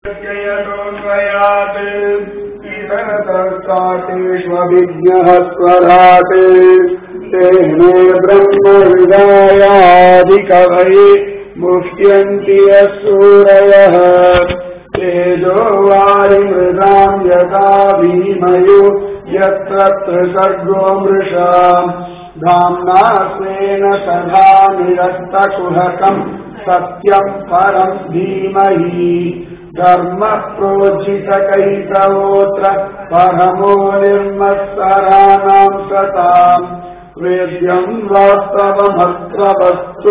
यतोऽन्वयात् ईशनतर्तातेष्वभिज्ञः स्वराट् तेने ब्रह्मविदायादिकवये मुह्यन्ति यः सूरयः तेजो वारिमृदाम् यथा भीमयो यत्र सर्गो मृषाम् धाम्ना स्वेन सदा निरस्तकुहकम् सत्यम् परम् धीमहि धर्मः प्रोज्झितकैतवोऽत्र परमो निर्मत्सराणाम् सताम् वेद्यम् वास्तवमत्र वस्तु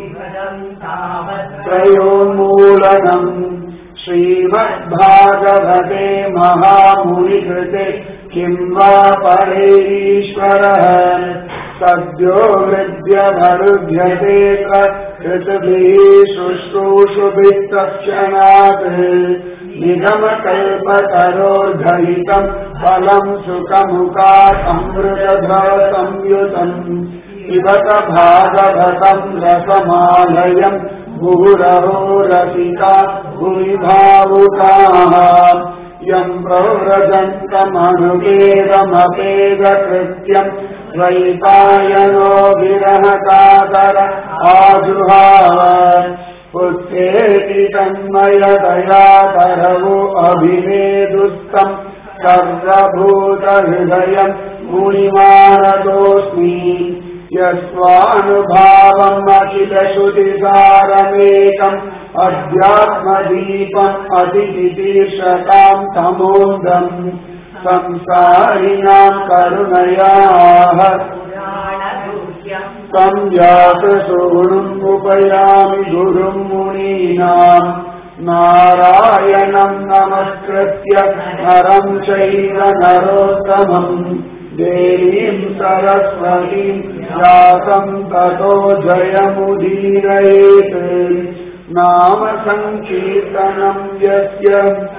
त्रयोन्मूलनम् श्रीमद्भागवते महामुनिकृते किम् वा परेश्वरः सद्यो हृद्यभरुध्यते कृतभिः शुश्रूषुभिः तत्क्षणात् निगमकल्पतरोर्धरितम् फलम् सुखमुखात् अमृतधरसंयुतम् पिबत भागवतम् रसमालयम् मुहुरहो रसिका भुवि भावुकाः यम् प्रव्रजन्तमनुवेदमपेदकृत्यम् द्वैपायनो विरहकातर आजुहाव पुत्रेति तन्मयदया तरवो अभिनेदुस्तम् सर्वभूतहृदयम् मुनिमानतोऽस्मि यस्वानुभावम् अखिलश्रुतिसारमेकम् अध्यात्मदीपम् अतिथितीर्षताम् तमोन्दम् संसारिणाम् करुणयाः संजातसूनुम् उपयामि गुरुम् मुनीनाम् नारायणम् नमस्कृत्य नरम् चैव नरोत्तमम् देवीम् सरस्वतीम् व्यासम् ततो जयमुदीरयेत् नाम सङ्कीर्तनम् यस्य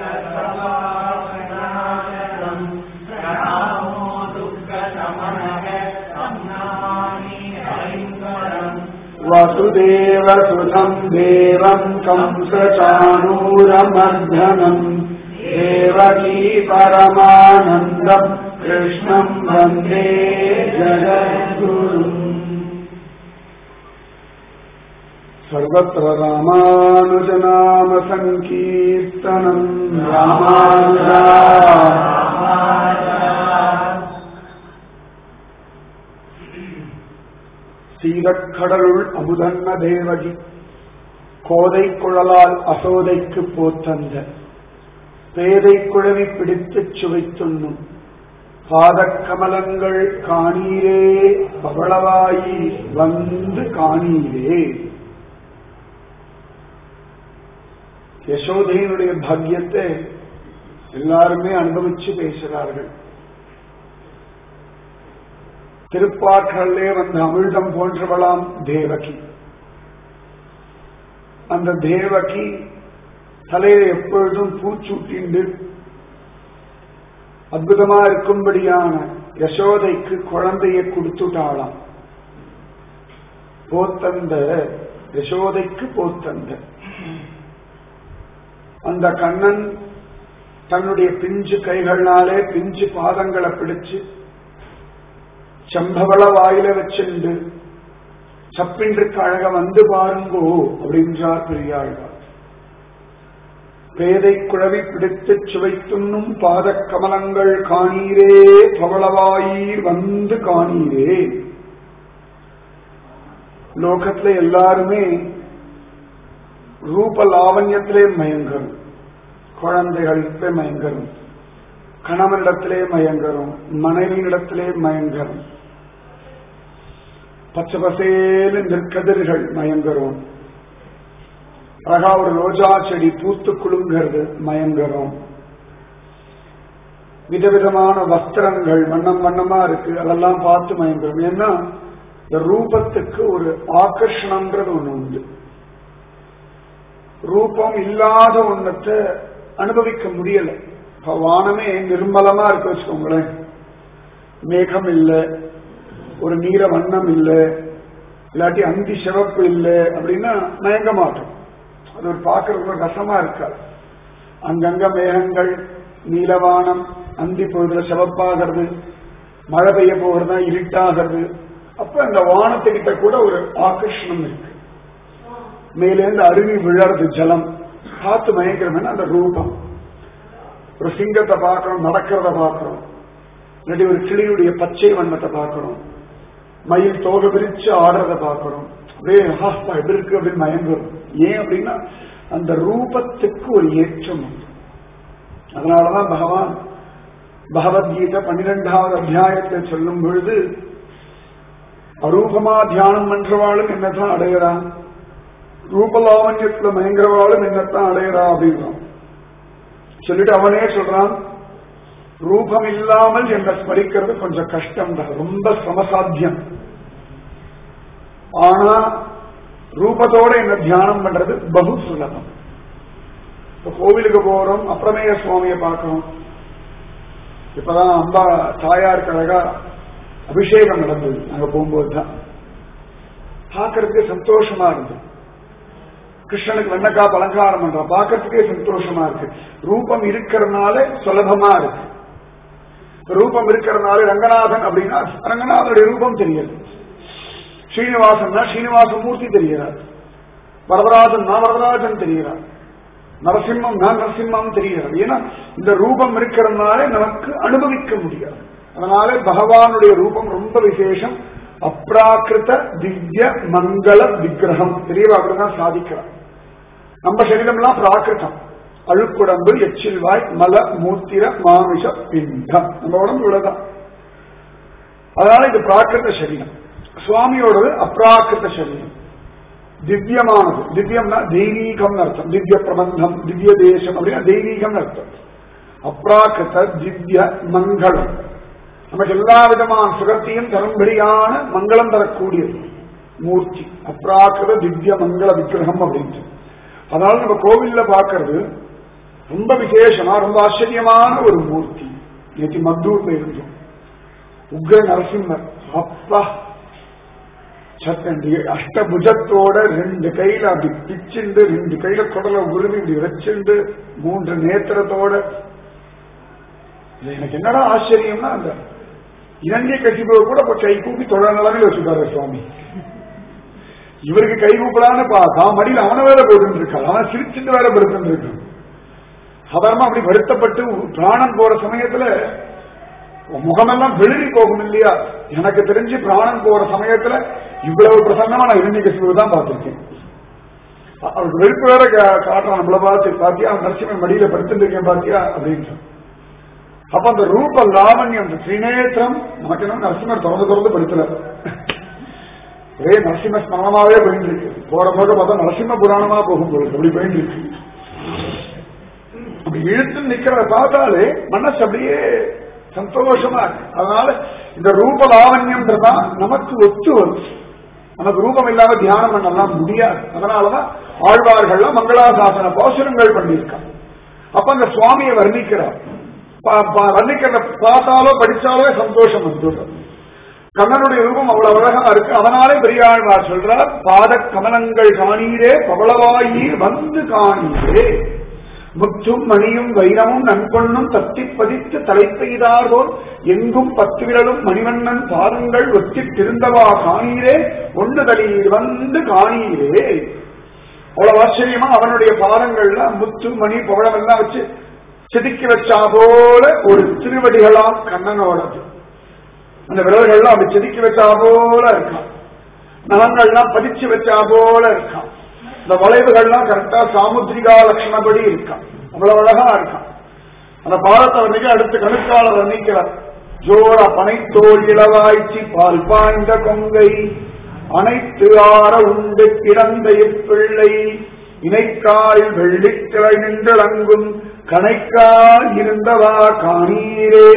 वसुदेवसुतम् देवम् कंसचाणूरमर्धनम् देवकी परमानन्दम् कृष्णम् वन्दे जगद्गुरुम् सर्वत्र रामानुजनाम सङ्कीर्तनम् रामानुजा சீரக்கடலுள் அமுதன்ன தேவகி கோதை குழலால் அசோதைக்கு போத்தந்த பேதை குழவி பிடித்துச் சுவைத்துண்ணும் பாதக்கமலங்கள் காணீரே பவளவாயி வந்து காணீரே யசோதையினுடைய பாக்கியத்தை எல்லாருமே அனுபவிச்சு பேசுகிறார்கள் திருப்பாற்றலே வந்த அமிழ்தம் போன்றவளாம் தேவகி அந்த தேவகி தலையில எப்பொழுதும் பூச்சூட்டிண்டு அற்புதமா இருக்கும்படியான யசோதைக்கு குழந்தையை கொடுத்துட்டாளாம் போத்தந்த யசோதைக்கு போத்தந்த அந்த கண்ணன் தன்னுடைய பிஞ்சு கைகள்னாலே பிஞ்சு பாதங்களை பிடிச்சு செம்பவள வாயில வச்சுண்டு சப்பின்றிருக்கு அழக வந்து பாருங்கோ அப்படின்றார் பெரியாழ்வார் பேதை குழவி பிடித்து சுவைத்துண்ணும் பாத கமலங்கள் காணீரே பவளவாயீர் வந்து காணீரே லோகத்துல எல்லாருமே ரூப லாவண்யத்திலே மயங்கரும் குழந்தைகளிடத்திலே மயங்கரும் கணவனிடத்திலே மயங்கரும் மனைவியிடத்திலே மயங்கரும் பச்சை பசேலு நெற்கதிர்கள் மயங்கரும் அழகா ஒரு ரோஜா செடி பூத்து குலுங்கிறது மயங்கரும் விதவிதமான வஸ்திரங்கள் வண்ணம் வண்ணமா இருக்கு அதெல்லாம் பார்த்து மயங்கரும் ஏன்னா இந்த ரூபத்துக்கு ஒரு ஆகர்ஷணம்ன்றது ஒண்ணு உண்டு ரூபம் இல்லாத ஒன்னத்தை அனுபவிக்க முடியல இப்ப வானமே நிர்மலமா இருக்கு வச்சுக்கோங்களேன் மேகம் இல்லை ஒரு நீர வண்ணம் இல்லை இல்லாட்டி அந்தி சிவப்பு இல்லை அப்படின்னா மயங்க மாட்டோம் அது ஒரு பார்க்கறதுக்கு ஒரு ரசமா இருக்காது அங்கங்க மேகங்கள் நீலவானம் அந்தி பொழுதுல சிவப்பாகிறது மழை பெய்ய போகிறதா இருட்டாகிறது அப்ப அந்த வானத்துக்கிட்ட கூட ஒரு ஆகர்ஷணம் இருக்கு மேலேருந்து அருவி விழறது ஜலம் பார்த்து மயக்கிறோம்னா அந்த ரூபம் ஒரு சிங்கத்தை பார்க்கிறோம் நடக்கிறத பார்க்கிறோம் இல்லாட்டி ஒரு கிளியுடைய பச்சை வண்ணத்தை பார்க்கிறோம் மயில் தோகை பிரிச்சு ஆடுறத பார்க்கிறோம் அப்படியே ஹாஸ்பா எப்படி இருக்கு அப்படின்னு மயங்குறோம் ஏன் அப்படின்னா அந்த ரூபத்துக்கு ஒரு ஏற்றம் உண்டு அதனாலதான் பகவான் பகவத்கீதை பன்னிரெண்டாவது அத்தியாயத்தை சொல்லும் பொழுது அரூபமா தியானம் பண்றவாளும் என்னத்தான் அடையிறான் ரூபலாவண்யத்துல மயங்குறவாளும் என்னத்தான் அடையிறா அப்படின்றான் சொல்லிட்டு அவனே சொல்றான் ரூபம் இல்லாமல் என்ன ஸ்மரிக்கிறது கொஞ்சம் கஷ்டம் தான் ரொம்ப சமசாத்தியம் ஆனா ரூபத்தோட என்ன தியானம் பண்றது பகு சுலபம் இப்ப கோவிலுக்கு போறோம் அப்புறமேய சுவாமியை பார்க்கிறோம் இப்பதான் அம்பா தாயாருக்கு அழகா அபிஷேகம் நடந்தது அங்க போகும்போது தான் பார்க்கறதுக்கே சந்தோஷமா இருந்தது கிருஷ்ணனுக்கு வெண்ணக்கா அலங்காரம் பண்றா பார்க்கறதுக்கே சந்தோஷமா இருக்கு ரூபம் இருக்கிறதுனால சுலபமா இருக்கு ரூபம் இருக்கிறதுனால ரங்கநாதன் அப்படின்னா ரங்கநாதனுடைய ரூபம் தெரியாது ஸ்ரீனிவாசன்னா ஸ்ரீனிவாச மூர்த்தி தெரிகிறார் வரதராஜன் நான் வரதராஜன் தெரிகிறார் நரசிம்மம் நான் நரசிம்மம் தெரிகிறது ஏன்னா இந்த ரூபம் இருக்கிறதுனால நமக்கு அனுபவிக்க முடியாது அதனால பகவானுடைய ரூபம் ரொம்ப விசேஷம் அப்ராக்கிருத திவ்ய மங்கள விக்கிரகம் தெரியவா அப்படிதான் சாதிக்கிறார் நம்ம சரீரம்லாம் பிராகிருதம் அழுக்குடம்பு எச்சில்வாய் மல மூத்திர மாமிஷ பிண்டம் நம்ம உடம்பு இவ்வளவுதான் அதனால இது பிராகிருத சரீரம் சுவாமியோடது அப்ராக்கிருத சரீரம் திவ்யமானது திவ்யம்னா தெய்வீகம் அர்த்தம் திவ்ய பிரபந்தம் திவ்ய தேசம் அப்படின்னா தெய்வீகம் அர்த்தம் அப்ராக்கிருத திவ்ய மங்களம் நமக்கு எல்லா விதமான சுகத்தையும் தரும்படியான மங்களம் தரக்கூடியது மூர்த்தி அப்ராக்கிருத திவ்ய மங்கள விக்கிரகம் அப்படின்ட்டு அதனால நம்ம கோவில்ல பாக்குறது ரொம்ப விசேஷமா ரொம்ப ஆச்சரியமான ஒரு மூர்த்தி நேற்று மத்தூர்ல இருந்தோம் உக்ர நரசிம்மர் அப்பா சத்தண்டி அஷ்டபுஜத்தோட ரெண்டு கையில அப்படி பிச்சுண்டு ரெண்டு கையில குடலை உருவி இப்படி வச்சுண்டு மூன்று நேத்திரத்தோட இது எனக்கு என்னடா ஆச்சரியம்னா அந்த இலங்கை கட்சிபுர கூட இப்ப கை கூப்பி தொழ நிலைமையில் வச்சுக்காரு சுவாமி இவருக்கு கை கூப்பலான்னு பார்த்தா மடியில் அவன வேற போட்டு இருக்காள் அவன் சிரிச்சுட்டு வேற படுத்துட்டு இருக்கான் சாதாரணமா அப்படி வருத்தப்பட்டு பிராணம் போற சமயத்துல முகமெல்லாம் வெளிரி போகும் இல்லையா எனக்கு தெரிஞ்சு பிராணம் போற சமயத்துல இவ்வளவு பிரசன்னமா நான் இலங்கை கட்சிபுர தான் பார்த்திருக்கேன் அவருக்கு வெறுப்பு வேற காட்டுறான் நம்மள பார்த்து பாத்தியா நரசிம்மன் மடியில படுத்துட்டு இருக்கேன் பாத்தியா அப்படின்னு அப்ப அந்த ரூப லாவண்யம் திரிநேத்திரம் நமக்கு என்ன நரசிம்மர் திறந்து திறந்து படுத்தல ஒரே நரசிம்ம ஸ்மரணமாவே போயிட்டு இருக்கு போற போக பார்த்தா நரசிம்ம புராணமா போகும் பொழுது அப்படி போயிட்டு இருக்கு அப்படி இழுத்து நிக்கிறத பார்த்தாலே மனசு அப்படியே சந்தோஷமா இருக்கு அதனால இந்த ரூப லாவண்யம்ன்றதான் நமக்கு ஒத்து வரும் நமக்கு ரூபம் இல்லாம தியானம் பண்ணலாம் முடியாது அதனாலதான் ஆழ்வார்கள்லாம் மங்களாசாசன பாசுரங்கள் பண்ணியிருக்காங்க அப்ப அந்த சுவாமியை வர்ணிக்கிறார் வர்ணிக்கிறத பார்த்தாலோ படிச்சாலோ சந்தோஷம் வந்துடும் கண்ணனுடைய ரூபம் அவ்வளவு அழகா இருக்கு அதனாலே பெரியாழ்வார் சொல்றார் பாத கமலங்கள் காணீரே பவளவாயீர் வந்து காணீரே முத்தும் மணியும் வைரமும் நன்பொன்னும் தத்தி பதித்து தலைப்பெய்தார்போல் எங்கும் பத்து விரலும் மணிவண்ணன் பாதங்கள் ஒத்திட்டிருந்தவா காணீரே ஒன்றுதலீர் வந்து காணீரே அவ்வளவு ஆச்சரியமா அவனுடைய பாதங்கள்ல முத்து மணி பவளம் எல்லாம் வச்சு செதுக்கி வச்சா போல ஒரு திருவடிகளாம் கண்ணனோடது அந்த விரல்கள்லாம் அப்படி செதுக்கி வச்சா போல இருக்கான் நலங்கள்லாம் பதிச்சு வச்சா போல இருக்கான் இந்த வளைவுகள்லாம் கரெக்டா சாமுத்ரிகா லட்சணப்படி இருக்கான் அவ்வளவு அழகா இருக்கான் அந்த பாதத்தை வர்ணிக்க அடுத்து கணுக்கால வர்ணிக்கிறார் ஜோர பனைத்தோல் இளவாய்ச்சி பால் பாய்ந்த கொங்கை அனைத்து ஆற உண்டு கிடந்த இப்பிள்ளை இணைக்காலில் வெள்ளிக்கிளை நின்றளங்கும் கணைக்கால் இருந்தவா காணீரே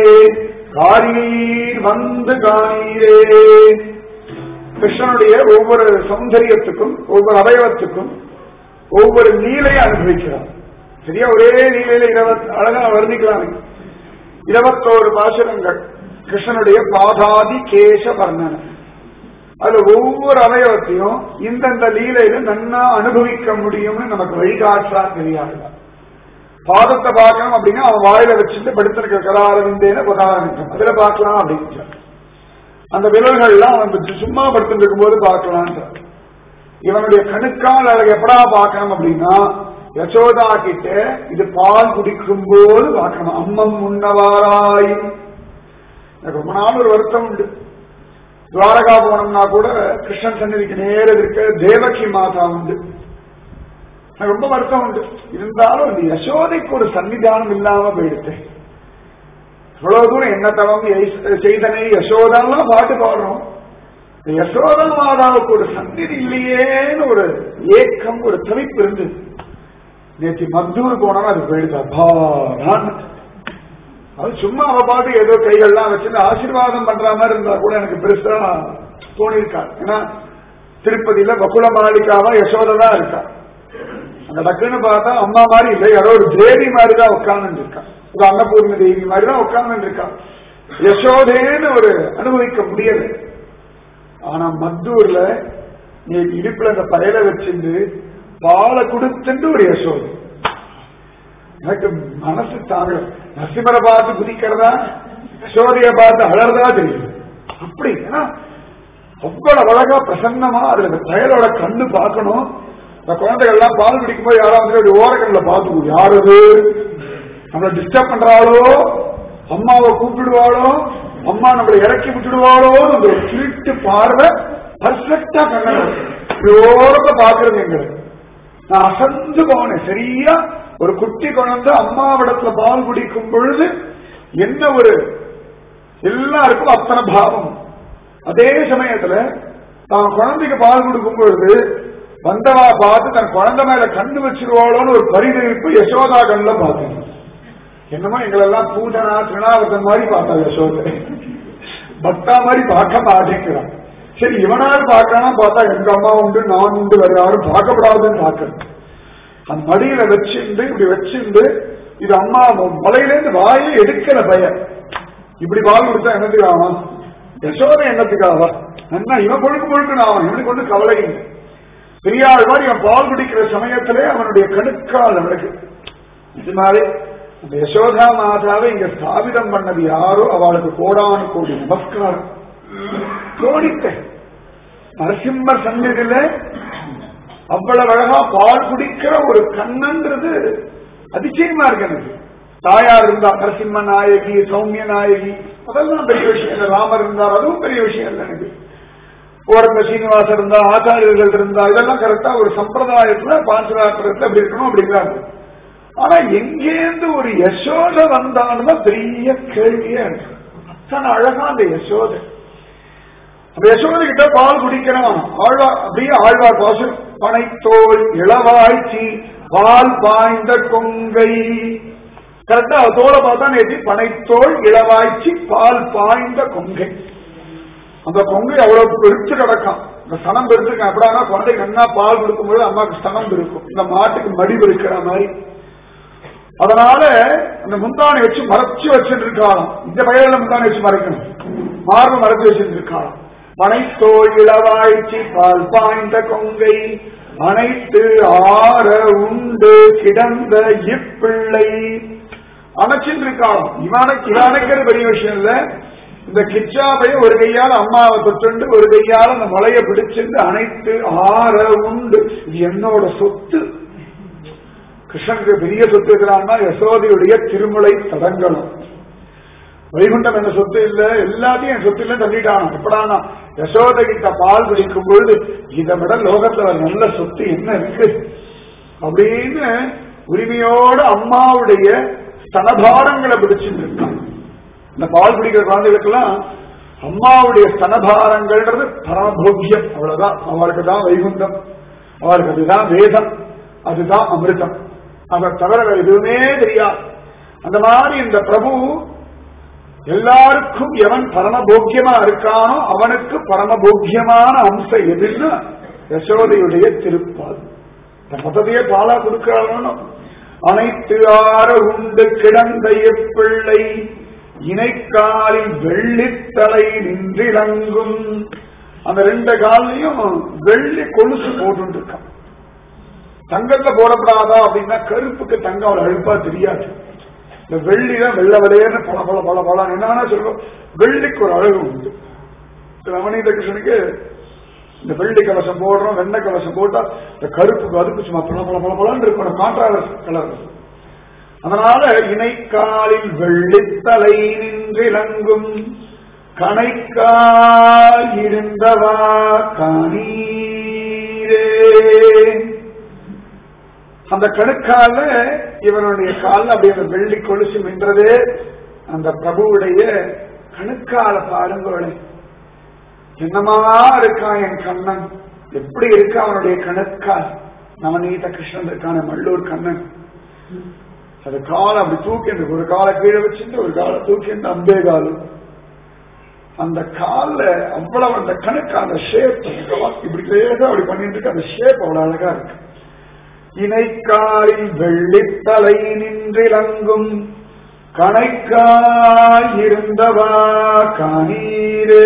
காரீர் வந்து காணீரே கிருஷ்ணனுடைய ஒவ்வொரு சௌந்தரியத்துக்கும் ஒவ்வொரு அவயவத்துக்கும் ஒவ்வொரு லீலையை அனுபவிக்கிறார் சரியா ஒரே லீலையில இருபத் அழகா வர்ணிக்கலாம் இருபத்தோரு பாசுரங்கள் கிருஷ்ணனுடைய பாதாதி கேச வர்ணனை அதுல ஒவ்வொரு அவயவத்தையும் இந்தந்த லீலையில நன்னா அனுபவிக்க முடியும்னு நமக்கு வழிகாட்டா தெரியாது பாதத்தை பார்க்கணும் அப்படின்னா அவன் வாயில வச்சுட்டு படுத்திருக்கிற கலாரவிந்தேன பதாரவிந்தம் அதுல பார்க்கலாம் அப்படின்னு அந்த விரல்கள்லாம் அவன் சும்மா படுத்துட்டு இருக்கும்போது பார்க்கலாம் இவனுடைய கணுக்கால் அழகு எப்படா பார்க்கணும் அப்படின்னா யசோதா கிட்ட இது பால் குடிக்கும் போது பார்க்கணும் அம்மம் முன்னவாராய் எனக்கு ரொம்ப நாள் ஒரு வருத்தம் உண்டு துவாரகா போனோம்னா கூட கிருஷ்ணன் சன்னதிக்கு நேர இருக்க தேவகி மாதா உண்டு எனக்கு ரொம்ப வருத்தம் உண்டு இருந்தாலும் இந்த யசோதைக்கு ஒரு சன்னிதானம் இல்லாம போயிடுச்சு இவ்வளவு தூரம் என்ன தவம் செய்தனை யசோதாலாம் பாட்டு பாடுறோம் இந்த யசோதா மாதாவுக்கு ஒரு சந்நிதி இல்லையேன்னு ஒரு ஏக்கம் ஒரு தவிப்பு இருந்து நேற்று மத்தூர் போனா அது போயிடுச்சு அப்பாடான்னு அது சும்மா அவ பாட்டு ஏதோ கைகள்லாம் வச்சுட்டு ஆசீர்வாதம் பண்ற மாதிரி இருந்தா கூட எனக்கு பெருசா தோணிருக்காது ஏன்னா திருப்பதியில வகுல மாளிகாவா யசோதா இருக்கா அந்த டக்குன்னு பார்த்தா அம்மா மாதிரி இல்லை யாரோ ஒரு தேவி மாதிரி தான் உட்கார்ந்து இருக்கா ஒரு அன்னபூர்ண தேவி மாதிரி தான் உட்கார்ந்து இருக்கா யசோதேன்னு ஒரு அனுபவிக்க முடியல ஆனா மத்தூர்ல நீ இடுப்புல அந்த பயல வச்சிருந்து பாலை கொடுத்துட்டு ஒரு யசோதை எனக்கு மனசு தாங்கல நரசிம்மரை பார்த்து குதிக்கிறதா யசோதைய பார்த்து அழறதா தெரியும் அப்படி ஏன்னா அவ்வளவு அழகா பிரசன்னமா அதுல இந்த பயலோட கண்ணு பார்க்கணும் இந்த குழந்தைகள் எல்லாம் பால் குடிக்கும் போது யாராவது அப்படி ஓரக்கண்ணில் பார்த்துக்கும் யாரு அது நம்மளை டிஸ்டர்ப் பண்றாளோ அம்மாவை கூப்பிடுவாளோ அம்மா நம்மளை இறக்கி விட்டுடுவாளோ அந்த ஒரு திருட்டு பார்வை பர்ஃபெக்டா கண்ணன் ஓரத்தை பாக்குறது எங்களுக்கு நான் அசந்து போனேன் சரியா ஒரு குட்டி குழந்தை அம்மாவிடத்துல பால் குடிக்கும் பொழுது என்ன ஒரு எல்லாருக்கும் அத்தனை பாவம் அதே சமயத்துல தான் குழந்தைக்கு பால் கொடுக்கும் பொழுது வந்தவா பார்த்து தன் குழந்தை மேல கண்ணு வச்சிருவாளோன்னு ஒரு பரிதவிப்பு யசோதா கண்ணுல பார்த்தேன் என்னமோ எங்களெல்லாம் பூஜனா திருநாவர்தன் மாதிரி பார்த்தா யசோதை பக்தா மாதிரி பார்க்க மாட்டேங்கிறான் சரி இவனாவது பார்க்கறானா பார்த்தா எங்க அம்மா உண்டு நான் உண்டு வேற யாரும் பார்க்கப்படாதுன்னு பார்க்கணும் அந்த மடியில வச்சிருந்து இப்படி வச்சிருந்து இது அம்மா மலையிலேருந்து வாயே எடுக்கிற பயம் இப்படி பால் கொடுத்தா என்னத்துக்கு ஆவான் யசோதை என்னத்துக்கு ஆவா என்ன இவன் பொழுக்கு பொழுக்குன்னு ஆவான் இவனுக்கு ஒண்ணு கவலை இல்லை பெரியாள் மாதிரி அவன் பால் குடிக்கிற சமயத்திலே அவனுடைய கணுக்கால் அவனுக்கு இது மாதிரி அந்த யசோதா மாதாவை இங்க ஸ்தாபிதம் பண்ணது யாரோ அவளுக்கு கோடானு கோடி நமஸ்காரம் கோடிக்க நரசிம்மர் சந்நிதியில அவ்வளவு அழகா பால் குடிக்கிற ஒரு கண்ணன்றது அதிசயமா இருக்கு எனக்கு தாயார் இருந்தா நரசிம்ம நாயகி சௌமிய நாயகி அதெல்லாம் பெரிய விஷயம் இல்லை ராமர் இருந்தார் அதுவும் பெரிய விஷயம் இல்லை எனக்கு ஓரத்த சீனிவாசர் இருந்தா ஆச்சாரியர்கள் இருந்தா இதெல்லாம் கரெக்டா ஒரு சம்பிரதாயத்துல பாஞ்சராத்திரத்துல அப்படி இருக்கணும் அப்படிங்கிறாங்க ஆனா எங்கேருந்து ஒரு யசோத வந்தான்னு பெரிய கேள்வியா இருக்கு அத்தனை அழகா அந்த யசோதை அந்த யசோதை கிட்ட பால் குடிக்கணும் ஆழ்வா அப்படியே ஆழ்வார் பாசல் பனைத்தோல் இளவாய்ச்சி பால் பாய்ந்த கொங்கை கரெக்டா தோலை பார்த்தா நேற்று பனைத்தோல் இளவாய்ச்சி பால் பாய்ந்த கொங்கை அந்த கொங்கை அவ்வளவு பெருத்து கிடக்கும் இந்த சனம் பெருத்துருக்கு அப்படின்னா குழந்தைக்கு என்ன பால் கொடுக்கும்போது அம்மாவுக்கு ஸ்தனம் இருக்கும் இந்த மாட்டுக்கு மடிவு இருக்கிற மாதிரி அதனால அந்த முந்தானை வச்சு மறைச்சு வச்சுட்டு இருக்காளாம் இந்த பயிரில முந்தானை வச்சு மறைக்கணும் மார்பு மறைச்சு வச்சுட்டு இருக்காளாம் பனைத்தோல் இளவாய்ச்சி பால் பாய்ந்த கொங்கை அனைத்து ஆற உண்டு கிடந்த இப்பிள்ளை அணைச்சிட்டு இருக்காளாம் இவனுக்கு இவனுக்கு பெரிய விஷயம் இல்ல இந்த கிச்சாபைய ஒரு கையால அம்மாவை தொட்டுண்டு ஒரு கையால அந்த மலைய பிடிச்சிருந்து அனைத்து ஆற உண்டு இது என்னோட சொத்து கிருஷ்ணனுக்கு பெரிய சொத்து இருக்கிறான்னா யசோதையுடைய திருமலை தடங்களும் வைகுண்டம் என்ன சொத்து இல்ல எல்லாத்தையும் என் சொத்து இல்ல தள்ளிட்டான் எப்படானா யசோதை கிட்ட பால் குடிக்கும் பொழுது இதை விட லோகத்துல நல்ல சொத்து என்ன இருக்கு அப்படின்னு உரிமையோட அம்மாவுடைய ஸ்தனபாரங்களை பிடிச்சிட்டு இருக்கான் இந்த பால் குடிக்கிற குழந்தைகளுக்கெல்லாம் அம்மாவுடைய ஸ்தனபாரங்கள்ன்றது பரமபோக்கியம் அவ்வளவுதான் அவளுக்கு தான் வைகுண்டம் அவளுக்கு அதுதான் வேதம் அதுதான் அமிர்தம் அதை தவிர வேற எதுவுமே தெரியாது அந்த மாதிரி இந்த பிரபு எல்லாருக்கும் எவன் பரமபோக்கியமா இருக்கானோ அவனுக்கு பரமபோக்கியமான அம்சம் எதுன்னு யசோதையுடைய திருப்பால் மொத்தத்தையே பாலா கொடுக்கிறானோ அனைத்து ஆற உண்டு கிடந்த எப்பிள்ளை இணைக்காலில் வெள்ளித்தலை நின்றிலங்கும் அந்த ரெண்டு காலையும் வெள்ளி கொலுசு போட்டு இருக்கான் தங்கத்துல போடப்படாதா அப்படின்னா கருப்புக்கு தங்கம் அவ்வளவு அழுப்பா தெரியாது இந்த வெள்ளி தான் வெள்ள விளையன்னு பல பல பல பல என்னன்னா சொல்லுவோம் வெள்ளிக்கு ஒரு அழகு உண்டு ரமணீத கிருஷ்ணனுக்கு இந்த வெள்ளி கலசம் போடுறோம் வெண்ணெய் கலசம் போட்டா இந்த கருப்புக்கு அதுக்கு சும்மா பல பல பல பலன்னு இருக்கும் கான்ட்ராவர்ஸ் கலர் அதனால இணைக்காலில் வெள்ளித்தலை நின்றிலங்கும் கணைக்கால் இருந்தவா காணீரே அந்த கணுக்கால இவனுடைய கால அப்படி அந்த வெள்ளி கொலுசு நின்றதே அந்த பிரபுவுடைய கணுக்கால பாருங்களே என்னமா இருக்கான் என் கண்ணன் எப்படி இருக்கா அவனுடைய கணுக்கால் நவநீத கிருஷ்ணன் இருக்கான மல்லூர் கண்ணன் அது காலை அப்படி தூக்கிண்டு ஒரு காலை கீழே வச்சுட்டு ஒரு காலை தூக்கிண்டு அம்பே காலு அந்த கால்ல அவ்வளவு அந்த கணக்கு அந்த ஷேப் இப்படி லேசா அப்படி பண்ணிட்டு இருக்கு அந்த ஷேப் அவ்வளவு அழகா இருக்கு இணைக்காலில் வெள்ளித்தலை நின்றிலங்கும் கணைக்காய் இருந்தவா காணீரே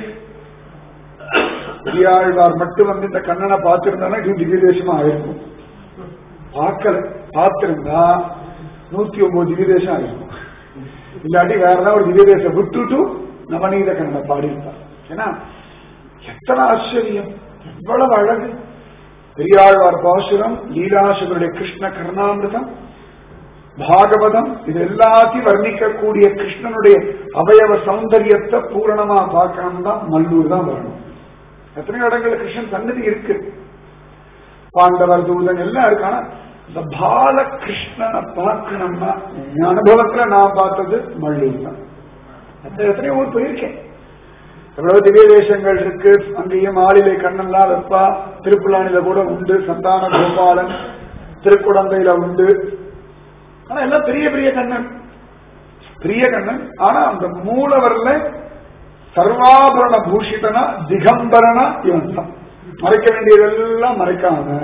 பெரியாழ்வார் மட்டும் வந்து இந்த கண்ணனை பார்த்திருந்தானா இது திவ்ய தேசமா ஆயிருக்கும் பார்க்கல பார்த்திருந்தா நூத்தி ஒன்பது திவ்ய தேசம் ஆயிருக்கும் இல்லாட்டி வேற ஏதாவது ஒரு திவ்ய தேசம் விட்டுட்டு நவநீத கண்ணனை பாடியிருப்பார் ஏன்னா எத்தனை ஆச்சரியம் எவ்வளவு அழகு பெரியாழ்வார் பாசுரம் லீலாசுவருடைய கிருஷ்ண கர்ணாமிரதம் பாகவதம் இது எல்லாத்தையும் வர்ணிக்கக்கூடிய கிருஷ்ணனுடைய அவயவ சௌந்தரியத்தை பூரணமா பார்க்கணும் தான் மல்லூர் தான் வரணும் எத்தனையோ இடங்கள்ல கிருஷ்ணன் சன்னதி இருக்கு பாண்டவர் தூதன் எல்லாம் இருக்கு ஆனா இந்த பால கிருஷ்ணனை பார்க்கணும்னா என் அனுபவத்துல நான் பார்த்தது மல்லூர் தான் அந்த எத்தனையோ ஊர் போயிருக்கேன் எவ்வளவு திவ்ய தேசங்கள் இருக்கு அங்கேயும் ஆளிலை கண்ணன்லாம் வைப்பா திருப்புலானில கூட உண்டு சந்தான கோபாலன் திருக்குடந்தையில உண்டு ஆனா எல்லாம் பெரிய பெரிய கண்ணன் பெரிய கண்ணன் ஆனா அந்த மூலவர்ல சர்வாபரண பூஷிதனா திகம்பரனா இவன் தான் மறைக்க வேண்டியதெல்லாம் மறைக்காம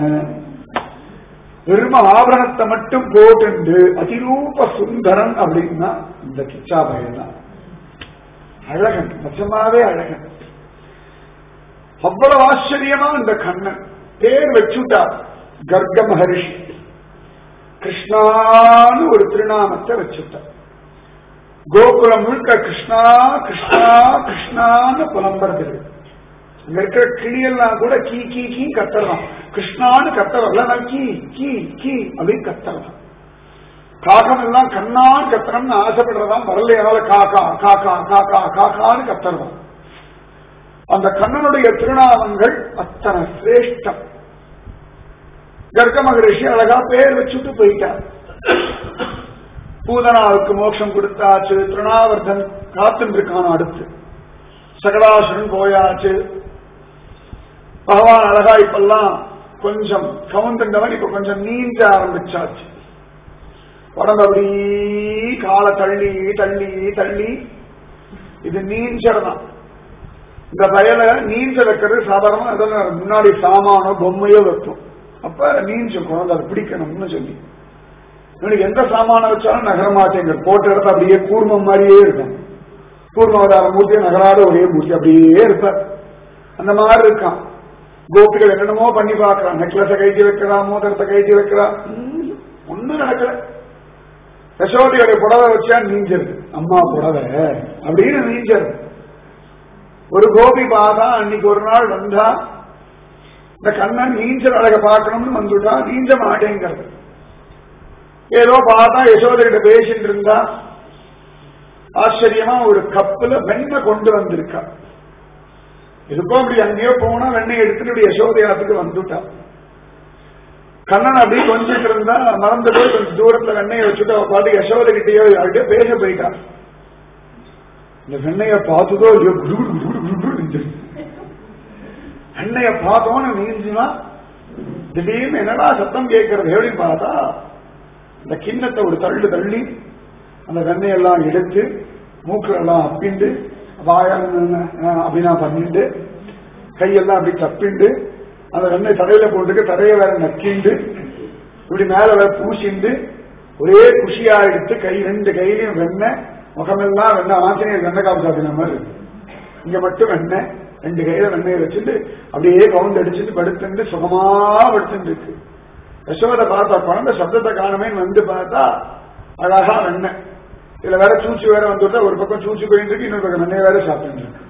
வெறும ஆபரணத்தை மட்டும் போட்டு அதிரூப சுந்தரன் அப்படின்னா இந்த கிச்சா பையன் தான் அழகன் நிஜமாவே அழகன் அவ்வளவு ஆச்சரியமா இந்த கண்ணன் பேர் வச்சுட்டார் கர்க்க மகரிஷி கிருஷ்ணான்னு ஒரு திருநாமத்தை வச்சுட்டார் கோகுலம் முழுக்க கிருஷ்ணா கிருஷ்ணா கிருஷ்ணான்னு புலம்புறது அங்க இருக்கிற கிளியெல்லாம் கூட கீ கீ கீ கத்தலாம் கிருஷ்ணான்னு கத்த வரல கீ கீ கீ அப்படின்னு கத்தலாம் காகம் எல்லாம் கண்ணான்னு கத்தணும்னு ஆசைப்படுறதான் வரலையால காக்கா காக்கா காக்கா காக்கான்னு கத்தறோம் அந்த கண்ணனுடைய திருநாமங்கள் அத்தனை சிரேஷ்டம் கர்க்க மகரிஷி அழகா பேர் வச்சுட்டு போயிட்டார் பூதனாவுக்கு மோட்சம் கொடுத்தாச்சு திருணாவர்தன் காத்துட்டு இருக்கான் அடுத்து சகலாசுரன் போயாச்சு பகவான் அழகா இப்பெல்லாம் கொஞ்சம் கவுந்துண்டவன் இப்ப கொஞ்சம் நீஞ்ச ஆரம்பிச்சாச்சு உடம்பு அப்படி காலை தள்ளி தள்ளி தள்ளி இது நீஞ்சதான் இந்த வயல நீஞ்ச வைக்கிறது சாதாரணமா அதெல்லாம் முன்னாடி சாமானோ பொம்மையோ வைப்போம் அப்ப நீஞ்ச குழந்தை அதை பிடிக்கணும்னு சொல்லி இவனுக்கு எந்த சாமான வச்சாலும் நகர மாட்டேங்க போட்ட இடத்த அப்படியே கூர்மம் மாதிரியே இருக்கும் கூர்மவதார மூர்த்தியை நகராத ஒரே மூர்த்தி அப்படியே இருப்பார் அந்த மாதிரி இருக்கான் கோபிகள் என்னென்னமோ பண்ணி பார்க்கறான் நெக்லஸை கைட்டி வைக்கிறான் மோதிரத்தை கைட்டி வைக்கிறான் ஒன்னும் நடக்கல யசோதையோட புடவை வச்சா நீஞ்சது அம்மா புடவை அப்படின்னு நீஞ்சது ஒரு கோபி பாதா அன்னைக்கு ஒரு நாள் வந்தா இந்த கண்ணன் நீஞ்சல் அழக பார்க்கணும்னு வந்துட்டா நீஞ்ச மாட்டேங்கிறது ஏதோ பார்த்தா யசோதைகிட்ட பேசிட்டு இருந்தா ஆச்சரியமா ஒரு கப்புல வெண்ணெய் கொண்டு வந்திருக்கா எதுக்கோ அப்படி அங்கேயோ போனா வெண்ணெய் எடுத்துட்டு இப்படி யசோதையாத்துக்கு வந்துட்டா கண்ணன் அப்படி கொஞ்சிட்டு இருந்தா மறந்து போய் கொஞ்சம் தூரத்துல வெண்ணையை வச்சுட்டு அவ பாட்டு யசோதை கிட்டயோ யார்கிட்டயோ பேச போயிட்டா இந்த வெண்ணைய பார்த்ததோ இல்லையோ குடு குடு குடு குடு குடு குடு வெண்ணைய பார்த்தோன்னு நீஞ்சுனா திடீர்னு என்னடா சத்தம் கேட்கறது எப்படி பார்த்தா இந்த கிண்ணத்தை ஒரு தள்ளு தள்ளி அந்த வெண்ணையெல்லாம் எடுத்து மூக்கெல்லாம் அப்பிண்டு வாயம் அப்படின்னா பண்ணிட்டு கையெல்லாம் அப்படி தப்பிண்டு அந்த வெண்ணெய் தடையில போட்டுட்டு தடையை வேற நக்கிண்டு இப்படி மேல வேற பூசிண்டு ஒரே குஷியா எடுத்து கை ரெண்டு கையிலையும் வெண்ணெய் முகமெல்லாம் வெண்ணெய் ஆஞ்சநேயர் வெண்ணெய் காப்பு சாப்பிட்ட மாதிரி இருக்கு. இங்க மட்டும் வெண்ணெய் ரெண்டு கையில வெண்ணெயை வச்சுட்டு அப்படியே கவுண்ட் அடிச்சுட்டு படுத்துட்டு சுகமா படுத்துட்டு இருக்கு யசோதை பார்த்தா குழந்தை சப்தத்தை காணுமேன்னு வந்து பார்த்தா அழகா வெண்ணெய் இதுல வேற சூச்சு வேற வந்துட்டா ஒரு பக்கம் சூச்சு போயிட்டு இருக்கு இன்னொரு பக்கம் வெண்ணெய் வேற சாப்பிட்டு இருக்கு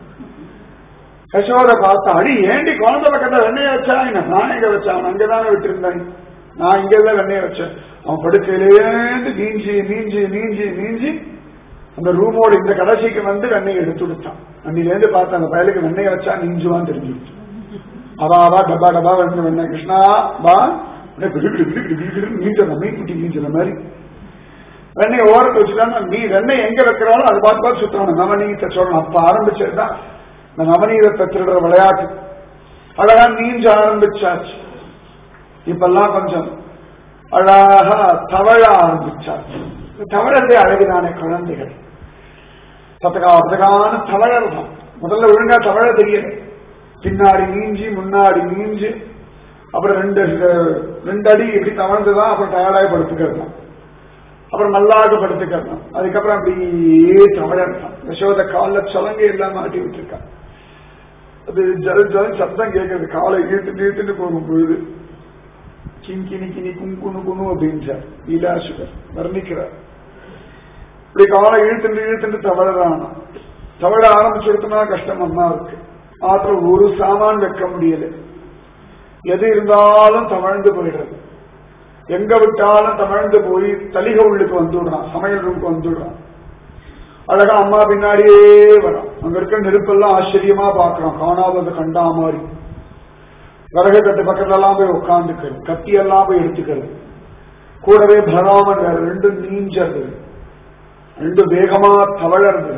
யசோதை பார்த்தா அடி ஏண்டி குழந்தை பக்கத்துல வெண்ணெய வச்சா என்ன நான் எங்க வச்சேன் அவன் அங்கதானே விட்டுருந்தேன் நான் இங்க எல்லாம் வெண்ணெய வச்சேன் அவன் படுக்கையிலேருந்து நீஞ்சி நீஞ்சி நீஞ்சி நீஞ்சி அந்த ரூமோட இந்த கடைசிக்கு வந்து வெண்ணெய் எடுத்து கொடுத்தான் அன்னிலேருந்து பார்த்த அந்த பயலுக்கு வெண்ணெய வச்சா நீஞ்சுவான்னு தெரிஞ்சுச்சு அவா அவா டப்பா டப்பா வந்து வெண்ணெய் கிருஷ்ணா வா அப்படியே கிடு கிடு கிடு கிடு கிடு நீஞ்ச மீன் குட்டி நீஞ்சுற மாதிரி வெண்ணெய் ஓரத்தை வச்சுட்டாங்க நீ வெண்ணெய் எங்க வைக்கிறாலும் அது பார்த்து பார்த்து சுத்தணும் நவநீத சொல்லணும் அப்ப ஆரம்பிச்சதுதான் இந்த நவநீதத்தை திருடுற விளையாட்டு அழகா நீஞ்ச ஆரம்பிச்சாச்சு இப்பெல்லாம் கொஞ்சம் அழகா தவழ ஆரம்பிச்சாச்சு தவழதே அழகுதானே குழந்தைகள் பத்தகா பத்தகான தவழல் தான் முதல்ல ஒழுங்கா தவழ தெரியல பின்னாடி நீஞ்சி முன்னாடி நீஞ்சு அப்புறம் ரெண்டு ரெண்டு அடி இப்படி தவழ்ந்துதான் அப்புறம் டயர்டாகி படுத்துக்கிறது தான் அப்புறம் நல்லாக படுத்துக்கிறது அதுக்கப்புறம் அப்படியே தவழத்தான் யசோத காலில் சலங்கை எல்லாம் மாட்டி விட்டுருக்கா அது ஜல் ஜல் சப்தம் கேட்கறது காலை இழுத்து இழுத்துட்டு போகும்போது கிங்கினி கினி குங்குனு குனு அப்படின்றார் லீலாசுகர் வர்ணிக்கிறார் இப்படி காலை இழுத்துட்டு இழுத்துட்டு தவழதான் தவழ ஆரம்பிச்சுடுத்தனா கஷ்டம் அம்மா இருக்கு மாத்திரம் ஒரு சாமான் வைக்க முடியல எது இருந்தாலும் தவழ்ந்து போயிடுறது எங்க விட்டாலும் தவழ்ந்து போய் தலிக உள்ளுக்கு வந்துடுறான் சமையல் ரூமுக்கு வந்துடுறான் அழகா அம்மா பின்னாடியே வரான் அங்க இருக்க நெருப்பெல்லாம் ஆச்சரியமா பாக்குறான் காணாதது கண்டா மாதிரி விறகு கட்டு பக்கத்துல எல்லாம் போய் உட்காந்துக்கிறது கத்தி எல்லாம் போய் எடுத்துக்கிறது கூடவே பலராமன் வேற ரெண்டும் நீஞ்சது ரெண்டு வேகமா தவழறது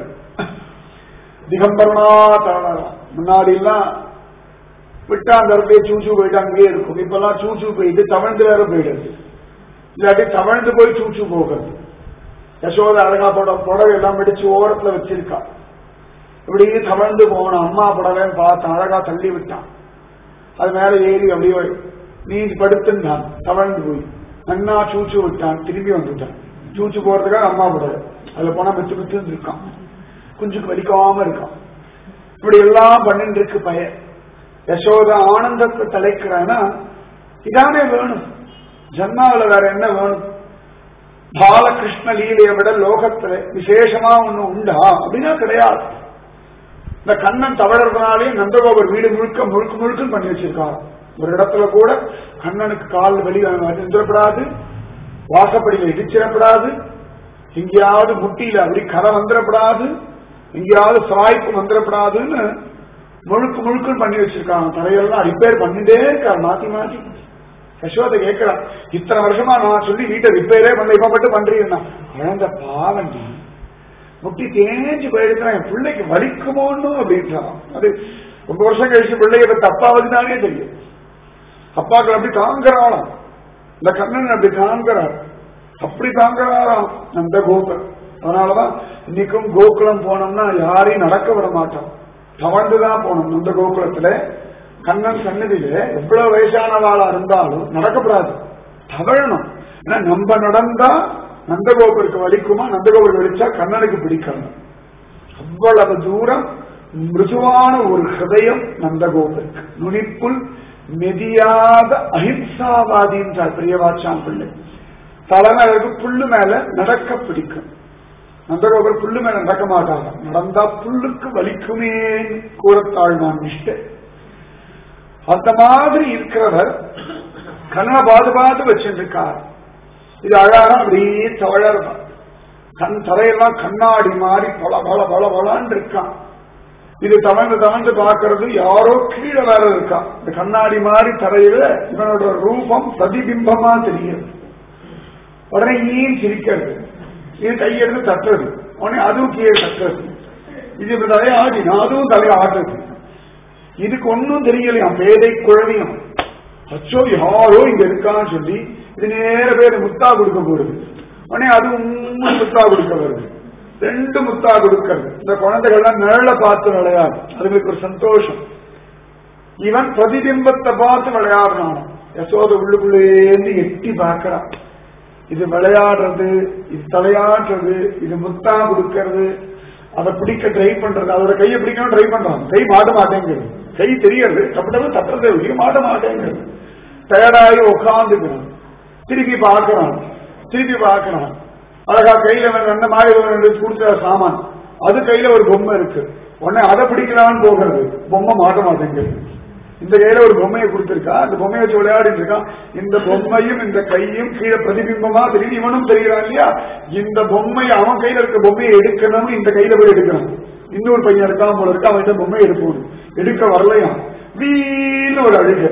திகம்பரமா தவழலாம் முன்னாடி எல்லாம் விட்டா அந்த இடத்துல சூச்சு போயிட்டு அங்கேயே இருக்கும் இப்பெல்லாம் சூச்சு போயிட்டு தவழ்ந்து வேற போயிடுது இல்லாட்டி தவழ்ந்து போய் சூச்சு போகிறது யசோத அழகா பட புடவை எல்லாம் வெடிச்சு ஓரத்துல வச்சிருக்கா இப்படி தவழ்ந்து போன அம்மா புடவைன்னு பார்த்தான் அழகா தள்ளி விட்டான் அது மேல ஏறி அப்படியே நீ படுத்துட்டான் தவழ்ந்து போய் நன்னா சூச்சு விட்டான் திரும்பி வந்துட்டான் சூச்சு போறதுக்காக அம்மா புடவை அதுல போனா மித்து மித்து இருக்கான் குஞ்சுக்கு வலிக்காம இருக்கான் இப்படி எல்லாம் பண்ணிட்டு இருக்கு பையன் யசோத ஆனந்தத்தை தலைக்கிறானா இதானே வேணும் ஜன்மாவில வேற என்ன வேணும் பாலகிருஷ்ண லீலையை விட லோகத்துல விசேஷமா ஒண்ணு உண்டா அப்படின்னா கிடையாது இந்த கண்ணன் தவழறதுனாலே நந்தகோபர் வீடு முழுக்க முழுக்க முழுக்க பண்ணி வச்சிருக்காரு ஒரு இடத்துல கூட கண்ணனுக்கு கால் வெளி வந்துடப்படாது வாசப்படியில இடிச்சிடப்படாது எங்கேயாவது முட்டியில அப்படி கரை வந்துடப்படாது எங்கேயாவது சாய்ப்பு வந்துடப்படாதுன்னு முழுக்க முழுக்க பண்ணி வச்சிருக்காங்க தரையெல்லாம் ரிப்பேர் பண்ணிட்டே இருக்காரு மாத்தி மாத்தி யசோதை கேட்கிறான் இத்தனை வருஷமா நான் சொல்லி வீட்டை ரிப்பேரே பண்ண இப்ப மட்டும் பண்றீங்கன்னா குழந்தை பாவண்டி முட்டி தேஞ்சு போயிடுச்சுனா என் பிள்ளைக்கு வலிக்குமோன்னு அப்படின்றான் அது ரொம்ப வருஷம் கழிச்சு பிள்ளைக்கு இப்ப தப்பாவது தானே தெரியும் அப்பாக்கள் அப்படி தாங்குறாளாம் இந்த கண்ணன் அப்படி தாங்குறார் அப்படி தாங்குறாராம் அந்த கோகுலம் அதனாலதான் இன்னைக்கும் கோகுலம் போனோம்னா யாரையும் நடக்க விட மாட்டோம் தவழ்ந்துதான் போகணும் அந்த கோகுலத்துல கண்ணன் சன்னதியில எவ்வளவு வயசானவாளா இருந்தாலும் நடக்கப்படாது தவழணும் ஏன்னா நம்ம நடந்தா நந்தகோபுருக்கு வலிக்குமா நந்தகோபுருக்கு வலிச்சா கண்ணனுக்கு பிடிக்கணும் அவ்வளவு தூரம் மிருதுவான ஒரு ஹிருதயம் நந்தகோபுருக்கு நுனிப்புல் மெதியாத அஹிம்சாவாதின்றார் பிரியவாச்சாம் பிள்ளை தலைமைக்கு புல்லு மேல நடக்க பிடிக்கும் நந்தகோபுரம் புல்லு மேல நடக்க மாட்டாங்க நடந்தா புல்லுக்கு வலிக்குமே கூறத்தாழ்வான் நிஷ்ட அந்த மாதிரி இருக்கிறவர் கண்ணை பாது பாது வச்சிருக்கார் இது அழகா அப்படியே தவழறான் கண் தரையெல்லாம் கண்ணாடி மாதிரி பல பல பல பலான்னு இருக்கான் இது தவழ்ந்து தவழ்ந்து பார்க்கறது யாரோ கீழே வேற இருக்கான் இந்த கண்ணாடி மாதிரி தரையில இவனோட ரூபம் பிரதிபிம்பமா தெரியுது உடனே ஈன் சிரிக்கிறது இது கையெடுத்து தட்டுறது உடனே அதுவும் கீழே தட்டுறது இது இப்ப தலையை ஆடினா அதுவும் தலையை ஆடுறது இதுக்கு ஒன்னும் தெரியலையாம் பேதை குழந்தையும் அச்சோ யாரோ இங்க இருக்கான்னு சொல்லி இது நேர பேர் முத்தா கொடுக்க போடுது உடனே அது உண்மை முத்தா கொடுக்க வருது ரெண்டு முத்தா கொடுக்கிறது இந்த குழந்தைகள்லாம் நிழல பார்த்து விளையாடு அதுங்களுக்கு ஒரு சந்தோஷம் இவன் பிரதிபிம்பத்தை பார்த்து விளையாடுறான் யசோத உள்ளுக்குள்ளேந்து எட்டி பார்க்கறான் இது விளையாடுறது இது தலையாடுறது இது முத்தா கொடுக்கறது அதை பிடிக்க ட்ரை பண்றது அதோட கையை பிடிக்கணும் ட்ரை பண்றான் கை மாட்ட மாட்டேங்கிறது கை தெரியறது தப்பிட்டது தட்டுறதே ஒழிய மாட்ட மாட்டேங்கிறது டயர்டாகி உட்காந்துக்கிறது திருப்பி பார்க்கறான் திருப்பி பார்க்கறான் அழகா கையில அந்த மாதிரி கொடுத்த சாமான் அது கையில ஒரு பொம்மை இருக்கு உடனே அதை பிடிக்கலான்னு போகிறது பொம்மை மாட்ட மாட்டேங்குது இந்த கையில ஒரு பொம்மையை கொடுத்திருக்கா அந்த பொம்மையை வச்சு விளையாடிட்டு இருக்கான் இந்த பொம்மையும் இந்த கையும் கீழே பிரதிபிம்பமா தெரியும் இவனும் தெரிகிறான் இல்லையா இந்த பொம்மையை அவன் கையில இருக்க பொம்மையை எடுக்கணும்னு இந்த கையில போய் எடுக்கிறான் இன்னொரு பையன் இருக்கான் போல இருக்கா அவன் இந்த பொம்மையை எடுக்கணும் எடுக்க வரலையாம் வீணு ஒரு அழுக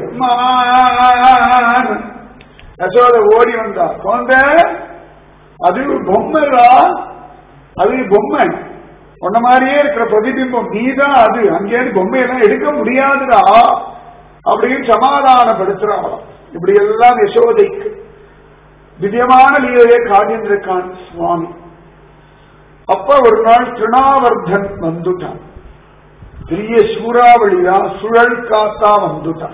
யசோத ஓடி வந்தா குழந்தை அது பொம்மைடா அது பொம்மை உன்ன மாதிரியே இருக்கிற பிரதிபிம்பம் நீதான் அது அங்கேயிருந்து பொம்மையெல்லாம் எடுக்க முடியாதுடா அப்படின்னு சமாதானப்படுத்துறாங்களாம் இப்படி எல்லாம் யசோதைக்கு திவ்யமான லீலையை காட்டியிருக்கான் சுவாமி அப்ப ஒரு நாள் திருணாவர்தன் வந்துட்டான் பெரிய சூறாவளியா சுழல் காத்தா வந்துட்டான்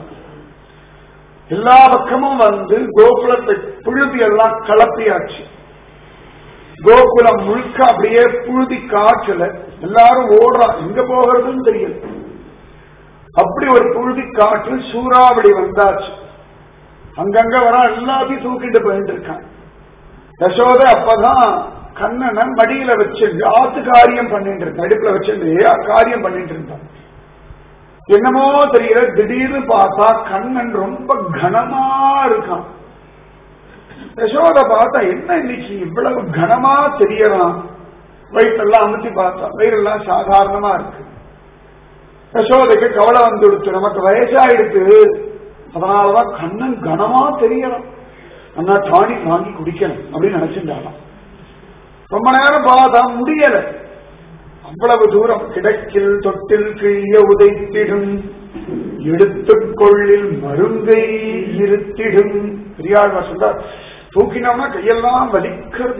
எல்லா பக்கமும் வந்து கோகுலத்தை புழுதி எல்லாம் கலப்பியாச்சு கோகுலம் முழுக்க அப்படியே புழுதி காற்றுல எல்லாரும் ஓடுறான் எங்க போகிறதுன்னு தெரியல அப்படி ஒரு புழுதி காற்று சூறாவளி வந்தாச்சு அங்கங்க வர எல்லாத்தையும் தூக்கிட்டு போயிட்டு இருக்கான் யசோத அப்பதான் கண்ணனை மடியில வச்சு ஆத்து காரியம் பண்ணிட்டு இருந்தான் அடுப்புல வச்சிருந்து காரியம் பண்ணிட்டு இருந்தான் என்னமோ தெரியல திடீர்னு பார்த்தா கண்ணன் ரொம்ப கனமா இருக்கான் யசோத பார்த்தா என்ன இன்னைக்கு இவ்வளவு கனமா தெரியறான் வயிற்றெல்லாம் அமுத்தி பார்த்தா வயிறெல்லாம் சாதாரணமா இருக்கு யசோதைக்கு கவலை வந்து கொடுத்து நமக்கு வயசாயிடுத்து அதனாலதான் கண்ணன் கனமா தெரியறான் அண்ணா டானிக் வாங்கி குடிக்கணும் அப்படின்னு நினைச்சிருந்தாலாம் ரொம்ப நேரம் பார்த்தா முடியல அவ்வளவு தூரம் கிடக்கில் தொட்டில் கிழிய உதைத்திடும் எடுத்துக்கொள்ளில் மருங்கை இருத்திடும் பெரியாழ்வார் சொல்றார் தூக்கினோம்னா கையெல்லாம் வலிக்கிறது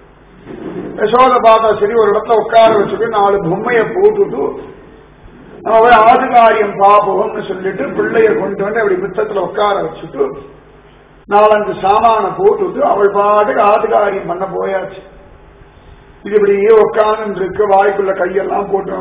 யசோத பார்த்தா சரி ஒரு இடத்துல உட்கார வச்சுட்டு நாலு பொம்மைய போட்டுட்டு நம்ம போய் ஆதிகாரியம் பாப்போம்னு சொல்லிட்டு பிள்ளைய கொண்டு வந்து அப்படி மித்தத்துல உட்கார வச்சுட்டு நாலஞ்சு சாமான போட்டுட்டு அவள் பாட்டுக்கு ஆதிகாரியம் பண்ண போயாச்சு இது இப்படியே உட்காந்து இருக்கு வாய்க்குள்ள கையெல்லாம் போட்டு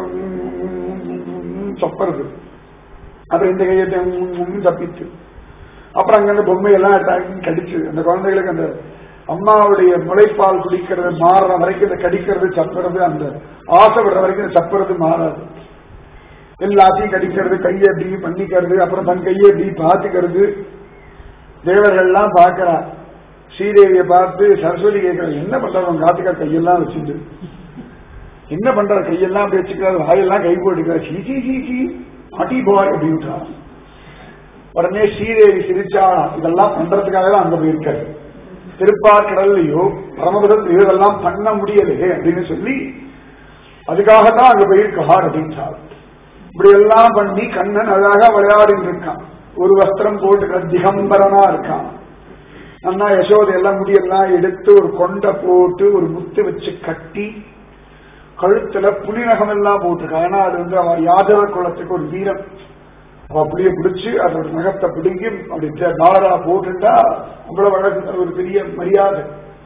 சப்பறது அப்புறம் இந்த கையை தப்பித்து அப்புறம் அங்க பொம்மையெல்லாம் கடிச்சு அந்த குழந்தைகளுக்கு அந்த அம்மாவுடைய முளைப்பால் குடிக்கிறது மாறுற வரைக்கும் இந்த கடிக்கிறது சப்புறது அந்த ஆசை விடுற வரைக்கும் சப்புறது மாறாது எல்லாத்தையும் கடிக்கிறது கையை எப்படி பண்ணிக்கிறது அப்புறம் தன் கையை எப்படி பார்த்துக்கிறது தேவர்கள்லாம் பார்க்கிறா ஸ்ரீதேவியை பார்த்து சரஸ்வதி கேட்கிறார் என்ன பண்றாரு காத்துக்கா கையெல்லாம் வச்சுட்டு என்ன பண்ற கையெல்லாம் அப்படி வச்சுக்கிறாரு வாயெல்லாம் கை போட்டுக்கிறார் சீச்சி சீச்சி மாட்டி போவார் அப்படின்றார் உடனே ஸ்ரீதேவி சிரிச்சாளா இதெல்லாம் பண்றதுக்காக தான் அங்க போயிருக்காரு திருப்பாக்கடல்லையோ பரமபதத்திலையோ இதெல்லாம் பண்ண முடியலையே அப்படின்னு சொல்லி அதுக்காகத்தான் அங்க போயிருக்கார் அப்படின்றார் இப்படி எல்லாம் பண்ணி கண்ணன் அழகா விளையாடிட்டு இருக்கான் ஒரு வஸ்திரம் போட்டு திகம்பரனா இருக்கான் அண்ணா யசோதை எல்லாம் முடியெல்லாம் எடுத்து ஒரு கொண்டை போட்டு ஒரு முத்து வச்சு கட்டி கழுத்துல புலிநகம் எல்லாம் போட்டிருக்கா ஏன்னா அது வந்து அவ யாதவ குலத்துக்கு ஒரு வீரம் அவ புளிய பிடிச்சு அதோட நகத்தை பிடுங்கி அப்படி டாலரா போட்டுட்டா அவ்வளவு அழகு ஒரு பெரிய மரியாதை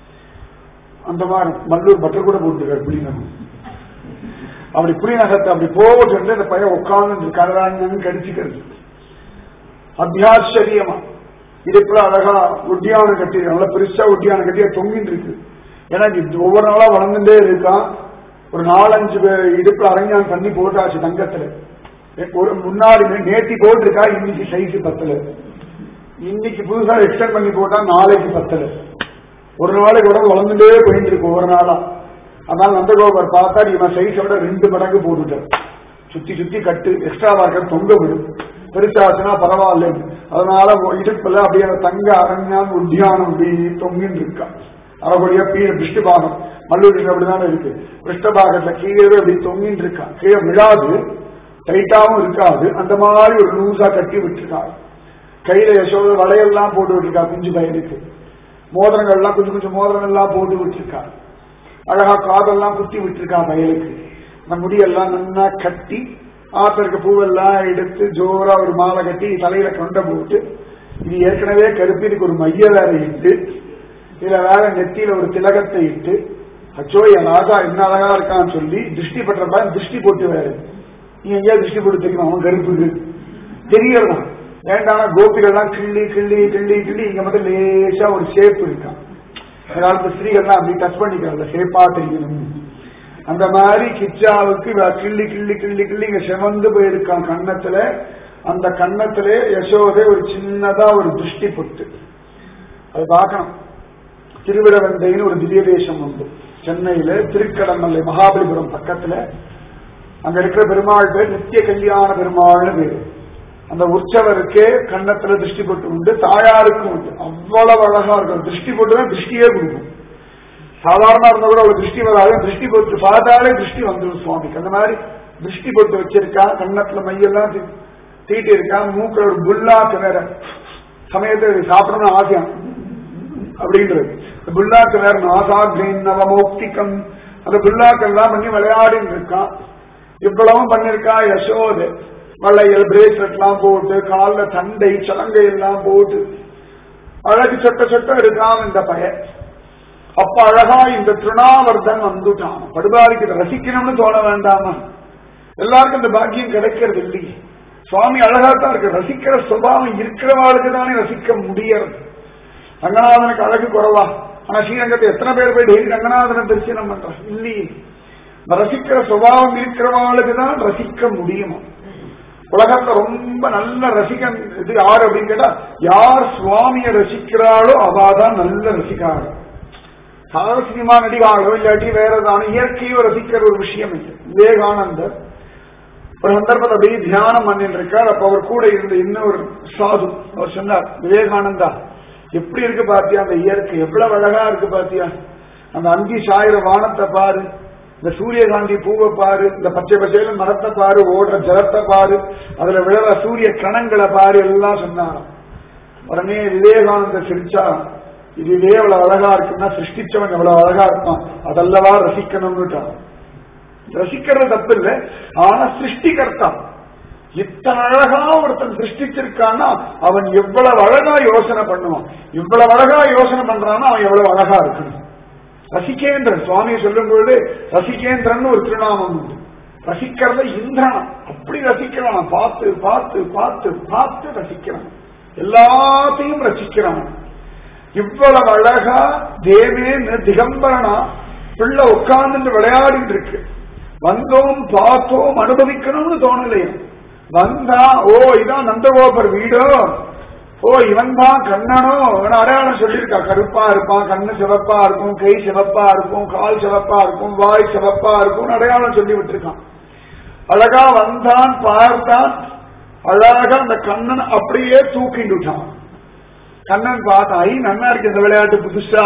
அந்த மாதிரி மல்லூர் பட்டர் கூட போட்டிருக்காரு புலிநகம் அப்படி புலிநகத்தை அப்படி போட்டு அந்த பையன் உட்கார்ந்து கதறாங்கன்னு கடிச்சுக்கிறது அத்தியாச்சரியமா இதுக்குள்ள அழகா ஒட்டியானம் கட்டி நல்லா பெருசா ஒட்டியானம் கட்டி தொங்கிட்டு இருக்கு ஏன்னா இது ஒவ்வொரு நாளா வளர்ந்துட்டே இருக்கான் ஒரு நாலஞ்சு இடுப்புல அரஞ்சான் பண்ணி போட்டாச்சு தங்கத்துல ஒரு முன்னாடி நேத்தி போட்டிருக்கா இன்னைக்கு சைஸ் பத்தல இன்னைக்கு புதுசா எக்ஸ்டெண்ட் பண்ணி போட்டா நாளைக்கு பத்தல ஒரு நாளைக்கு உடம்பு வளர்ந்துட்டே போயிட்டு இருக்கு ஒவ்வொரு நாளா அதனால நந்தகோபர் பார்த்தா இவன் சைஸை விட ரெண்டு மடங்கு போட்டுட்டார் சுத்தி சுத்தி கட்டு எக்ஸ்ட்ரா வாக்கர் தொங்க விடும் பெருசாச்சுன்னா பரவாயில்ல அதனால இடுப்புல அப்படியே தங்க அரண்யான் உத்தியானம் அப்படி தொங்கின்னு இருக்கா அவர்களுடைய கீழே பிருஷ்டபாகம் மல்லூரில் அப்படிதானே இருக்கு பிருஷ்டபாகத்துல கீழே அப்படி தொங்கின்னு இருக்கா கீழே விழாது டைட்டாவும் இருக்காது அந்த மாதிரி ஒரு லூசா கட்டி விட்டுருக்காங்க கையில யசோத வளையெல்லாம் போட்டு விட்டுருக்கா குஞ்சு பையனுக்கு மோதிரங்கள்லாம் கொஞ்சம் கொஞ்சம் மோதிரங்கள்லாம் போட்டு விட்டுருக்கா அழகா காதெல்லாம் குத்தி விட்டுருக்கா பயலுக்கு அந்த முடியெல்லாம் நன்னா கட்டி ஆத்தருக்கு பூவெல்லாம் எடுத்து ஜோரா ஒரு மாலை கட்டி தலையில கொண்ட போட்டு இது ஏற்கனவே கருப்பு இதுக்கு ஒரு மைய வேற இட்டு இதுல வேற நெத்தியில ஒரு திலகத்தை இட்டு அச்சோ என் ராஜா என்ன அழகா இருக்கான்னு சொல்லி திருஷ்டி பண்றப்ப திருஷ்டி போட்டு வேற நீ எங்கேயாவது திருஷ்டி போட்டு தெரியுமா அவன் கருப்பு தெரியறதான் வேண்டாம் கோபிகள்லாம் கிள்ளி கிள்ளி கிள்ளி கிள்ளி இங்க மட்டும் லேசா ஒரு ஷேப் இருக்கான் அந்த காலத்து ஸ்திரீகள்லாம் அப்படி டச் பண்ணிக்கிறாங்க ஷேப்பா தெரியணும் அந்த மாதிரி கிச்சாவுக்கு இவ கிள்ளி கிள்ளி கிள்ளி கிள்ளி இங்க செவந்து போயிருக்கான் கன்னத்துல அந்த கன்னத்திலே யசோதை ஒரு சின்னதா ஒரு திருஷ்டி பொட்டு அது பார்க்கணும் திருவிடவந்தைன்னு ஒரு திவ்ய தேசம் உண்டு சென்னையில திருக்கடமல்லை மகாபலிபுரம் பக்கத்துல அங்க இருக்கிற பெருமாள் பேர் நித்திய கல்யாண பெருமாள்னு பேரு அந்த உற்சவருக்கே கன்னத்துல திருஷ்டி பொட்டு உண்டு தாயாருக்கும் உண்டு அவ்வளவு அழகா இருக்கும் திருஷ்டி பொட்டு தான் திருஷ்டியே கொடுக்கும் சாதாரண இருந்தா கூட அவ்வளவு திருஷ்டி வராது திருஷ்டி பொட்டு பார்த்தாலே திருஷ்டி வந்துடும் சுவாமிக்கு அந்த மாதிரி திருஷ்டி பொட்டு வச்சிருக்கா கன்னத்துல மையெல்லாம் தீ- தீட்டி இருக்கா மூக்குல ஒரு புல்லாக்கு வேற சமயத்தை இது சாப்பிடணும்னு ஆசையா அப்படின்றது இந்த புல்லாக்கு வேற நாசாகிரீன் நவமௌக்திகம் அந்த புல்லாக்கெல்லாம் பண்ணி விளையாடின்னு இருக்கான் இவ்வளவும் பண்ணிருக்கா யசோது வளையல் பிரேஸ்லெட் எல்லாம் போட்டு கால்ல தண்டை சலங்கை எல்லாம் போட்டு அழகு சொட்ட சொட்ட இருக்கான் இந்த பையன் அப்ப அழகா இந்த திருணாவர்தன் வந்துட்டான் படுபாதிக்கு இதை ரசிக்கணும்னு தோண வேண்டாமா எல்லாருக்கும் இந்த பாக்கியம் கிடைக்கிறது இல்லையே சுவாமி அழகா தான் இருக்கு ரசிக்கிற சுபாவம் இருக்கிறவாளுக்கு தானே ரசிக்க முடியறது ரங்கநாதனுக்கு அழகு குறவா ஆனா ஸ்ரீரங்கத்தை எத்தனை பேர் போய் டெய்லி ரங்கநாதனை தரிசனம் பண்றான் இல்லையே இந்த ரசிக்கிற சுபாவம் இருக்கிறவாளுக்கு தான் ரசிக்க முடியுமா உலகத்துல ரொம்ப நல்ல ரசிகன் இது யார் அப்படின்னு கேட்டா யார் சுவாமியை ரசிக்கிறாளோ அவாதான் நல்ல ரசிகாள் சாதாரண சினிமா நடிகாளோ இல்லாட்டி வேற ஏதாவது இயற்கையோ ரசிக்கிற ஒரு விஷயம் இல்லை விவேகானந்தர் ஒரு சந்தர்ப்பத்தை அப்படியே தியானம் பண்ணிட்டு இருக்கார் அப்ப அவர் கூட இருந்த இன்னொரு சாது அவர் சொன்னார் விவேகானந்தா எப்படி இருக்கு பாத்தியா அந்த இயற்கை எவ்வளவு அழகா இருக்கு பாத்தியா அந்த அங்கி சாயிர வானத்தை பாரு இந்த சூரியகாந்தி பூவை பாரு இந்த பச்சை பச்சையில மரத்தை பாரு ஓடுற ஜலத்தை பாரு அதுல விழற சூரிய கணங்களை பாரு எல்லாம் சொன்னாராம் உடனே விவேகானந்தர் சிரிச்சா இதுவே எவ்வளவு அழகா இருக்குன்னா சிருஷ்டிச்சவன் எவ்வளவு அழகா இருப்பான் அதல்லவா ரசிக்கணும்னுட்டான் ரசிக்கிறது தப்பு இல்லை ஆனா சிருஷ்டிகர்த்தா இத்தனை அழகா ஒருத்தன் சிருஷ்டிச்சிருக்கான்னா அவன் எவ்வளவு அழகா யோசனை பண்ணுவான் இவ்வளவு அழகா யோசனை பண்றான்னா அவன் எவ்வளவு அழகா இருக்கணும் ரசிகேந்திரன் சுவாமியை சொல்லும் பொழுது ரசிகேந்திரன் ஒரு திருநாமம் உண்டு ரசிக்கிறத இந்திரனம் அப்படி ரசிக்கிறான் பார்த்து பார்த்து பார்த்து பார்த்து ரசிக்கிறான் எல்லாத்தையும் ரசிக்கிறான் இவ்வளவு அழகா தேவேன்னு திகம்பரனா பிள்ளை உட்கார்ந்து விளையாடிட்டு இருக்கு வந்தோம் பார்த்தோம் அனுபவிக்கணும்னு தோணலையா வந்தா ஓ இதான் நந்தகோபர் வீடோ ஓ இவன் தான் கண்ணனோ இவன் அடையாளம் சொல்லியிருக்கா கருப்பா இருப்பான் கண்ணு சிவப்பா இருக்கும் கை சிவப்பா இருக்கும் கால் சிவப்பா இருக்கும் வாய் சிவப்பா இருக்கும் அடையாளம் சொல்லி விட்டுருக்கான் அழகா வந்தான் பார்த்தான் அழகா அந்த கண்ணன் அப்படியே தூக்கிட்டு விட்டான் கண்ணன் பார்த்தான் ஐ நன்னா இருக்கு இந்த விளையாட்டு புதுசா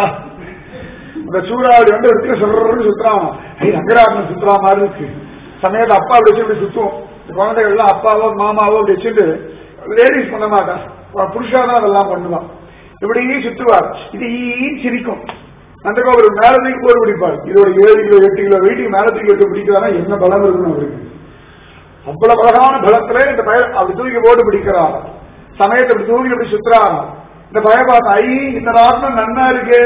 அந்த சூறாவளி வந்து எடுத்து சொல்றன்னு சுத்துறான் ஐ ரங்கராஜன் சுத்துறா மாதிரி இருக்கு சமயத்தை அப்பா அப்படி வச்சு இப்படி சுத்துவோம் இந்த குழந்தைகள் எல்லாம் அப்பாவோ மாமாவோ அப்படி வச்சுட்டு லேடிஸ் பண்ண மாட்டான் புருஷா தான் அதெல்லாம் பண்ணுவான் இப்படி சுத்துவார் இது ஈன்னு சிரிக்கும் அந்த ஒரு மேல தூக்கி போர் பிடிப்பார் இது ஒரு ஏழு கிலோ எட்டு கிலோ வெயிட்டுக்கு மேல தூக்கி எட்டு பிடிக்கிறானா என்ன பலம் இருக்கணும் அவருக்கு அவ்வளவு அழகான பலத்துல இந்த பய அப்படி தூக்கி போட்டு பிடிக்கிறார் சமயத்தை அப்படி தூக்கி அப்படி சுத்துறாரா இந்த பய பார்த்த ஐ இந்த ராட்னம் நன்னா இருக்கே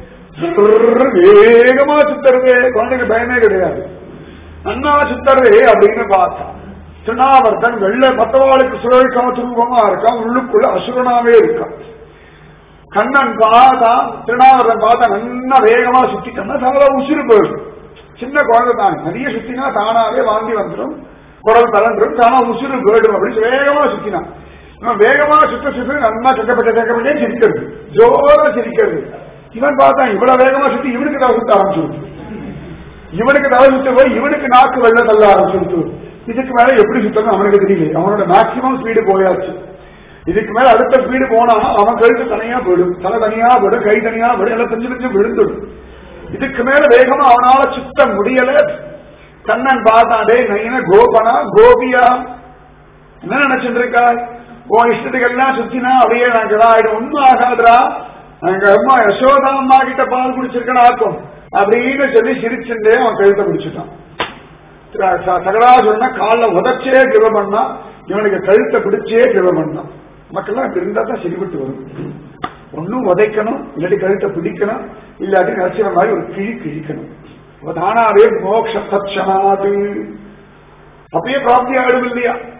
வேகமா சுத்துறது குழந்தைக்கு பயமே கிடையாது நன்னா சுத்துறது அப்படின்னு பார்த்தா திருநாவர்த்தன் வெள்ள மத்தவாளுக்கு சுழற்காம துருவமா இருக்கான் உள்ளுக்குள்ள அசுரனாவே இருக்கான் கண்ணன் பார்த்தா திருநாவரன் பார்த்தா நல்லா வேகமா சுத்திட்டோம்னா தங்கள உசுறு போயிடும் சின்ன குழந்தை தான் நிறைய சுத்தினா தானாவே வாங்கி வந்துடும் குரல் தளன்றும் தானா உசுறு போயிடும் அப்படின்னு வேகமா சுத்தினான் இவன் வேகமா சுத்த சுத்த நல்லா சக்கப்பட்ட சக்கப்பட்டே சிரிக்கிறது ஜோரா சிரிக்கிறது இவன் பார்த்தான் இவ்வளவு வேகமா சுத்தி இவனுக்கு தலை சுத்த ஆரம்பிச்சு இவனுக்கு தலை சுத்த போய் இவனுக்கு நாக்கு வெள்ள தள்ள ஆரம்பிச்சு இதுக்கு மேல எப்படி சுத்தணும் அவனுக்கு தெரியல அவனோட மேக்சிமம் ஸ்பீடு போயாச்சு இதுக்கு மேல அடுத்த ஸ்பீடு போனா அவன் கழுத்து தனியா போயிடும் தலை தனியா போயிடும் கை தனியா போயிடும் எல்லாம் கொஞ்சம் கொஞ்சம் விழுந்துடும் இதுக்கு மேல வேகமா அவனால சுத்த முடியல கண்ணன் பார்த்தாடே நைன கோபனா கோபியா என்ன நினைச்சிட்டு இருக்கா உன் இஷ்டத்துக்கு எல்லாம் சுத்தினா அப்படியே எனக்கு ஆயிடும் ஒன்னும் ஆகாதுடா எங்க அம்மா யசோதா அம்மா கிட்ட பால் குடிச்சிருக்கேன் ஆக்கும் அப்படின்னு சொல்லி சிரிச்சுட்டே அவன் கழுத்தை பிடிச்சிட்டான் சகடா சொன்னா காலில் உதச்சே கிவ பண்ணா இவனுக்கு கழுத்தை பிடிச்சே கிவ பண்ணான் மக்கள்லாம் இப்படி இருந்தா தான் சரிபட்டு வரும் ஒன்னும் உதைக்கணும் இல்லாட்டி கழுத்தை பிடிக்கணும் இல்லாட்டி நரசிவ மாதிரி ஒரு கிழி கிழிக்கணும் அப்ப தானாவே மோக்ஷ தட்சணாது அப்படியே பிராப்தி ஆயிடும் இல்லையா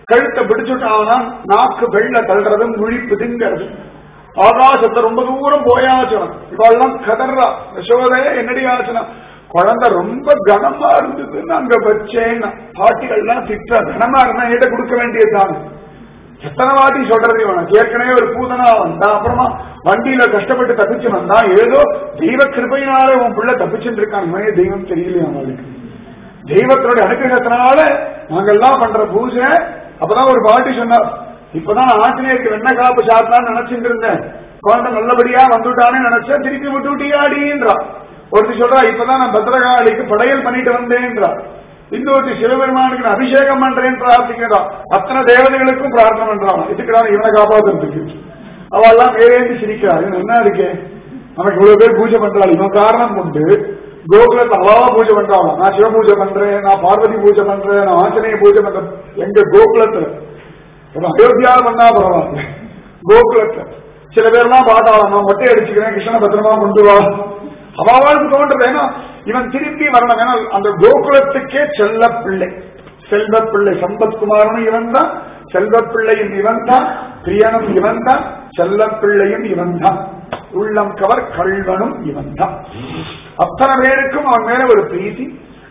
கழுத்தை பிடிச்சுட்டானா நாக்கு வெள்ள தள்ளுறதும் மொழி பிதுங்கிறது ஆகாசத்தை ரொம்ப தூரம் போயாச்சனம் இவெல்லாம் கதறா யசோதைய என்னடி ஆச்சுனா குழந்தை ரொம்ப கனமா இருந்ததுன்னு அங்க வச்சேன்னா பாட்டிகள்லாம் திட்ட கனமா இருந்தா என்கிட்ட கொடுக்க வேண்டியதுதான் எத்தனை வாட்டி சொல்றது இவனுக்கு ஏற்கனவே ஒரு பூதனா வந்தான் அப்புறமா வண்டியில கஷ்டப்பட்டு தப்பிச்சு வந்தான் ஏதோ தெய்வ கிருபையினால உன் பிள்ளை தப்பிச்சுட்டு இருக்கான் இவனே தெய்வம் தெரியலையா அவனுக்கு தெய்வத்தினுடைய அனுகிரகத்தினால நாங்கெல்லாம் பண்ற பூஜை அப்பதான் ஒரு பாட்டி சொன்னார் இப்பதான் ஆஞ்சநேயருக்கு வெண்ண காப்பு சாப்பிடலாம்னு நினைச்சிட்டு இருந்தேன் குழந்தை நல்லபடியா வந்துட்டானே நினைச்சேன் திருப்பி விட்டு விட்டியாடின்றா ஒருத்தி சொல்றா இப்பதான் நான் பத்திரகாளிக்கு படையல் பண்ணிட்டு வந்தேன்றா இன்னொருத்தி சிவபெருமானுக்கு நான் அபிஷேகம் பண்றேன்னு பிரார்த்திக்கிறா அத்தனை தேவதைகளுக்கும் பிரார்த்தனை பண்றான் இதுக்குதான் இவனை காப்பாத்துறதுக்கு அவெல்லாம் வேறேந்து சிரிக்கிறா இது என்ன இருக்கே நமக்கு இவ்வளவு பேர் பூஜை பண்றாள் இவன் காரணம் கொண்டு கோகுலத்தை அவாவா பூஜை பண்றாங்க நான் சிவ பூஜை பண்றேன் நான் பார்வதி பூஜை பண்றேன் நான் ஆஞ்சநேய பூஜை பண்றேன் எங்க கோகுலத்துல இப்ப அயோத்தியாவில் பண்ணா பரவாயில்ல கோகுலத்துல சில பேர்லாம் பார்த்தாலும் நான் மொட்டை அடிச்சுக்கிறேன் கிருஷ்ண பத்திரமா கொண்டு வா அவாவாளுக்கு தோன்றது ஏன்னா இவன் திருப்பி வரணும் ஏன்னா அந்த கோகுலத்துக்கே செல்ல பிள்ளை செல்வ பிள்ளை சம்பத்குமாரனும் இவன் தான் செல்வ பிள்ளையும் இவன் தான் பிரியனும் இவன் தான் செல்ல பிள்ளையும் இவன் தான் உள்ளம் கவர் கல்வனும் இவன் தான் அத்தனை பேருக்கும் அவன் மேல ஒரு பிரீத்தி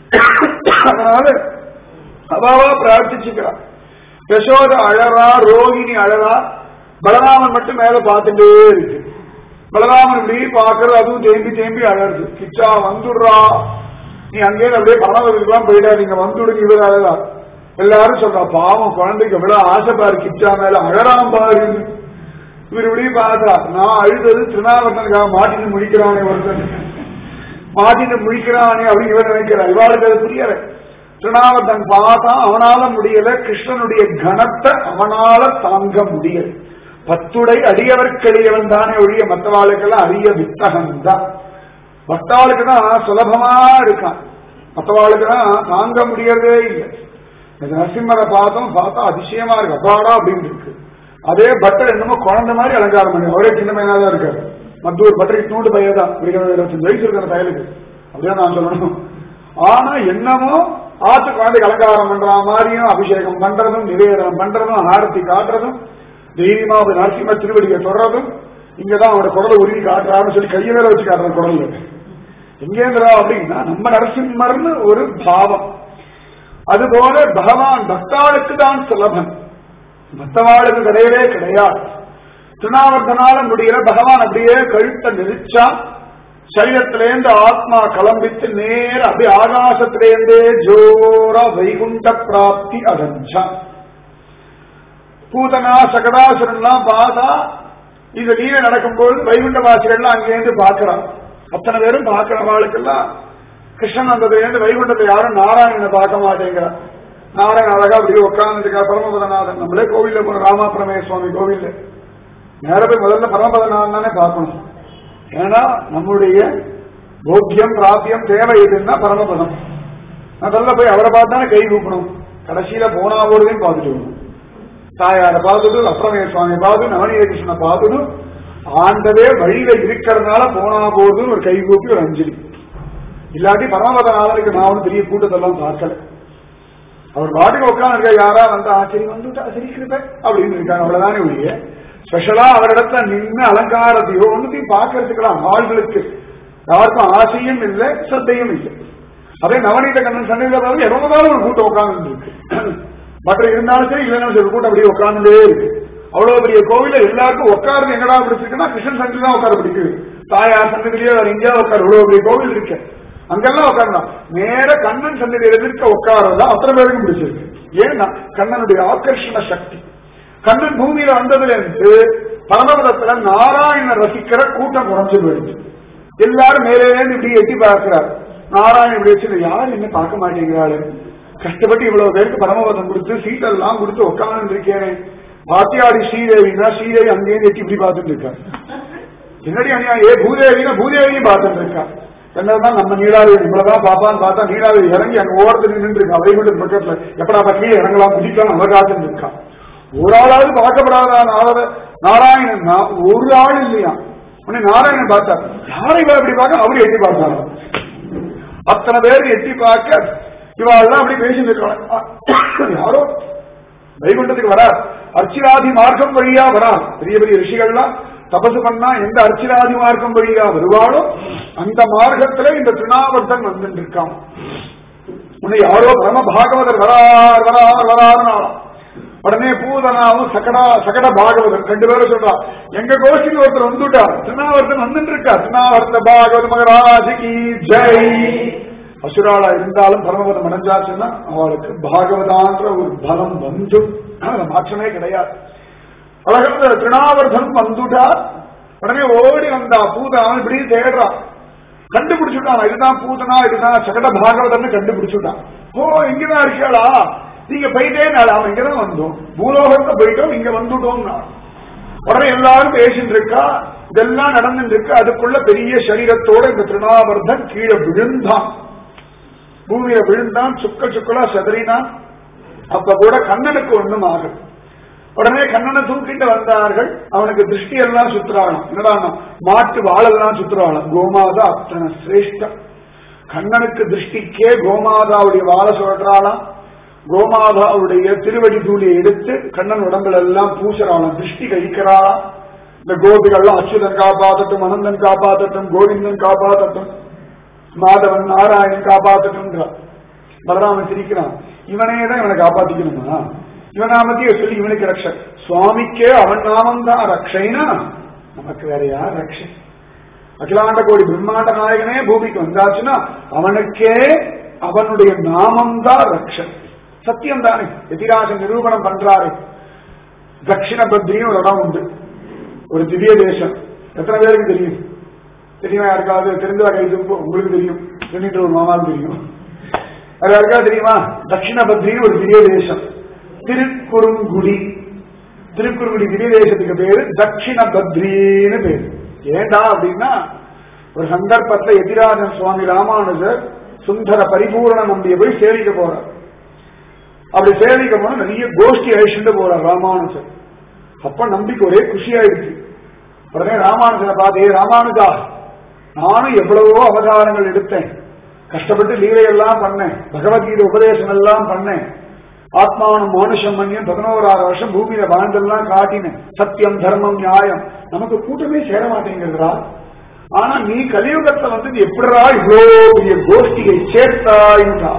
அதனால அவாவா பிரார்த்திச்சுக்கிறான் யசோத அழறா ரோகிணி அழறா பலராமன் மட்டும் மேல பார்த்துட்டே இருக்கு பலராமன் இப்படி பாக்குறது அதுவும் தேம்பி தேம்பி அழறது கிச்சா வந்துடுறா நீ அங்கே அப்படியே பணவர்களுக்கெல்லாம் போயிட்டா நீங்க வந்துடுங்க இவர் அழகா எல்லாரும் சொல்றா பாவம் குழந்தைக்கு எவ்வளவு ஆசை பாரு கிச்சா மேல அழறாம் பாரு இவர் இப்படி பார்த்தா நான் அழுதது திருநாவர்த்தனுக்காக மாட்டின்னு முடிக்கிறானே ஒருத்தன் மாட்டின்னு முழிக்கிறானே அப்படின்னு இவர் நினைக்கிறார் இவாளுக்கு அது புரியல திருநாவர்த்தன் பார்த்தா அவனால முடியல கிருஷ்ணனுடைய கணத்தை அவனால தாங்க முடியல பத்துடை அடியவர்க்கெளியவன் தானே ஒழிய மற்றவாளுக்கெல்லாம் அரிய வித்தகன் தான் மற்றவாளுக்கு தான் சுலபமா இருக்கான் மற்றவாளுக்கு தான் தாங்க முடியறதே இல்லை இந்த நரசிம்மரை பார்த்தோம் பார்த்தா அதிசயமா இருக்கு அப்பாடா அப்படின்னு இருக்கு அதே பட்டர் என்னமோ குழந்தை மாதிரி அலங்காரம் பண்ணி அவரே சின்ன பையனா தான் இருக்காரு மத்தூர் பட்டர் நூண்டு பையன் தான் இருபத்தஞ்சு வயசு இருக்கிற பயலுக்கு அப்படியே நான் சொல்லணும் ஆனா என்னமோ ஆத்து குழந்தைக்கு அலங்காரம் பண்ற மாதிரியும் அபிஷேகம் பண்றதும் நிவேதனம் பண்றதும் ஆரத்தி காட்டுறதும் தைரியமா ஒரு நரசிம்ம திருவடியை தொடர்றதும் இங்கதான் அவனோட குடலை உருவி காட்டுறாருன்னு சொல்லி கையை வேற வச்சு காட்டுற குடல்ல எங்கேந்திரா அப்படின்னா நம்ம நரசிம்மர்னு ஒரு பாவம் அதுபோல பகவான் பக்தாளுக்கு தான் சுலபன் மற்றவாளுக்கு கிடையவே கிடையாது திருநாவர்த்தனால முடியல பகவான் அப்படியே கழுத்தை நெரிச்சா சரீரத்திலேருந்து ஆத்மா கிளம்பித்து நேர அப்படியே ஆகாசத்திலேருந்தே ஜோரா வைகுண்ட பிராப்தி அடைஞ்சான் பூதனா சகடாசுரன்லாம் பார்த்தா இது லீலை நடக்கும்போது வைகுண்ட வாசிகள்லாம் அங்கேருந்து பார்க்கிறான் அத்தனை பேரும் பார்க்கிறவாளுக்கெல்லாம் கிருஷ்ணன் வந்ததுலேருந்து வைகுண்டத்தை யாரும் நாராயணனை பார்க்க மாட்டேங்கிறார் நாராயணன் அழகா அப்படி உட்கார்ந்துருக்கா பரமபதநாதன் நம்மளே கோவில்ல போன ராமாபிரமேய சுவாமி கோவில்ல நேர போய் முதல்ல பரமபதநாதன் தானே பார்க்கணும் ஏன்னா நம்முடைய போக்கியம் பிராபியம் தேவை எதுன்னா பரமபதம் முதல்ல போய் அவரை பார்த்தானே கை கூப்பணும் கடைசியில போனா போறதையும் பார்த்துட்டு வரணும் தாயார பார்த்துட்டு அப்புறமே சுவாமி பார்த்து நவநீத கிருஷ்ணனை பார்த்துட்டு ஆண்டவே வழியில இருக்கிறதுனால போனா போறதுன்னு ஒரு கை கூப்பி ஒரு அஞ்சலி இல்லாட்டி பரமபதநாதனுக்கு நான் ஒன்றும் பெரிய கூட்டத்தெல்லாம் பார்க்கல அவர் பாட்டுக்கு உட்காந்து யாரா வந்தா சரி வந்துட்டா சரி கிருப்ப அப்படின்னு இருக்காங்க அவ்வளவுதானே ஒழிய ஸ்பெஷலா அவரிடத்துல நின்று அலங்காரத்தையோ ஒன்றுத்தையும் பார்க்கறதுக்கெல்லாம் ஆள்களுக்கு யாருக்கும் ஆசையும் இல்லை சத்தையும் இல்லை அதே நவநீத கண்ணன் சன்னிதில பார்த்து எவ்வளவு ஒரு கூட்டம் உட்கார்ந்து இருக்கு மற்ற இருந்தாலும் சரி இல்லைன்னா சரி கூட்டம் அப்படியே உட்கார்ந்துட்டே இருக்கு அவ்வளவு பெரிய கோவில எல்லாருக்கும் உட்கார்ந்து எங்கடா பிடிச்சிருக்குன்னா கிருஷ்ணன் சன்னதி தான் உட்கார பிடிக்குது தாயார் சன்னதிலேயே வேற எங்கேயாவது உட்கார் இவ்வளவு பெரிய கோவில் இருக்கு அங்கெல்லாம் உட்காரலாம் நேர கண்ணன் சன்னதி எதிர்க்க உட்காரதான் அத்தனை பேருக்கும் பிடிச்சிருக்கு ஏன்னா கண்ணனுடைய ஆக்கர்ஷண சக்தி கண்ணன் பூமியில வந்ததுல இருந்து பரமபதத்துல நாராயண ரசிக்கிற கூட்டம் குறைஞ்சு போயிடுச்சு எல்லாரும் மேலே இப்படி எட்டி பார்க்கிறார் நாராயணன் இப்படி வச்சு யாரும் என்ன பார்க்க மாட்டேங்கிறாள் கஷ்டப்பட்டு இவ்வளவு பேருக்கு பரமபதம் கொடுத்து சீட்டெல்லாம் கொடுத்து உட்கார்ந்து இருக்கேன் பாத்தியாடி ஸ்ரீதேவினா ஸ்ரீதேவி அங்கேயும் எட்டி இப்படி பார்த்துட்டு இருக்காரு என்னடி அணியா ஏ பூதேவினா பூதேவியும் பார்த்துட்டு இருக்கா என்னதான் நம்ம நீலாதேவி இவ்வளவுதான் பாப்பான்னு பார்த்தா நீலாதேவி இறங்கி அங்க ஓரத்தில் நின்று இருக்கா வைகுண்ட பக்கத்துல எப்படா பக்கமே இறங்கலாம் குதிக்கலாம் அவ காத்துட்டு இருக்கா ஒரு ஆளாவது பார்க்கப்படாத நாராயணன் ஒரு ஆள் இல்லையா உடனே நாராயணன் பார்த்தார் யாரை இவ அப்படி பார்க்க அவரு எட்டி பார்த்தாரு அத்தனை பேர் எட்டி பார்க்க இவாள்லாம் அப்படி பேசிட்டு இருக்காங்க யாரோ வைகுண்டத்துக்கு வரார் அர்ச்சிராதி மார்க்கம் வழியா வரார் பெரிய பெரிய ரிஷிகள்லாம் தபசு பண்ணா எந்த அர்ச்சிராதி மார்க்கம் வழியா வருவாளோ அந்த மார்க்கத்துல இந்த திருநாவர்த்தன் வந்துட்டு இருக்கான் உன்னை யாரோ பரம பாகவதர் வரார் வரார் வரார் உடனே பூதனாவும் சகடா சகட பாகவதர் ரெண்டு பேரும் சொல்றா எங்க கோஷ்டிக்கு ஒருத்தர் வந்துட்டார் திருநாவர்த்தன் வந்துட்டு இருக்கா திருநாவர்த்த பாகவத மகராஜிக்கு ஜெய் அசுராளா இருந்தாலும் பரமபதம் அடைஞ்சாச்சுன்னா அவளுக்கு பாகவதான்ற ஒரு பலம் வந்து அதுல மாற்றமே கிடையாது அழகான திருநாவர்தன் வந்துட்டார் உடனே ஓடி வந்தா பூதனான் இப்படி தேடுறான் கண்டுபிடிச்சுட்டான் இதுதான் பூதனா இதுதான் சகட பாகவதன்னு கண்டுபிடிச்சுட்டான் ஓ இங்கதான் இருக்காளா நீங்க போயிட்டே நாள் அவன் இங்கதான் வந்தோம் பூலோகத்தை போயிட்டோம் இங்க வந்துட்டோம் உடனே எல்லாரும் பேசிட்டு இருக்கா இதெல்லாம் நடந்துட்டு இருக்கு அதுக்குள்ள பெரிய சரீரத்தோட இந்த திருநாவர்தன் கீழே விழுந்தான் பூமியில விழுந்தான் சுக்க சுக்கலா செதறினான் அப்ப கூட கண்ணனுக்கு ஒண்ணும் ஆகும் உடனே கண்ணனை தூக்கிட்டு வந்தார்கள் அவனுக்கு திருஷ்டி எல்லாம் சுத்துறாளாம் என்னடா மாட்டு வாழெல்லாம் சுத்துறாளாம் கோமாதா அத்தனை சிரேஷ்டம் கண்ணனுக்கு திருஷ்டிக்கே கோமாதாவுடைய வாழை சொல்றாளாம் கோமாதாவுடைய திருவடி தூளியை எடுத்து கண்ணன் உடம்புல எல்லாம் பூசுறாளாம் திருஷ்டி கழிக்கிறாளாம் இந்த கோபிகள்லாம் அச்சுதன் காப்பாத்தட்டும் அனந்தன் காப்பாத்தட்டும் கோவிந்தன் காப்பாத்தட்டும் மாதவன் நாராயணன் காப்பாத்தட்டும்ன்றான் பலராமன் சிரிக்கிறான் இவனே தான் இவனை காப்பாத்திக்கணுமா இவன் நாமத்தையே சொல்லி இவனுக்கு ரக்ஷன் சுவாமிக்கே அவன் நாமம் தான் ரக்ஷைனா நமக்கு வேற யார் ரக்ஷன் அகிலாண்ட கோடி பிரம்மாண்ட நாயகனே பூமிக்கு வந்தாச்சுன்னா அவனுக்கே அவனுடைய நாமம் தான் ரக்ஷன் சத்தியம் தானே எதிராஜன் நிரூபணம் பண்றாரு தட்சிண பத்ரியும் ஒரு இடம் உண்டு ஒரு திவ்ய தேசம் எத்தனை பேருக்கு தெரியும் தெரியுமா யாருக்காவது தெரிஞ்ச கை தூக்கும் உங்களுக்கு தெரியும் தெரிஞ்சிட்டு ஒரு மாமாவுக்கு தெரியும் அது யாருக்காவது தெரியுமா தட்சிண பத்ரின்னு ஒரு திவ்ய தேசம் திருக்குறுங்குடி திருக்குறுங்குடி திவ்ய தேசத்துக்கு பேரு தட்சிண பத்ரின்னு பேரு ஏண்டா அப்படின்னா ஒரு சந்தர்ப்பத்துல எதிராஜன் சுவாமி ராமானுஜர் சுந்தர பரிபூரண நம்பிய போய் சேவிக்க போறார் அப்படி சேவிக்க போனா நிறைய கோஷ்டி அழிச்சுட்டு போறார் ராமானுஜர் அப்ப நம்பிக்கை ஒரே குஷியாயிடுச்சு உடனே ராமானுஜரை பார்த்து "ஏய் ராமானுஜா நானும் எவ்வளவோ அவதாரங்கள் எடுத்தேன் கஷ்டப்பட்டு லீலையெல்லாம் பண்ணேன் பகவத்கீதை உபதேசம் எல்லாம் பண்ணேன் ஆத்மானம் மானுஷம் மன்யம் பதினோராறு வருஷம் பூமியில வாழ்ந்தெல்லாம் காட்டினேன் சத்தியம் தர்மம் நியாயம் நமக்கு கூட்டமே சேர மாட்டேங்கிறதா ஆனா நீ கலியுகத்தை வந்து நீ எப்படிடா இவ்வளோ பெரிய கோஷ்டியை சேர்த்தாயின்றா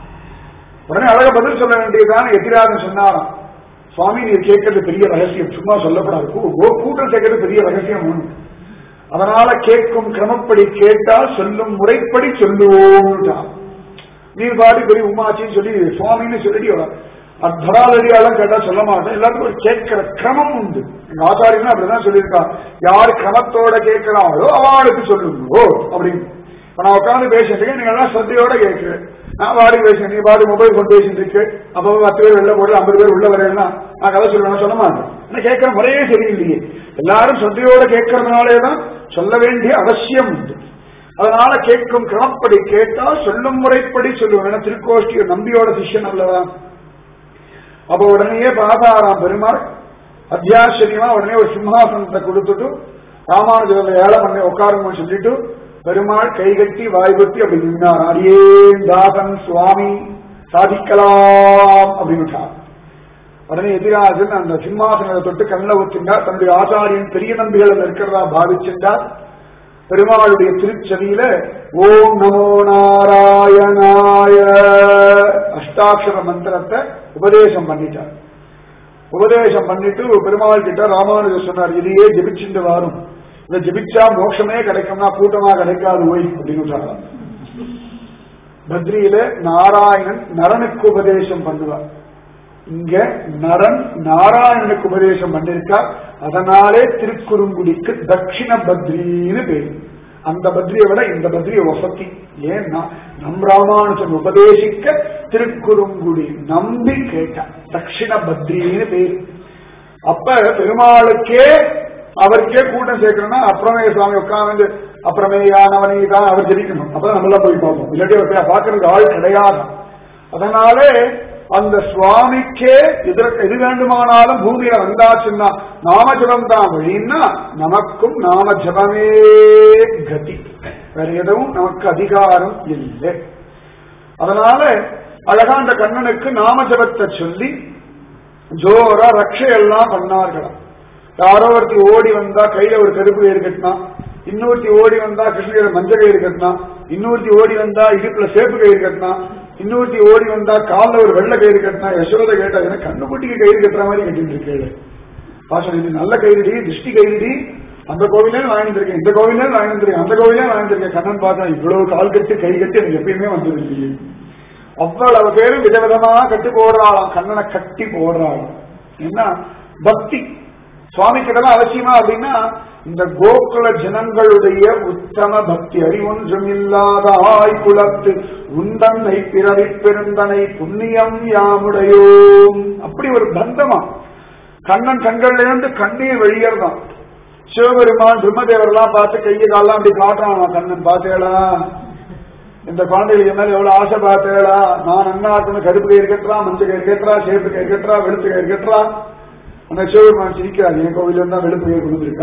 உடனே அழக பதில் சொல்ல வேண்டியதுதான் எதிராக சொன்னாராம் சுவாமி நீ கேட்கறது பெரிய ரகசியம் சும்மா சொல்லப்படாது கூ- கோ- கூட்டம் சேர்க்கறது பெரிய ரகசியம் ஒண்ணு அதனால கேட்கும் கிரமப்படி கேட்டால் சொல்லும் முறைப்படி சொல்லுவோம் நீ பாடி பெரிய உமாச்சின்னு சொல்லி சுவாமின்னு சொல்லிட்டு அர்த்தராலடியாலும் கேட்டா சொல்ல மாட்டேன் எல்லாத்துக்கும் ஒரு கேட்கிற கிரமம் உண்டு எங்க ஆச்சாரியனும் அப்படிதான் சொல்லியிருக்கா யார் கிரமத்தோட கேட்கிறாங்களோ அவளுக்கு சொல்லுங்கோ அப்படின்னு இப்ப நான் உட்காந்து பேசிட்டு இருக்கேன் நீங்க எல்லாம் சத்தையோட கேட்கிறேன் நான் பாடி பேசுறேன் நீ பாடி மொபைல் கொண்டு பேசிட்டு இருக்கு அப்போ பத்து பேர் வெளில போடு ஐம்பது பேர் உள்ள வரேன்னா நான் கதை சொல்லுவேன் சொல்ல மாட்டேன் ஆனா கேட்கிற முறையே சரியில்லையே எல்லாரும் சத்தையோட கேட்கறதுனாலேதான் சொல்ல வேண்டிய அவசியம் உண்டு அதனால கேட்கும் கிரமப்படி கேட்டால் சொல்லும் முறைப்படி சொல்லுவேன் ஏன்னா திருக்கோஷ்டி நம்பியோட சிஷ்யன் அல்லவா அப்ப உடனே பாதாராம் பெருமாள் அத்தியாச்சரியமா உடனே ஒரு சிம்ஹாசனத்தை கொடுத்துட்டு ராமானுஜர்ல ஏழை பண்ணி உட்காருங்கன்னு சொல்லிட்டு பெருமாள் கைகட்டி வாய்பத்தி அப்படி நின்றார் அடியேன் தாசன் சுவாமி சாதிக்கலாம் அப்படின்னு உடனே எதிராஜன் அந்த சிம்மாசனத்தை தொட்டு கண்ண ஊற்றினார் தன்னுடைய ஆச்சாரியன் பெரிய நம்பிகள் அதுல இருக்கிறதா பாவிச்சிருந்தார் பெருமாளுடைய திருச்சதியில ஓம் நமோ நாராயணாய அஷ்டாட்சர மந்திரத்தை உபதேசம் பண்ணிட்டார் உபதேசம் பண்ணிட்டு பெருமாள் கிட்ட ராமானுஜர் சொன்னார் இதையே ஜெபிச்சுட்டு வரும் இதை ஜெபிச்சா மோட்சமே கிடைக்கும்னா கூட்டமா கிடைக்காது ஓய் அப்படின்னு சொன்னார் பத்ரியில நாராயணன் நரனுக்கு உபதேசம் பண்ணுவார் இங்க நரன் நாராயணனுக்கு உபதேசம் பண்ணிருக்கார் அதனாலே திருக்குறுங்குடிக்கு தட்சிண பத்ரின்னு பேரு அந்த பத்ரியை விட இந்த பத்ரிய வசதி ஏன்னா நம் ராமானுஜன் உபதேசிக்க திருக்குறுங்குடி நம்பி கேட்டார் தட்சிண பத்ரின்னு பேரு அப்ப பெருமாளுக்கே அவருக்கே கூட்டம் சேர்க்கணும்னா அப்புறமே சுவாமி உட்கார்ந்து அப்புறமேயானவனை தான் அவர் ஜெபிக்கணும் அப்பதான் நம்மளாம் போய் பார்ப்போம் இல்லாட்டி அவர் போய் பார்க்கறதுக்கு ஆள் கிடையாது அதனாலே அந்த சுவாமிக்கே எதிர- எது வேண்டுமானாலும் பூமியில வந்தாச்சுன்னா நாம ஜபம் தான் வழின்னா நமக்கும் நாம ஜபமே கதி வேற எதுவும் நமக்கு அதிகாரம் இல்லை அதனால அழகா அந்த கண்ணனுக்கு நாம ஜபத்தை சொல்லி ஜோரா ரக்ஷையெல்லாம் பண்ணார்களாம் யாரோ ஒருத்தி ஓடி வந்தா கையில ஒரு கருப்பு கயிறு கட்டினா இன்னொருத்தி ஓடி வந்தா கிருஷ்ணகிரி மஞ்சள் கயிறு கட்டினா இன்னொருத்தி ஓடி வந்தா இடுப்புல சேப்பு கயிறு கட்டினா இன்னொருத்தி ஓடி வந்தா கால்ல ஒரு வெள்ளை கயிறு கட்டினா யசோத கேட்டா எனக்கு கண்ணுக்குட்டிக்கு கயிறு கட்டுற மாதிரி கட்டிட்டு இருக்கேன் பாசம் இது நல்ல கயிறுடி திருஷ்டி கயிறுடி அந்த கோவிலே வாங்கியிருக்கேன் இந்த கோவிலே வாங்கியிருக்கேன் அந்த கோவிலே வாங்கியிருக்கேன் கண்ணன் பார்த்தா இவ்வளவு கால் கட்டு கை கட்டு எனக்கு எப்பயுமே வந்தது இல்லையே அவ்வளவு பேரும் விதவிதமா கட்டி போடுறாளாம் கண்ணனை கட்டி போடுறாளாம் என்ன பக்தி சுவாமி கிட்டலாம் அவசியமா அப்படின்னா இந்த கோகுல ஜனங்களுடைய உத்தம பக்தி அறிவொன்றும் இல்லாத ஆய்குலத்து உந்தன்னை பிறவி பெருந்தனை புண்ணியம் யாமுடையோம் அப்படி ஒரு பந்தமா கண்ணன் கண்கள்ல இருந்து கண்ணீர் வெளியேறதான் சிவபெருமான் பிரம்மதேவர்லாம் பார்த்து கையை காலெல்லாம் அப்படி காட்டுறான் கண்ணன் பார்த்தேடா இந்த குழந்தைகளுக்கு மேல எவ்வளவு ஆசை பார்த்தேடா நான் அண்ணா இருக்கணும் கருப்பு கயிறு கட்டுறா மஞ்சள் கயிறு கட்டுறா சேப்பு கயிறு கட்டுறா வெளுத்து கயிறு கட்டுறா அந்த சிவபெருமான் சிரிக்கிறார் என் கோவில இருந்தா வெளுப்பு கயிறு கொண்டு வந்திருக்கா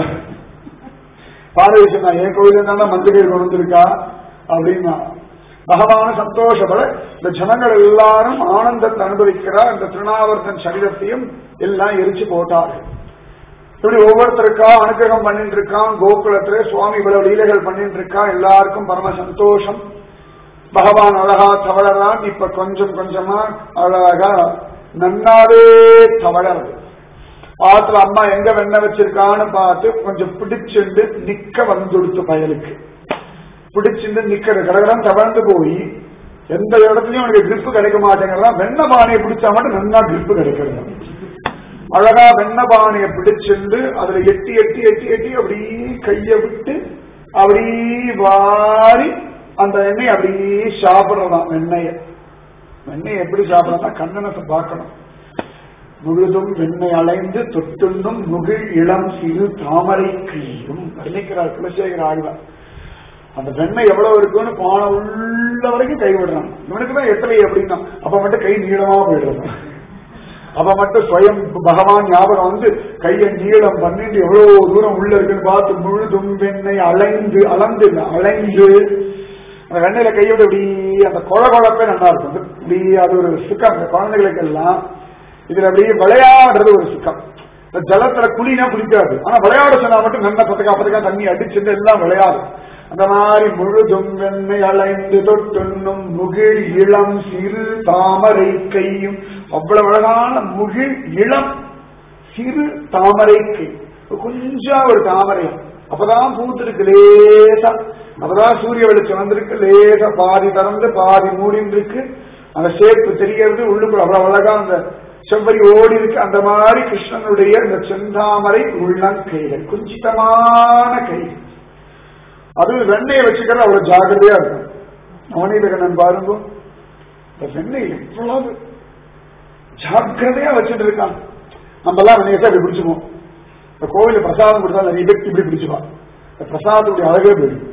பார்வதி சொன்னா என் கோவில இருந்தா மஞ்சள் கயிறு கொண்டு வந்திருக்கா அப்படின்னா பகவான சந்தோஷப்பட இந்த ஜனங்கள் எல்லாரும் ஆனந்தத்தை அனுபவிக்கிறார் இந்த திருநாவர்த்தன் சரீரத்தையும் எல்லாம் எரிச்சு போட்டார்கள் இப்படி ஒவ்வொருத்தருக்கா அனுகிரகம் பண்ணிட்டு இருக்கான் கோகுலத்துல சுவாமி இவ்வளவு லீலைகள் பண்ணிட்டு இருக்கான் எல்லாருக்கும் பரம சந்தோஷம் பகவான் அழகா தவழறான் இப்ப கொஞ்சம் கொஞ்சமா அழகா நன்னாவே தவழறது ஆத்துல அம்மா எங்க வெண்ண வச்சிருக்கான்னு பார்த்து கொஞ்சம் பிடிச்சுண்டு நிக்க வந்துடுத்து பயலுக்கு பிடிச்சிருந்து நிக்கிற கடகடம் தவழ்ந்து போய் எந்த இடத்துலயும் அவனுக்கு கிரிப்பு கிடைக்க மாட்டேங்கிறதா வெண்ண பானையை பிடிச்சா மட்டும் நல்லா கிரிப்பு கிடைக்கிறது அழகா வெண்ண பானையை பிடிச்சிருந்து அதுல எட்டி எட்டி எட்டி எட்டி அப்படி கைய விட்டு அப்படி வாரி அந்த எண்ணெய் அப்படியே சாப்பிடறதாம் வெண்ணெய வெண்ணெய் எப்படி சாப்பிடறதா கண்ணனத்தை பார்க்கணும் முழுதும் வெண்ணெய் அலைந்து தொட்டுண்ணும் முகில் இளம் சிறு தாமரை கையும் வர்ணிக்கிறார் குலசேகர ஆழ்வார் அந்த வெண்ணெய் எவ்வளவு இருக்குன்னு பானை உள்ள வரைக்கும் கை விடுறான் இவனுக்கு தான் எத்தனை அப்படின்னா அப்ப மட்டும் கை நீளமா போயிடுறான் அப்ப மட்டும் ஸ்வயம் பகவான் ஞாபகம் வந்து கையை நீளம் பண்ணிட்டு எவ்வளவு தூரம் உள்ள இருக்குன்னு பார்த்து முழுதும் வெண்ணெய் அலைந்து அளந்து இல்ல, அலைந்து அந்த வெண்ணெயில கையோட இப்படி அந்த கொழ கொழப்பே நல்லா இருக்கும் இப்படி அது ஒரு சுக்கம் இந்த குழந்தைகளுக்கு எல்லாம் இதுல அப்படியே விளையாடுறது ஒரு சுக்கம் இந்த ஜலத்துல குளினா குளிக்காது ஆனா விளையாட சொன்னா மட்டும் நல்ல பத்தக்கா பத்தக்கா தண்ணி அடிச்சுட்டு எல்லாம் விளையாடும் அந்த மாதிரி முழுதும் வெண்ணெய் அலைந்து தொட்டுண்ணும் முகில் இளம் சிறு தாமரை கையும் அவ்வளவு அழகான முகில் இளம் சிறு தாமரை கை கொஞ்சம் ஒரு தாமரை அப்பதான் பூத்திருக்கு லேசா அப்பதான் சூரிய வெளிச்சம் வந்திருக்கு லேசா பாதி திறந்து பாதி மூடின்னு இருக்கு அந்த ஷேப்பு தெரியறது உள்ளுக்குள்ள அவ்வளவு அழகா அந்த செவ்வரி ஓடி இருக்கு அந்த மாதிரி கிருஷ்ணனுடைய இந்த செந்தாமரை உள்ளங்கைகள் குஞ்சிதமான கை அது வெண்ணெயை வச்சுக்கிறது அவ்வளவு ஜாகிரதையா இருக்கும் நவநீத கண்ணன் பாருங்க இந்த வெண்ணெய் எவ்வளவு ஜாக்கிரதையா வச்சுட்டு இருக்கான் நம்ம எல்லாம் வெண்ணெய் அப்படி பிடிச்சுப்போம் இந்த கோவில பிரசாதம் கொடுத்தா நிறைய பேர் இப்படி பிடிச்சுப்பான் இந்த பிரசாதத்துடைய அழகே போயிடும்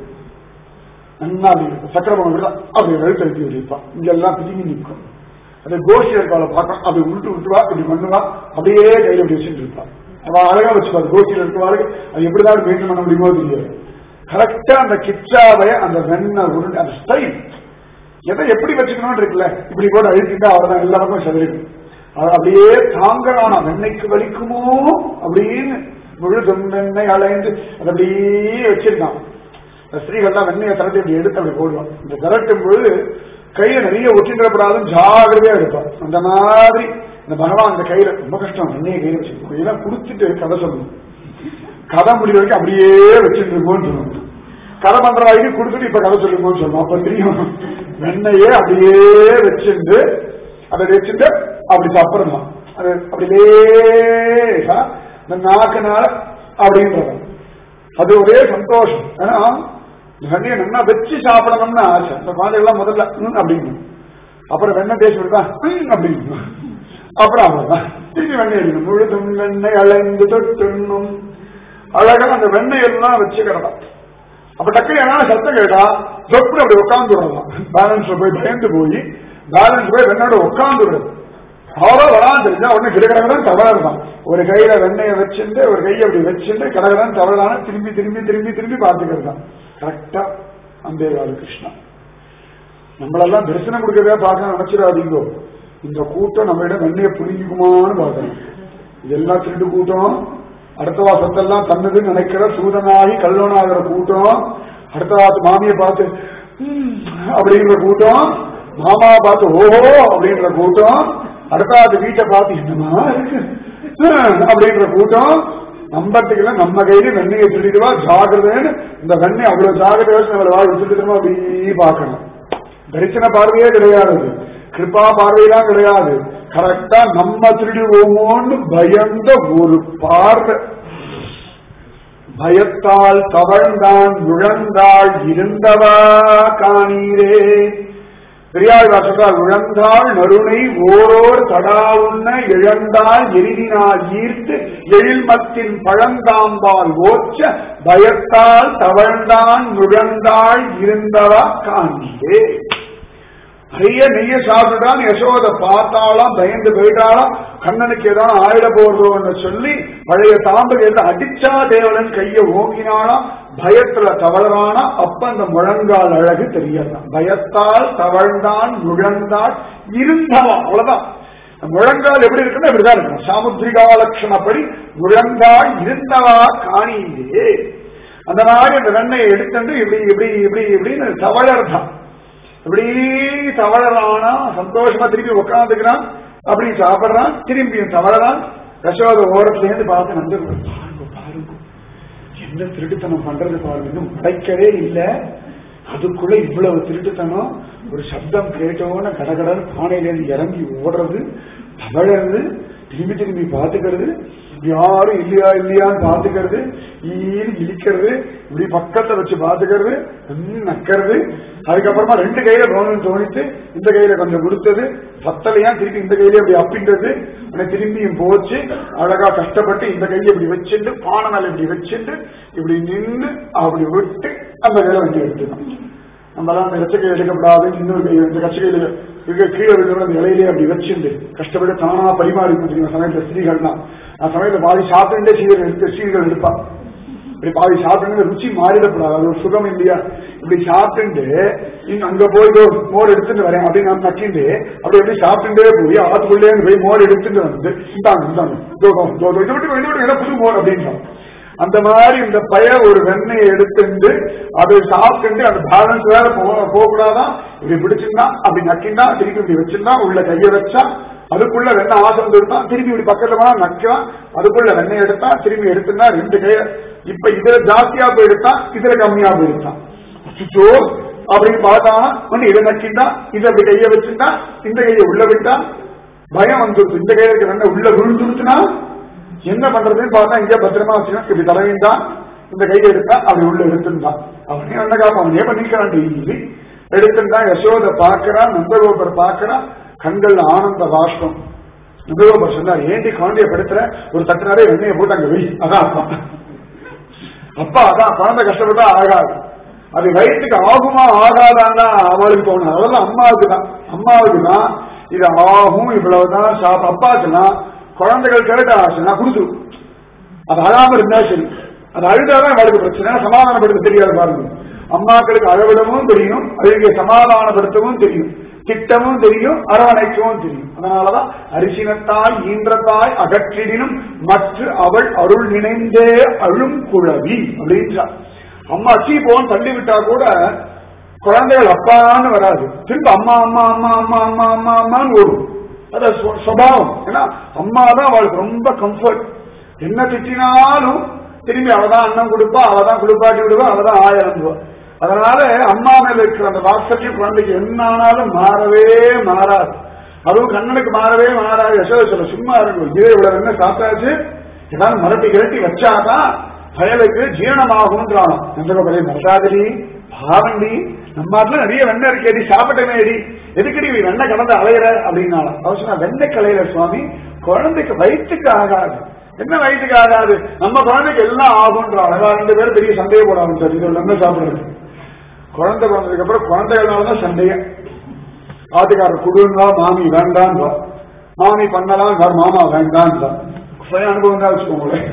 நல்லா அப்படி இருக்கும் சக்கரை பணம் விடலாம் அப்படி வெளுத்து எழுதி வைப்பான் இங்க எல்லாம் பிதுங்கி நிற்கும் அந்த கோஷி இருக்கால பார்க்கலாம் அப்படி உருட்டு விட்டுவா இப்படி பண்ணுவா அப்படியே கையில இப்படி வச்சுட்டு இருப்பான் அவன் அழகா வச்சுப்பா கோஷியில் இருக்கிறவாளுக்கு அது எப்படிதான் மெயின்டைன் பண்ண முடியுமோ தெரியாது கரெக்டா அந்த கிச்சாவைய அந்த வெண்ண உருண்டு அந்த ஸ்டைல் எதை எப்படி வச்சுக்கணும்னு இருக்குல்ல இப்படி கூட அழுத்திட்டா அவர்தான் எல்லா பக்கம் சதுரிக்கும் அது அப்படியே தாங்கறானா வெண்ணெய்க்கு வலிக்குமோ அப்படின்னு முழுதும் வெண்ணெய் அலைந்து அது அப்படியே வச்சிருக்கான் இந்த ஸ்திரீகள் தான் வெண்ணெயை திரட்டி இப்படி எடுத்து அப்படி போடுவான் இந்த திரட்டும் பொழுது கையை நிறைய ஒட்டின்றப்படாதும் ஜாகிரதையா எடுப்பான் அந்த மாதிரி இந்த பகவான் அந்த கையில ரொம்ப கஷ்டம் வெண்ணெயை கையில வச்சிருக்கோம் இதெல்லாம் குடுத்துட்டு கதை சொல்லணும் கதை முடிவு வரைக்கும் அப்படியே வச்சுட்டு இருக்கோம்னு சொல்லணும் கதை பண்ற வரைக்கும் கொடுத்துட்டு இப்ப கதை சொல்லுங்கன்னு சொல்லணும் அப்ப தெரியும் வெண்ணையே அப்படியே வச்சுட்டு அதை வச்சுட்டு அப்படி சாப்பிடணுமா அது அப்படி லேசா இந்த நாக்குனால அப்படின்றது அது ஒரே சந்தோஷம் ஏன்னா இந்த வெண்ணையை நல்லா வச்சு சாப்பிடணும்னு ஆசை இந்த குழந்தைகள்லாம் முதல்ல ம் அப்படின்னு அப்புறம் வெண்ணெய் தேய்ச்சி விடுதா ம் அப்படின்னு அப்புறம் அவ்வளவுதான் திருப்பி வெண்ணெய் எடுக்கணும் முழுதும் வெண்ணெய் அலைந்து தொட்டுண்ணும் அழகா அந்த வெண்ணெய் எல்லாம் வச்சுக்கிறதா அப்ப டக்குனு என்னால சத்தம் கேட்டா சொப்பு அப்படி உட்காந்து விடலாம் பேலன்ஸ்ல போய் பயந்து போய் பேலன்ஸ் போய் வெண்ணோட உட்காந்து விடுறது அவ்வளோ வரான் தெரிஞ்சா ஒண்ணு கிடக்கிறதான் தவறதான் ஒரு கையில வெண்ணெயை வச்சுட்டு ஒரு கையை அப்படி வச்சுட்டு கிடக்கிறதான் தவறான திரும்பி திரும்பி திரும்பி திரும்பி பார்த்துக்கிறது தான் கரெக்டா அம்பேவாடு கிருஷ்ணா நம்மளெல்லாம் தரிசனம் கொடுக்கறதா பார்க்க நினைச்சிடாதீங்கோ இந்த கூட்டம் நம்மளிடம் வெண்ணைய புரிஞ்சுக்குமான்னு பார்க்கணும் இதெல்லாம் திருட்டு கூட்டம் அடுத்த சொத்தெல்லாம் தன்னதுன்னு நினைக்கிற சூதனாகி கல்லோனாகிற கூட்டம் அடுத்த வாத்து மாமியை பார்த்து "ம்" அப்படிங்கிற கூட்டம் மாமாவை பார்த்து ஓஹோ அப்படின்ற கூட்டம் அடுத்த வாத்து வீட்டை பார்த்து என்னமா இருக்கு "ம்" அப்படின்ற கூட்டம் நம்பத்துக்குள்ள நம்ம கையில வெண்ணையை திருடிடுவா ஜாகிரதைன்னு இந்த வெண்ணெய் அவ்வளவு ஜாகிரதை வச்சு நம்மள வாய் திருடுமா அப்படி பார்க்கணும் தரிசன பார்வையே கிடையாது கிருபா பார்வையெல்லாம் கிடையாது கரெக்டா நம்ம திருடுவோமோன்னு பயந்த ஒரு பார்வை பயத்தால் தவழ்ந்தான் முழந்தாள் இருந்தவா காணீரே பெரியாழ்வார் சொல்றார் உழந்தாள் நறுணை ஓரோர் தடா உண்ண இழந்தாள் எரிதினால் ஈர்த்து எழில்மத்தின் பழந்தாம்பால் ஓச்ச பயத்தால் தவழ்ந்தான் முழந்தாள் இருந்தவா காண்கிறே நிறைய நெய்ய சாப்பிட்டான் யசோத பார்த்தாலாம் பயந்து போயிட்டாலாம் கண்ணனுக்கு ஏதாவது ஆயிட போடுறோம்னு சொல்லி பழைய தாம்பகையில அடிச்சா தேவலன் கைய ஓங்கினாலாம் பயத்துல தவழறானா அப்ப அந்த முழங்கால் அழகு தெரியலாம் பயத்தால் தவழ்ந்தான் முழந்தாள் இருந்தவன் அவ்வளவுதான் முழங்கால் எப்படி இருக்குன்னா இப்படிதான் இருக்கும் சாமுத்திரிகா லட்சணப்படி முழங்கால் இருந்தவா காணியிலே அந்த மாதிரி அந்த வெண்ணையை எடுத்துட்டு இப்படி இப்படி இப்படி இப்படின்னு தவழர்தான் இப்படி தவழறானா சந்தோஷமா திருப்பி உட்காந்துக்கிறான் அப்படி சாப்பிடுறான் திரும்பியும் தவழறான் யசோத ஓரத்துல இருந்து பார்த்து நண்பர்கள் பாருங்க பாருங்க என்ன திருட்டுத்தனம் பண்றது பாருங்க இன்னும் உடைக்கவே இல்லை அதுக்குள்ள இவ்வளவு திருட்டுத்தனம் ஒரு சப்தம் கேட்டோன்னு கடகடன்னு பானையில இருந்து இறங்கி ஓடுறது தவழறது திரும்பி திரும்பி பார்த்துக்கிறது யாரும் இல்லையா இல்லையான்னு பார்த்துக்கிறது ஈடு இழிக்கிறது இப்படி பக்கத்தை வச்சு பார்த்துக்கிறது ம், நக்கிறது அதுக்கப்புறமா ரெண்டு கையில கவனம் தோணித்து இந்த கையில கொஞ்சம் கொடுத்தது பத்தலையா திருப்பி இந்த கையில இப்படி அப்பின்றது உடனே திரும்பியும் போச்சு அழகா கஷ்டப்பட்டு இந்த கையை இப்படி வச்சுட்டு பானை மேல இப்படி வச்சுட்டு இப்படி நின்று அப்படி விட்டு அந்த கையில வண்டி எடுத்துக்கணும் நம்ம எல்லாம் அந்த கச்சை எடுக்கப்படாது இன்னொரு கை இந்த கச்சை கையில இருக்க கீழே இருக்கிற அந்த இலையிலே அப்படி வச்சுண்டு கஷ்டப்பட்டு தானா பரிமாறி தெரியும் சமயத்துல ஸ்திரீகள்லாம் அந்த சமயத்துல பாதி சாப்பிட்டுட்டே சீர்கள் எடுத்து ஸ்திரீகள் எடுப்பா இப்படி பாதி சாப்பிட்டு ருச்சி மாறிடக்கூடாது அது ஒரு சுகம் இல்லையா இப்படி சாப்பிட்டு நீங்க அங்க போய் இதோ மோர் எடுத்துட்டு வரேன் அப்படின்னு நான் நக்கிண்டு அப்படி எப்படி சாப்பிட்டுட்டே போய் ஆத்துக்குள்ளே போய் மோர் எடுத்துட்டு வந்து இந்தாங்க இந்தாங்க இதோ, இதோ, இதோ, இதை விட்டு இதை விட்டு என்ன புது மோர் அப்படின்றான் அந்த மாதிரி இந்த பய ஒரு வெண்ணெயை எடுத்துட்டு அதை சாப்பிட்டு அந்த பேலன்ஸ் வேற போக போகக்கூடாதான் இப்படி பிடிச்சிருந்தா அப்படி நக்கிண்டா திருப்பி இப்படி வச்சிருந்தா உள்ள கையை வச்சா அதுக்குள்ள வெண்ணெய் ஆசம் எடுத்தா திருப்பி இப்படி பக்கத்துல போனா நக்கலாம் அதுக்குள்ள வெண்ணெய் எடுத்தா திரும்பி எடுத்துனா ரெண்டு கைய இப்ப இதுல ஜாஸ்தியா போயிடுத்தா இதுல கம்மியா போயிடுத்தான் அச்சோ அப்படின்னு பார்த்தானா ஒண்ணு இதை நக்கிண்டா இதை அப்படி கைய வச்சிருந்தா இந்த கையை உள்ள விட்டா பயம் வந்துருச்சு இந்த கையில இருக்க வெண்ணெய் உள்ள விழுந்துருச்சுன்னா என்ன பண்றதுன்னு பார்த்தா இங்க பத்திரமா வச்சுக்கணும் இப்படி தலைவிந்தான் இந்த கையை எடுத்தா அப்படி உள்ள எடுத்துட்டான் அவனே என்ன காப்பா அவனே பண்ணிக்கிறான் டெய்லி எடுத்துட்டா யசோத பாக்குறான் நந்தகோபர் பாக்குறான் கண்கள்ல ஆனந்த பாஷ்பம் நந்தகோபர் சொன்னார் ஏண்டி குழந்தைய படுத்துற ஒரு தட்டு நிறைய வெண்ணையை போட்டு அங்க வை அதான் அப்பா அப்பா அதான் குழந்தை கஷ்டப்பட்டா ஆகாது அது வயிற்றுக்கு ஆகுமா ஆகாதான்னா அவளுக்கு தோணும் அதெல்லாம் அம்மாவுக்கு தான் அம்மாவுக்கு தான் இது ஆகும் இவ்வளவுதான் சாப் அப்பாச்சுன்னா குழந்தைகள் கேட்ட ஆச்சுன்னா கொடுத்துரும் அது அழாம இருந்தா சரி அது அழுதாதான் அவளுக்கு பிரச்சனை சமாதானப்படுத்த தெரியாது பாருங்க அம்மாக்களுக்கு அழவிடவும் தெரியும் அழுகிய சமாதானப்படுத்தவும் தெரியும் திட்டமும் தெரியும் அரவணைக்கவும் தெரியும் அதனாலதான் அரிசினத்தாய் ஈன்றத்தாய் அகற்றிடினும் மற்ற அவள் அருள் நினைந்தே அழும் குழவி அப்படின்றா அம்மா சீ போன் தள்ளி விட்டா கூட குழந்தைகள் அப்பான்னு வராது திரும்ப அம்மா அம்மா அம்மா அம்மா அம்மா அம்மா அம்மான்னு ஓடும் அது ஸ்வ- சுபாவம் ஏன்னா அம்மா தான் அவளுக்கு ரொம்ப கம்ஃபர்ட் என்ன திட்டினாலும் திரும்பி அவதான் அன்னம் கொடுப்பா அவதான் குளிப்பாட்டி விடுவா அவதான் ஆயிரம்புவா அதனால அம்மா மேல இருக்கிற அந்த வாட்சத்தையும் குழந்தைக்கு என்ன ஆனாலும் மாறவே மாறாது அதுவும் கண்ணனுக்கு மாறவே மாறாது யசோத சொல்ல சும்மா இருக்கும் இதே இவ்வளவு என்ன சாப்பிட்டாச்சு ஏதாவது மரட்டி கிரட்டி வச்சாதான் பயலுக்கு ஜீரணமாகும்ன்றான் நந்தகோபலை மரதாதிரி பாவண்டி நம்ம நாட்டுல நிறைய வெண்ணெய் இருக்கேடி சாப்பிட்டமே அடி எதுக்கடி நீ வெண்ணெய் கடந்து அலையிற அப்படின்னாலும் அவர் சொன்னா வெண்ணெய் கலையில சுவாமி குழந்தைக்கு வயிற்றுக்கு ஆகாது என்ன வயிற்றுக்கு ஆகாது நம்ம குழந்தைக்கு எல்லாம் ஆகும்ன்றான் அழகா ரெண்டு பேரும் பெரிய சண்டையை போட ஆரம்பிச்சார் இது வெண்ணெய் சாப்பிடுறது குழந்தை பிறந்ததுக்கு அப்புறம் குழந்தைகளாலதான் சண்டையே ஆட்டுக்காரர் குடும்பா மாமி வேண்டாம் மாமி பண்ணலாம் மாமா வேண்டாம் சுய அனுபவம் தான் வச்சுக்கோங்களேன்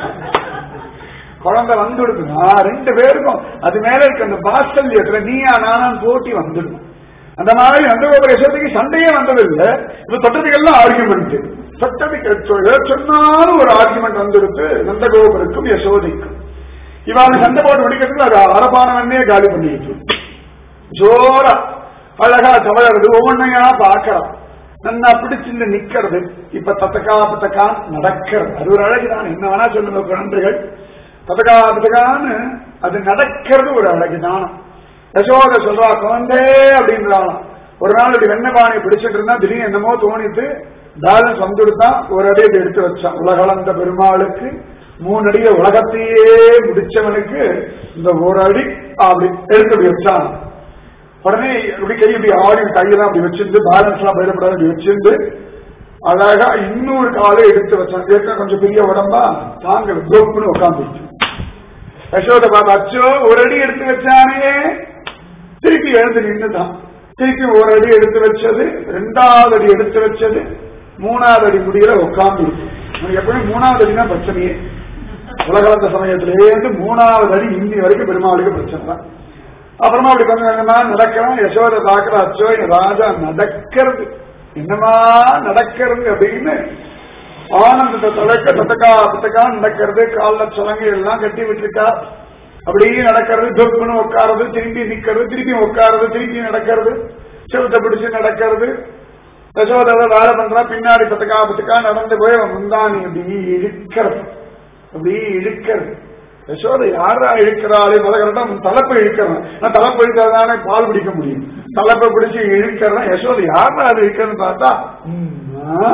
குழந்தை வந்துடுதுன்னா ரெண்டு பேருக்கும் அது மேல இருக்க அந்த வாத்சல்யத்துல நீயா நானான்னு போட்டி வந்துடும் அந்த மாதிரி நந்தகோபுர யசோதைக்கு சண்டையே வந்ததில்லை இது தொட்டதுக்கெல்லாம் ஆர்குமெண்ட் தொட்டதுக்கு எதை சொன்னாலும் ஒரு ஆர்குமெண்ட் வந்துடுத்து நந்தகோபுருக்கும் யசோதைக்கும் இவாங்க சண்டை போட்டு முடிக்கிறதுக்கு அது அரபானவன்னே காலி பண்ணிட்டு ஜோரா அழகா தவழறது ஒவ்வொன்னையா பாக்குறான் நன்னா பிடிச்சிருந்து நிக்கிறது இப்ப தத்தக்கா பத்தக்கா நடக்கிறது அது ஒரு அழகுதான் என்ன வேணா சொல்லுங்க குழந்தைகள் தத்தக்கா பத்தக்கான்னு அது நடக்கிறது ஒரு அழகுதான் யசோத சொல்றா குழந்தை அப்படின்றாலாம் ஒரு நாள் இப்படி வெண்ணபானை பிடிச்சிட்டு இருந்தா திடீர்னு என்னமோ தோணிட்டு பேலன்ஸ் வந்துடுதான் ஒரு அடி இதை எடுத்து வச்சான் உலகளந்த பெருமாளுக்கு மூணு அடியில உலகத்தையே முடிச்சவனுக்கு இந்த ஒரு அடி அப்படி எடுத்து அப்படி வச்சான் உடனே இப்படி கை இப்படி ஆடி கையெல்லாம் அப்படி வச்சிருந்து பேலன்ஸ் எல்லாம் பயிரப்படாது அப்படி வச்சிருந்து அழகா இன்னொரு காலை எடுத்து வச்சான் ஏற்கனவே கொஞ்சம் பெரிய உடம்பா தாங்க கோப்புன்னு உட்காந்துருச்சு யசோத பாபா அச்சோ ஒரு அடி எடுத்து வச்சானே திருப்பி எழுந்து நின்றுதான் திருப்பி ஒரு அடி எடுத்து வச்சது ரெண்டாவது அடி எடுத்து வச்சது மூணாவது அடி முடியல உட்கார்ந்து எப்பவுமே மூணாவது அடி தான் பிரச்சனையே உலகளந்த சமயத்திலேருந்து மூணாவது அடி இன்னி வரைக்கும் பெருமாளுக்கு பிரச்சனை தான் அப்புறமா அப்படி கொஞ்சம் கொஞ்சமா நடக்கிறான் யசோத பாக்குற அச்சோ என் ராஜா நடக்கிறது என்னமா நடக்கிறது அப்படின்னு ஆனந்தத்தை தொலைக்க தத்தக்கா தத்தக்கா நடக்கிறது காலில் சலங்கை எல்லாம் கட்டி விட்டுருக்கா அப்படியே நடக்கிறது தொப்புன்னு உட்காருது திரும்பி நிக்கிறது திருப்பி உட்காருது திருப்பி நடக்கிறது செவத்தை பிடிச்சு நடக்கிறது யசோதை வேலை பண்றா பின்னாடி பத்தக்கா பத்தக்கா நடந்து போய் அவன் முந்தானி அப்படி இழுக்கிறது அப்படி இழுக்கிறது யசோதை யாரா இழுக்கிறாளே முதல்ல தலைப்பை இழுக்கிறேன் நான் தலைப்பை இழுக்கிறதானே பால் பிடிக்க முடியும் தலைப்பை பிடிச்சு இழுக்கிறேன் யசோதை யாரா அது இழுக்கிறன்னு பார்த்தா உம்மா,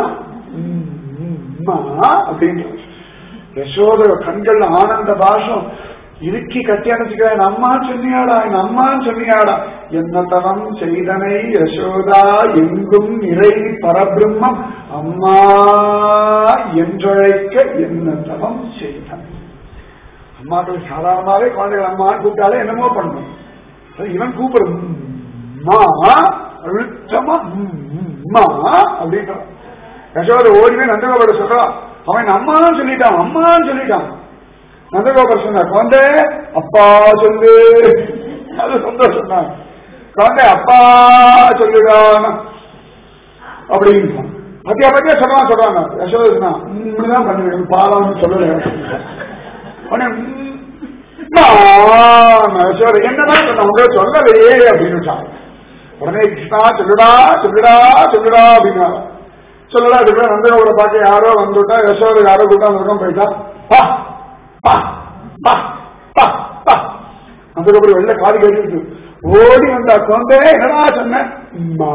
உம்மா அப்படின்னு யசோத கண்கள் ஆனந்த பாஷம் இறுக்கி கட்டி அணைச்சுக்கிறேன் அம்மா சொன்னியாடா என் அம்மான்னு சொன்னியாடா என்ன தவம் செய்தனை யசோதா எங்கும் நிறை பரபிரம்மம் அம்மா என்றழைக்க என்ன தவம் செய்தனை அம்மாக்கள் சாதாரணமாவே குழந்தைகள் அம்மான்னு கூப்பிட்டாலே என்னமோ பண்ணணும் அது இவன் கூப்பிடும் அம்மா அழுத்தமா அம்மா அப்படின்றான் யசோத ஓடிவே நந்தகோபுர சொல்றான் அவன் அம்மான்னு சொல்லிட்டான் அம்மான்னு சொல்லிட்டான் நந்தகோபுர சொன்னார் குழந்தை அப்பா சொல்லு அது சந்தோஷம் தான் குழந்தை அப்பா சொல்லுடான் அப்படின்னு பத்தியா பத்தியா சொல்றான் சொல்றாங்க யசோத சொன்னா இப்படிதான் பண்ணுவேன் பாலான்னு சொல்லல உடனே யசோத என்னதான் சொன்ன உங்களை சொல்லலையே அப்படின்னு உடனே கிருஷ்ணா சொல்லுடா சொல்லுடா சொல்லுடா அப்படின்னா சொல்லடா அதுக்கு நந்தனோட பார்க்க யாரோ வந்துட்டா யசோத யாரோ கூட்டா அந்த பக்கம் போயிட்டா பா பா பா பா பா அதுக்கப்புறம் வெளில காது கட்டிட்டு ஓடி வந்தா குழந்தை என்னடா சொன்ன அம்மா.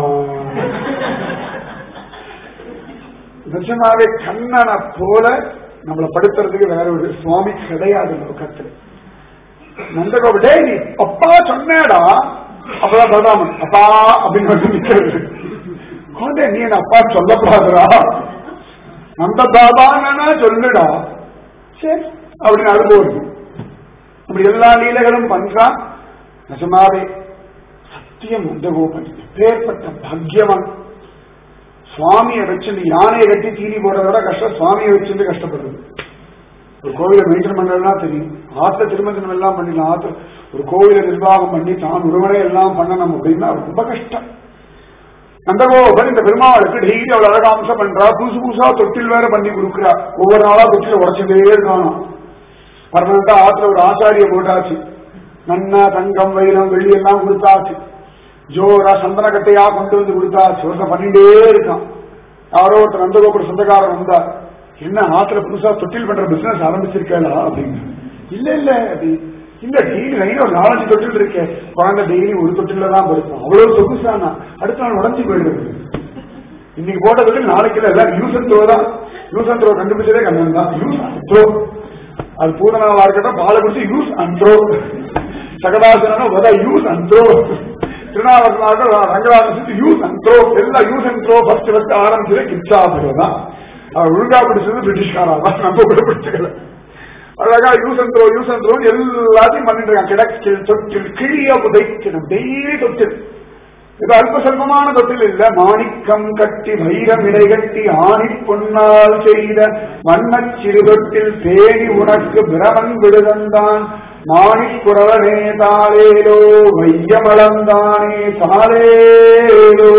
நிஜமாவே கண்ணனை போல நம்மளை படுத்துறதுக்கு வேற ஒரு சுவாமி கிடையாது லோகத்துல நந்தகோபு டேய் நீ அப்பா சொன்னேடா அப்பதான் பலராமன் அப்பா அப்படின்னு வந்து நிக்கிறது குழந்தை நீ என் அப்பா சொல்லக்கூடாதுடா நந்த பாபான்னா சொல்லுடா சரி அப்படின்னு அழுது வருது அப்படி எல்லா லீலைகளும் பண்றான் நிஜமாவே சத்தியம் நந்தகோபன் பேர்பட்ட பாக்யவன் சுவாமியை வச்சிருந்து யானையை கட்டி தீனி போடுறத விட கஷ்டம் சுவாமியை வச்சிருந்து கஷ்டப்படுறது ஒரு கோவிலை மெயின்டைன் பண்றதுலாம் தெரியும் ஆத்த திருமணம் எல்லாம் பண்ணிடலாம் ஆத்த ஒரு கோவிலை நிர்வாகம் பண்ணி தான் ஒருவனே எல்லாம் பண்ணணும் அப்படின்னா ரொம்ப கஷ்டம் நந்தகோபன் இந்த பெருமாளுக்கு டெய்லி அவள் அழகாம்சம் பண்றா புதுசு புதுசா தொட்டில் வேற பண்ணி கொடுக்குறா ஒவ்வொரு நாளா தொட்டில உடச்சதே இருக்கானோ பர்மனண்டா ஆத்துல ஒரு ஆச்சாரிய போட்டாச்சு நன்னா தங்கம் வைரம் வெள்ளி எல்லாம் கொடுத்தாச்சு ஜோரா சந்தன கட்டையா கொண்டு வந்து கொடுத்தாச்சு ஒருத்தன் பண்ணிட்டே இருக்கான் யாரோ ஒருத்தர் நந்தகோபுர சொந்தக்காரன் வந்தார் என்ன ஆத்துல புதுசா தொட்டில் பண்ற பிசினஸ் ஆரம்பிச்சிருக்கா அப்படின்னு இல்ல இல்ல அப்படி இல்ல டெய்லி நைட் ஒரு நாலஞ்சு தொட்டில் இருக்கேன் குழந்தை டெய்லி ஒரு தொட்டில தான் படுக்கும் அவ்வளவு சொகுசானா அடுத்த நாள் உடஞ்சி போயிடுது இன்னைக்கு போட்ட தொட்டில் நாளைக்கு இல்ல எல்லாம் யூஸ் அண்ட் த்ரோ தான் யூஸ் அண்ட் த்ரோ கண்டுபிடிச்சதே கண்ணன் தான் யூஸ் அண்ட் த்ரோ அது பூதனாவா இருக்கட்டும் பாலை குடிச்சு யூஸ் அண்ட் த்ரோ சகதாசனா வத யூஸ் அண்ட் த்ரோ திருநாவரனாக ரங்கராஜன் யூஸ் அண்ட் த்ரோ எல்லாம் use and throw first first ஆரம்பிச்சது கிச்சாபுரம் தான் அவர் ஒழுங்கா பிடிச்சது பிரிட்டிஷ்காரா தான் நம்ம கூட பிடிச்சல அழகா use and throw use and throw எல்லாத்தையும் பண்ணிட்டு இருக்கான் கிடக்கில் தொட்டில் கிழிய உதைக்கணும் டெய்லி தொட்டில் இது அல்ப சொல்பமான தொட்டில் இல்ல மாணிக்கம் கட்டி வைரம் இடை கட்டி ஆணி பொன்னால் செய்த வண்ணச் சிறு தொட்டில் தேடி உனக்கு பிரமன் விடுதந்தான் மாணிக்குறவனே தாளேலோ வையமளந்தானே தாளேலோ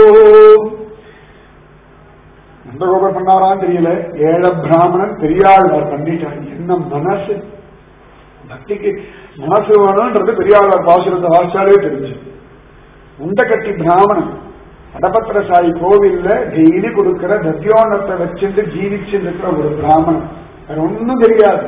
நந்தகோபர் பண்ணாரான்னு தெரியல ஏழ பிராமணன் பெரியாழ்வார் பண்ணிட்டார் என்ன மனசு பக்திக்கு மனசு வேணும்ன்றது பெரியாழ்வார் பாசுரத்தை வாசிச்சாலே தெரிஞ்சு உண்டக்கட்டி பிராமணன் வடபத்திர சாயி கோவில்ல டெய்லி கொடுக்கிற தத்தியோன்னத்தை வச்சுட்டு ஜீவிச்சுட்டு இருக்கிற ஒரு பிராமணன் வேற ஒன்னும் தெரியாது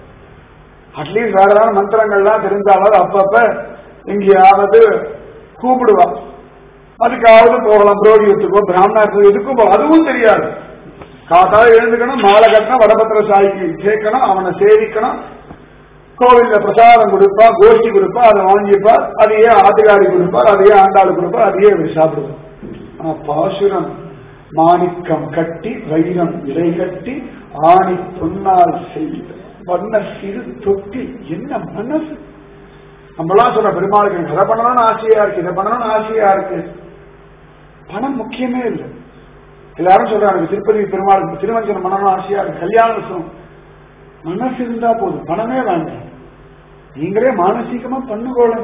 அட்லீஸ்ட் வேற ஏதாவது மந்திரங்கள்லாம் தெரிஞ்சாலும் அப்பப்ப எங்கேயாவது கூப்பிடுவா அதுக்காவது போகலாம் புரோகியத்துக்கோ பிராமணத்துக்கோ எதுக்கும் போகலாம் அதுவும் தெரியாது காத்தால எழுந்துக்கணும் மாலை கட்டணும் வடபத்திர சாய்க்கு சேர்க்கணும் அவனை சேவிக்கணும் கோவில்ல பிரசாதம் கொடுப்பா கோஷ்டி கொடுப்பா அதை வாங்கிப்பார் அதையே ஆட்டுக்காரி கொடுப்பார் அதையே ஆண்டாள் கொடுப்பார் அதையே இவர் சாப்பிடுவார் ஆனா பாசுரம் மாணிக்கம் கட்டி வைரம் இலை கட்டி ஆணி பொன்னால் செய்த வண்ண சிறு தொட்டி என்ன மனசு நம்மளாம் சொல்ற பெருமாளுக்கு எனக்கு அதை பண்ணணும்னு ஆசையா இருக்கு இதை பண்ணணும்னு ஆசையா இருக்கு பணம் முக்கியமே இல்லை எல்லாரும் சொல்றாங்க திருப்பதி பெருமாளுக்கு திருவஞ்சனம் பண்ணணும்னு ஆசையா இருக்கு கல்யாணம் சொல்லணும் மனசு இருந்தா போதும் பணமே வேண்டாம் நீங்களே மானசீகமா பண்ணுகோள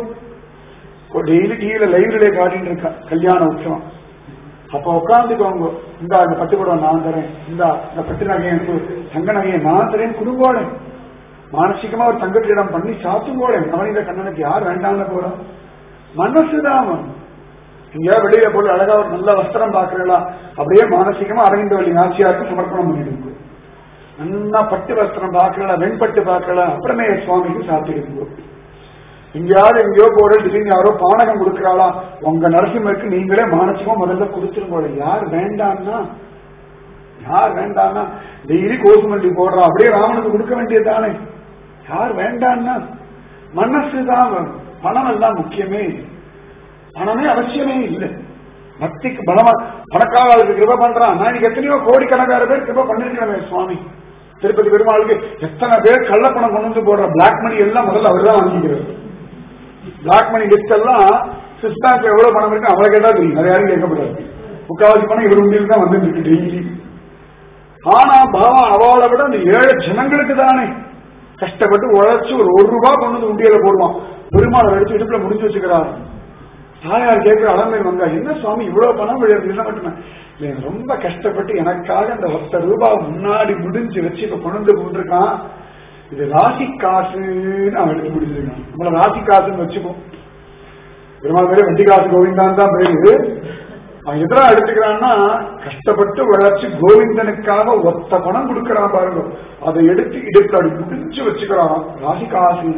டெய்லி டிவியில லைவ்ரிலே காட்டிட்டு இருக்கா கல்யாண உற்சவம் அப்ப உட்காந்துக்கோங்க இந்த அந்த பட்டு படம் நான் தரேன் இந்த இந்த பட்டு நகையை எனக்கு தங்க நகையை நான் தரேன் குடும்போட மானசீகமா ஒரு தங்கத்திடம் பண்ணி சாத்துங்கோட நவநீத கண்ணனுக்கு யார் வேண்டாம்னு போறோம் மனசுதான் அவன் எங்கேயாவது வெளியில போய் அழகா ஒரு நல்ல வஸ்திரம் பாக்குறீங்களா அப்படியே மானசீகமா அரவிந்த வழி நாச்சியாருக்கு சமர்ப்பணம் பண்ணிடுங்க நல்லா பட்டு வஸ்திரம் பார்க்கலாம் வெண்பட்டு பார்க்கலாம் அப்புறமே சுவாமிக்கு சாத்திடுங்க எங்கேயாவது எங்கேயோ போற திடீர்னு யாரோ பானகம் கொடுக்கறாளா உங்க நரசிம்மருக்கு நீங்களே மானசமா முதல்ல கொடுத்துருங்க யார் வேண்டாம்னா யார் வேண்டாம்னா டெய்லி கோசுமல்லி போடுறோம் அப்படியே ராமனுக்கு கொடுக்க வேண்டியதுதானே யார் வேண்டாம்னா மனசுதான் வேணும். பணம் எல்லாம் முக்கியமே இல்லை. பணமே அவசியமே இல்லை பக்திக்கு பலமா பணக்காரர்களுக்கு கிருப பண்றான் நான் இன்னைக்கு எத்தனையோ கோடிக்கணக்கான பேர் கிருப பண்ணிருக்கிறேன் சுவாமி திருப்பதி பெருமாளுக்கு எத்தனை பேர் கள்ளப்பணம் கொண்டு வந்து போடுற பிளாக் மணி எல்லாம் முதல்ல அவர் தான் வாங்கிக்கிறார் பிளாக் மணி லிஸ்ட் எல்லாம் சுவிஸ் பேங்க் எவ்வளவு பணம் இருக்கு அவளை கேட்டா தெரியும் வேற யாரும் கேட்கக்கூடாது முக்காவாசி பணம் இவர் உண்டியில் தான் வந்துட்டு இருக்கு டெய்லி ஆனா பாவா அவளை விட அந்த ஏழை ஜனங்களுக்கு தானே கஷ்டப்பட்டு உழைச்சு ஒரு ஒரு ரூபாய் கொண்டு வந்து உண்டியல போடுவான் பெருமாளை எடுத்து இடுப்புல முடிஞ்சு வச்சுக்கிறார் தாயார் கேட்கிற அலமை வந்தா என்ன சுவாமி இவ்வளவு பணம் விழுது என்ன மட்டுமே இல்லை, ரொம்ப கஷ்டப்பட்டு எனக்காக அந்த ஒத்த ரூபாய் முன்னாடி முடிஞ்சு வச்சு இப்ப கொண்டு வந்து கொண்டிருக்கான் இது ராசி காசுன்னு அவன் எடுத்து முடிஞ்சிருக்கான் நம்மள ராசி காசுன்னு வச்சுப்போம் பெருமாள் பேரு வண்டி காசு கோவிந்தான் தான் பேரு அவன் எதிரா எடுத்துக்கிறான்னா கஷ்டப்பட்டு உழைச்சு கோவிந்தனுக்காக ஒத்த பணம் கொடுக்கறான் பாருங்க அதை எடுத்து இடுப்புல அப்படி முடிச்சு வச்சுக்கிறான் ராசி காசு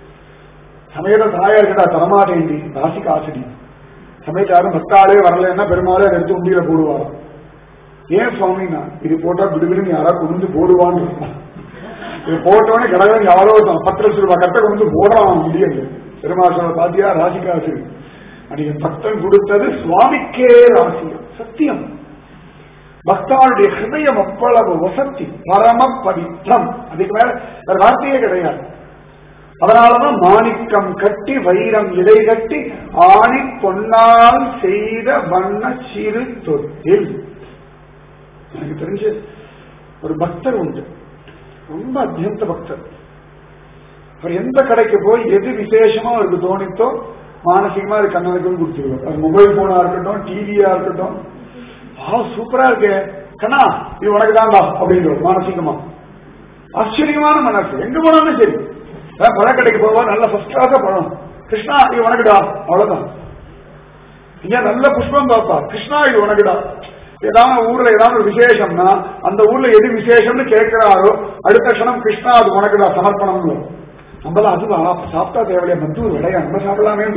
சமயத்த தாயார் கிட்ட தரமாட்டேன்டி ராசி காசுடி சமயத்து யாரும் பக்தாளே வரலன்னா பெருமாளே அதை எடுத்து உண்டியில போடுவாராம் ஏன் சுவாமினா இது போட்டா விடுவிடுன்னு யாரா கொண்டு வந்து போடுவான்னு இருந்தான். இது போட்டோடனே கடவுள் யாரோ ஒருத்தன் பத்து லட்சம் ரூபாய் கட்ட கொண்டு வந்து போடலாம் முடியல பெருமாள் சொல்ல பாத்தியா ராசி காசு அன்னைக்கு பக்தன் கொடுத்தது சுவாமிக்கே ராசியம் சத்தியம் பக்தாளுடைய ஹிருதயம் அவ்வளவு வசத்தி பரம பவித்ரம் அதுக்கு மேல வேற வார்த்தையே கிடையாது அதனாலதான் மாணிக்கம் கட்டி வைரம் இலை கட்டி ஆணி பொன்னால் செய்த வண்ண சிறு தொட்டில் எனக்கு தெரிஞ்ச ஒரு பக்தர் உண்டு ரொம்ப அத்தியந்த பக்தர் அவர் எந்த கடைக்கு போய் எது விசேஷமா அவருக்கு தோணித்தோ மானசீகமா அது கண்ணனுக்கு கொடுத்துருவார் அது மொபைல் போனா இருக்கட்டும் டிவியா இருக்கட்டும் ஆ சூப்பரா இருக்கே கண்ணா இது உனக்கு தான்டா அப்படின்ற மானசீகமா ஆச்சரியமான மனசு எங்க போனாலும் சரி அதான் பழக்கடைக்கு போவா நல்ல ஃபர்ஸ்ட் கிளாஸா பழம் கிருஷ்ணா இது உனக்குடா அவ்வளவுதான் இங்க நல்ல புஷ்பம் பாப்பா கிருஷ்ணா இது உனக்குடா ஏதாவது ஊர்ல ஏதாவது ஒரு விசேஷம்னா அந்த ஊர்ல எது விசேஷம்னு கேட்கிறாரோ அடுத்த க்ஷணம் கிருஷ்ணா அது உனக்குடா சமர்ப்பணம் நம்மள அதுவா சாப்பிட்டா தேவையா மத்தூர் விடையா நம்ம சாப்பிடலாமே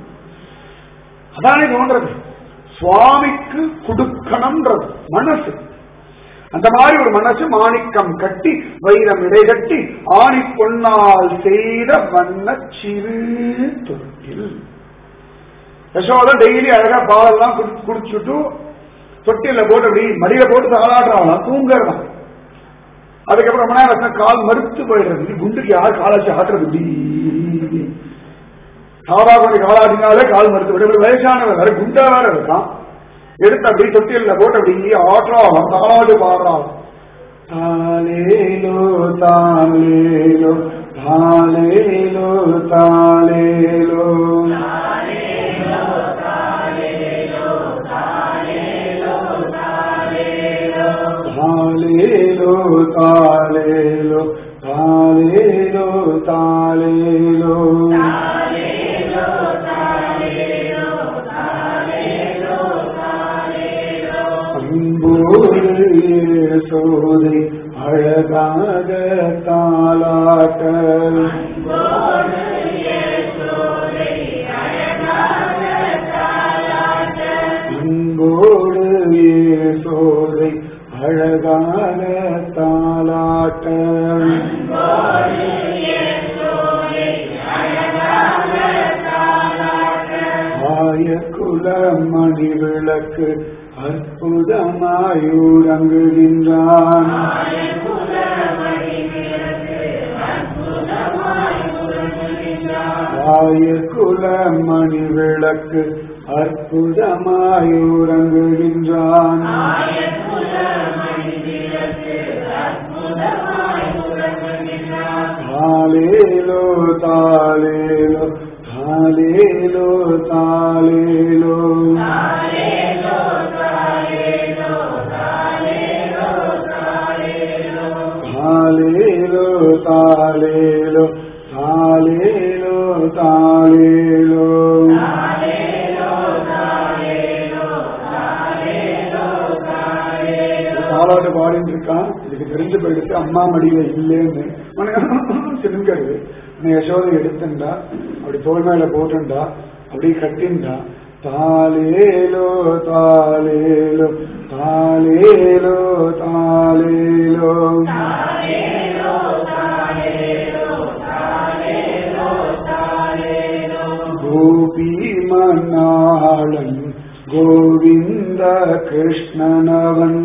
அதானே தோன்றது சுவாமிக்கு கொடுக்கணும்ன்றது மனசு அந்த மாதிரி ஒரு மனசு மாணிக்கம் கட்டி வைரம் இடை கட்டி ஆணி பொன்னால் செய்த வண்ண சிறு தொட்டில் யசோதா டெய்லி அழகா பாலெல்லாம் குடி- குடிச்சுட்டு தொட்டில போட்டு அப்படி மடியில போட்டு தாளாடுறாங்களாம் தூங்குறதான் அதுக்கப்புறம் ரொம்ப நேரம் ஆச்சுன்னா கால் மறுத்து போயிடுறது இது குண்டுக்கு யார் காலாச்சு ஆட்டுறது இப்படி சாதா கொஞ்சம் காலாடினாலே கால் மறுத்து விட வயசானவர் வேற குண்டா வேற இருக்கான் எடுத்து அப்படி தொட்டியல்ல போட்டு அப்படி ஆட்டுறான் தாளாடு பாடுறான் தாலேலோ தாலேலோ தாலேலோ தாலேலோ தாலேலோ தாலேலோ தாலேலோ தாலேலோ அன்போடு சோதை அழகாக தாளாட்ட அன்போடு சோதை அழகாக தாளாட்ட ஆயக்குல மணி விளக்கு அற்புதமாயூரங்குகின்றான் ஆயக்குல மணி விளக்கு அற்புதமாயூரங்குகின்றான் தாலேலோ தாலேலோ தாலேலோ தாலேலோ தாலேலோ தாலேலோ தாலேலோ தாலேலோ தாலாட்டு பாடிட்டு இருக்கான் இதுக்கு தெரிஞ்சு போயிடுச்சு அம்மா மடியில இல்லைன்னு சிரிக்கிறது நீ யசோதை எடுத்துண்டா அப்படி தோல் மேல போட்டுண்டா அப்படி கட்டிண்டா தாலேலோ தாலேலோ தாலேலோ தாலேலோ கோபி மன்னாளன் கோவிந்த கிருஷ்ணனவன்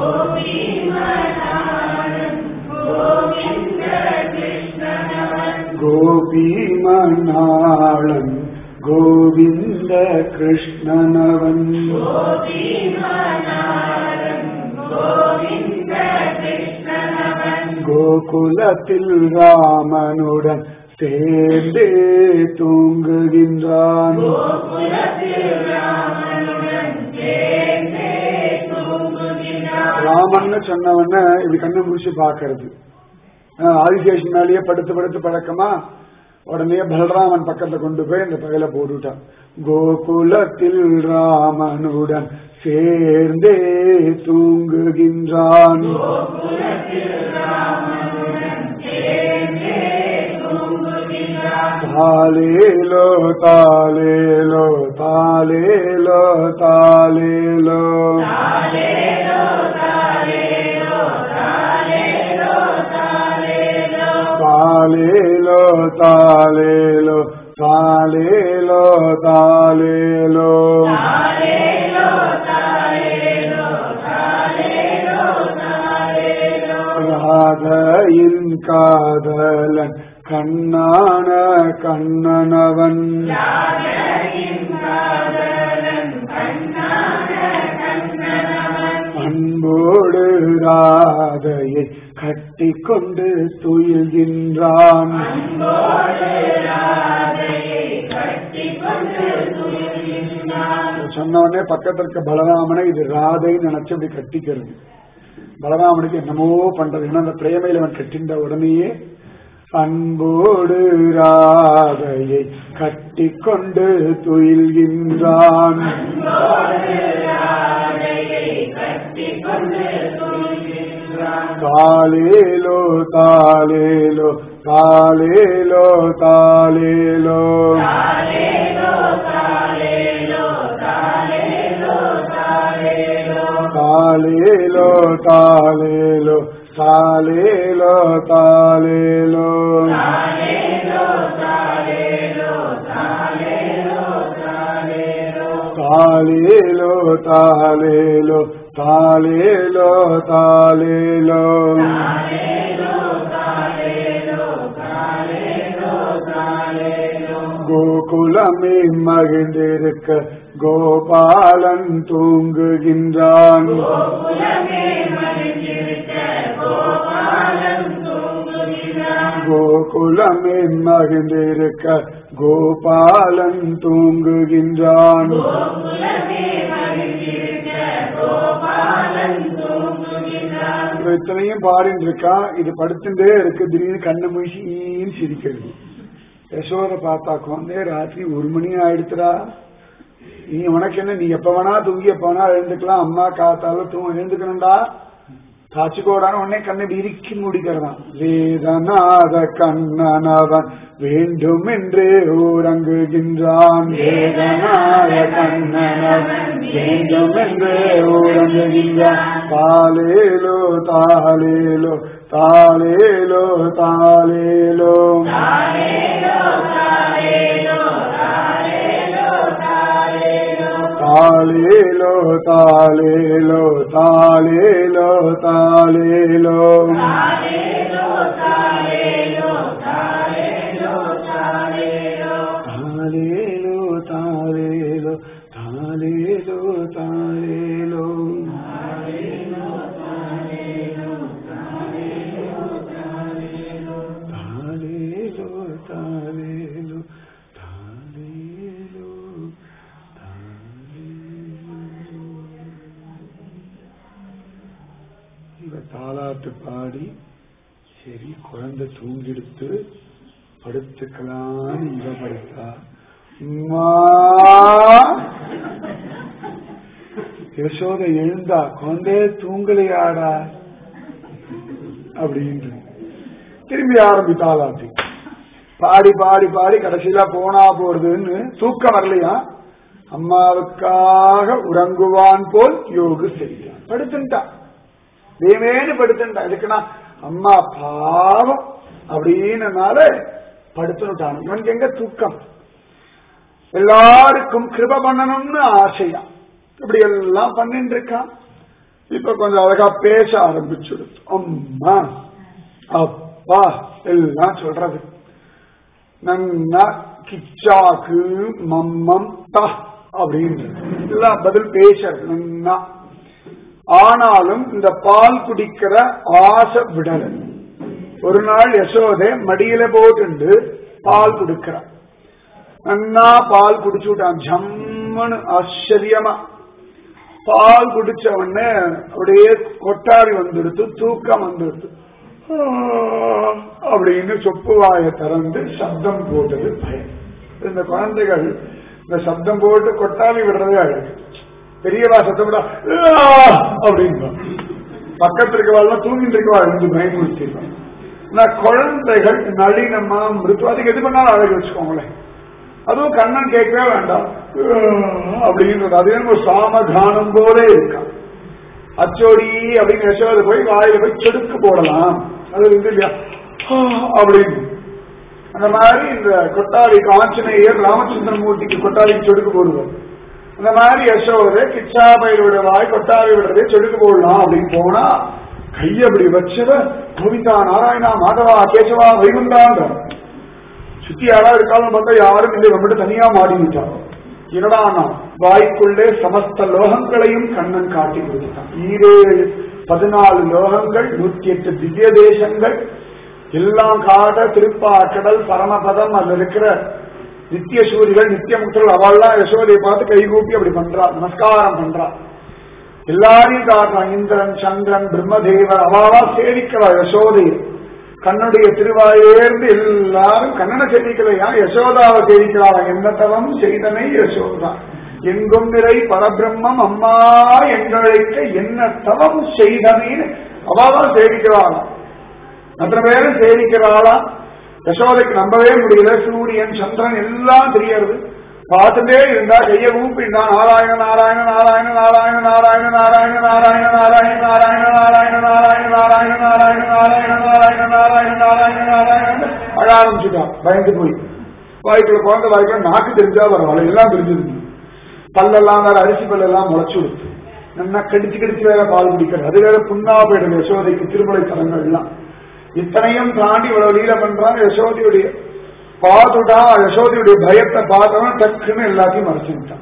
கோபி மன்னாளன் கோவிந்த கிருஷ்ணனவன் கோகுலத்தில் ராமனுடன் சேர்ந்தே தூங்குகின்றான் ராமன்னு சொன்னவன இப்படி கண்ணு முடிச்சு பாக்குறது ஆதிசேஷன் மேலேயே படுத்து படுத்து பழக்கமா உடனே பலராமன் பக்கத்துல கொண்டு போய் இந்த பகல போட்டுட்டான் கோகுலத்தில் ராமனுடன் சேர்ந்தே தூங்குகின்றான் தாலேலோ தாலேலோ தாலேலோ தாலேலோ தாலேலோ தாலேலோ தாலேலோ தாலேலோ ராதையின் காதலன் கண்ணான கண்ணனவன் அன்போடு ராதையை கட்டிக்கொண்டு துயில்கின்றான் சொன்ன உடனே பக்கத்துல இருக்க பலராமனை இது ராதைன்னு நினைச்சு அப்படி கட்டிக்கிறது பலராமனுக்கு என்னமோ பண்றது ஏன்னா அந்த பிரேமையில அவன் கட்டின்ற உடனேயே அன்போடு ராதையை கட்டிக்கொண்டு துயில்கின்றான் தாலேலோ தாலேலோ தாலேலோ தாலேலோ தாலேலோ தாலேலோ தாலேலோ தாலேலோ தாலேலோ தாலேலோ தாலேலோ தாலேலோ கோகுலமே மகிழ்ந்திருக்க கோபாலன் தூங்குகின்றான் கோகுலமே மகிழ்ந்திருக்க கோபாலன் தூங்குகின்றான் இப்ப இத்தனையும் பாடிட்டு இருக்கா இது படுத்துட்டே இருக்கு திடீர்னு கண்ணு மூசின்னு சிரிக்கிறது யசோத பார்த்தா குழந்தை ராத்திரி ஒரு மணி ஆயிடுத்துடா நீ உனக்கு என்ன நீ எப்ப வேணா தூங்கி எப்ப வேணா எழுந்துக்கலாம் அம்மா காத்தால தூங்க எழுந்துக்கணும்டா காட்சிக்கோடான உடனே கண்ணை இறுக்கி முடிக்கிறதான் வேதநாத கண்ணனவன் வேண்டும் என்றே ஊரங்குகின்றான் வேதநாத கண்ணனவன் வேண்டும் என்றே ஊரங்குகின்றான் தாலேலோ தாலேலோ தாலேலோ தாலேலோ தாலேலோ தாலேலோ தாலேலோ தாலேலோ தாலேலோ தாலேலோ தாலேலோ தாலேலோ தாலேலோ தாலேலோ தாலேலோ இவ தாலாட்டு பாடி சரி குழந்தை தூங்கிடுத்து படுத்துக்கலான்னு இவ படுத்தா அம்மா யசோத எழுந்தா குழந்தைய தூங்கலையாடா அப்படின்னு திரும்பி ஆரம்பித்தாலாட்டி பாடி பாடி பாடி கடைசியில போனா போறதுன்னு தூக்கம் வரலையா அம்மாவுக்காக உறங்குவான் போல் யோகு செய்தான் படுத்துட்டான் தேவேன்னு படுத்துட்டா இதுக்குன்னா அம்மா பாவம் அப்படின்னனால படுத்துட்டான் இவனுக்கு எங்க தூக்கம் எல்லாருக்கும் கிருப பண்ணணும்னு ஆசையா இப்படி எல்லாம் பண்ணிட்டு இருக்கான் இப்ப கொஞ்சம் அழகா பேச ஆரம்பிச்சுடுது அம்மா அப்பா எல்லாம் சொல்றது நன்னா கிச்சாக்கு மம்மம் தா அப்படின்றது எல்லாம் பதில் பேசுறது நன்னா ஆனாலும் இந்த பால் குடிக்கிற ஆசை விடல ஒரு நாள் யசோதை மடியில போட்டு பால் குடுக்கிறான் நன்னா பால் குடிச்சு விட்டான் ஜம்முன்னு ஆச்சரியமா பால் குடிச்ச உடனே அப்படியே கொட்டாரி வந்துடுத்து தூக்கம் வந்துடுத்து அப்படின்னு சொப்பு வாயை திறந்து சப்தம் போட்டது பயம் இந்த குழந்தைகள் இந்த சப்தம் போட்டு கொட்டாவி விடுறதே அழகு பெரியவா சத்தம் விட அப்படின்னு பக்கத்துல இருக்கவாள் தூங்கிட்டு இருக்கவா இருந்து பயமுறுத்திடுவான் நான் குழந்தைகள் நளினமா மிருத்து அதுக்கு எது பண்ணாலும் அழகு வச்சுக்கோங்களேன் அதுவும் கண்ணன் கேட்கவே வேண்டாம் அப்படின்றது அது ஒரு சாமகானம் போல இருக்கான் அச்சோடி அப்படின்னு யசோதை போய் வாயில போய் செடுக்கு போடலாம் அது வந்து இல்லையா அப்படின்னு அந்த மாதிரி இந்த கொட்டாரி ஆஞ்சநேயர் ராமச்சந்திரமூர்த்திக்கு கொட்டாரிக்கு சொடுக்கு போடுவார் அந்த மாதிரி யசோதை கிச்சாபையோட வாய் கொட்டாரி விடுறதே சொடுக்கு போடலாம் அப்படின்னு போனா கையை அப்படி வச்சவ கோவிந்தா நாராயணா மாதவா கேசவா வைகுண்டான்ற சுத்தி யாராவது இருக்காலும் பார்த்தா யாரும் இல்லை நம்மகிட்ட தனியா மாடிவிட்டான் என்னடா வாய்க்குள்ளே சமஸ்த லோகங்களையும் கண்ணன் காட்டி கொடுத்தான் ஈரேழு பதினாலு லோகங்கள் நூத்தி எட்டு திவ்ய தேசங்கள் எல்லாம் காட திருப்பாக்கடல் பரமபதம் அதுல இருக்கிற நித்திய சூரிகள் நித்திய முக்தர்கள் அவள்லாம் யசோதையை பார்த்து கைகூப்பி அப்படி பண்றா நமஸ்காரம் பண்றா எல்லாரையும் காட்டுறான் இந்திரன் சந்திரன் பிரம்மதேவர் அவாவா சேவிக்கிறா யசோதையை கண்ணுடைய திருவாயிலிருந்து எல்லாரும் கண்ணனை சேவிக்கலையா யசோதாவை சேவிக்கிறாள் என்ன தவம் செய்தனை யசோதா எங்கும் நிறை பரபிரம்மம் அம்மா எங்கழைக்க என்ன தவம் செய்தனேன்னு அவாதான் சேவிக்கிறாளாம் மற்ற பேரும் சேவிக்கிறாளா யசோதைக்கு நம்பவே முடியல சூரியன் சந்திரன் எல்லாம் தெரியறது பார்த்துட்டே இருந்தா கைய ஊப்பிண்டா நாராயண நாராயண நாராயண நாராயண நாராயண நாராயண நாராயண நாராயண நாராயண நாராயண நாராயண நாராயண நாராயண நாராயண நாராயண நாராயண நாராயண நாராயண அழ ஆரம்பிச்சுட்டான் பயந்து போய் வாய்க்குள்ள குழந்தை வாய்க்குள்ள நாக்கு தெரிஞ்சா பரவாயில்ல எல்லாம் தெரிஞ்சிருக்கு பல்லெல்லாம் வேற அரிசி பல்லெல்லாம் முளைச்சு கொடுத்து நல்லா கடிச்சு கடிச்சு வேற பால் குடிக்கிறது அது வேற புண்ணா போயிடுது யசோதைக்கு திருமலை தலங்கள் எல்லாம் இத்தனையும் தாண்டி இவ்வளவு லீல பண்றாங்க யசோதையுடைய பார்த்துட்டா யசோதையுடைய பயத்தை பார்த்தவன் டக்குன்னு எல்லாத்தையும் மறைச்சுட்டான்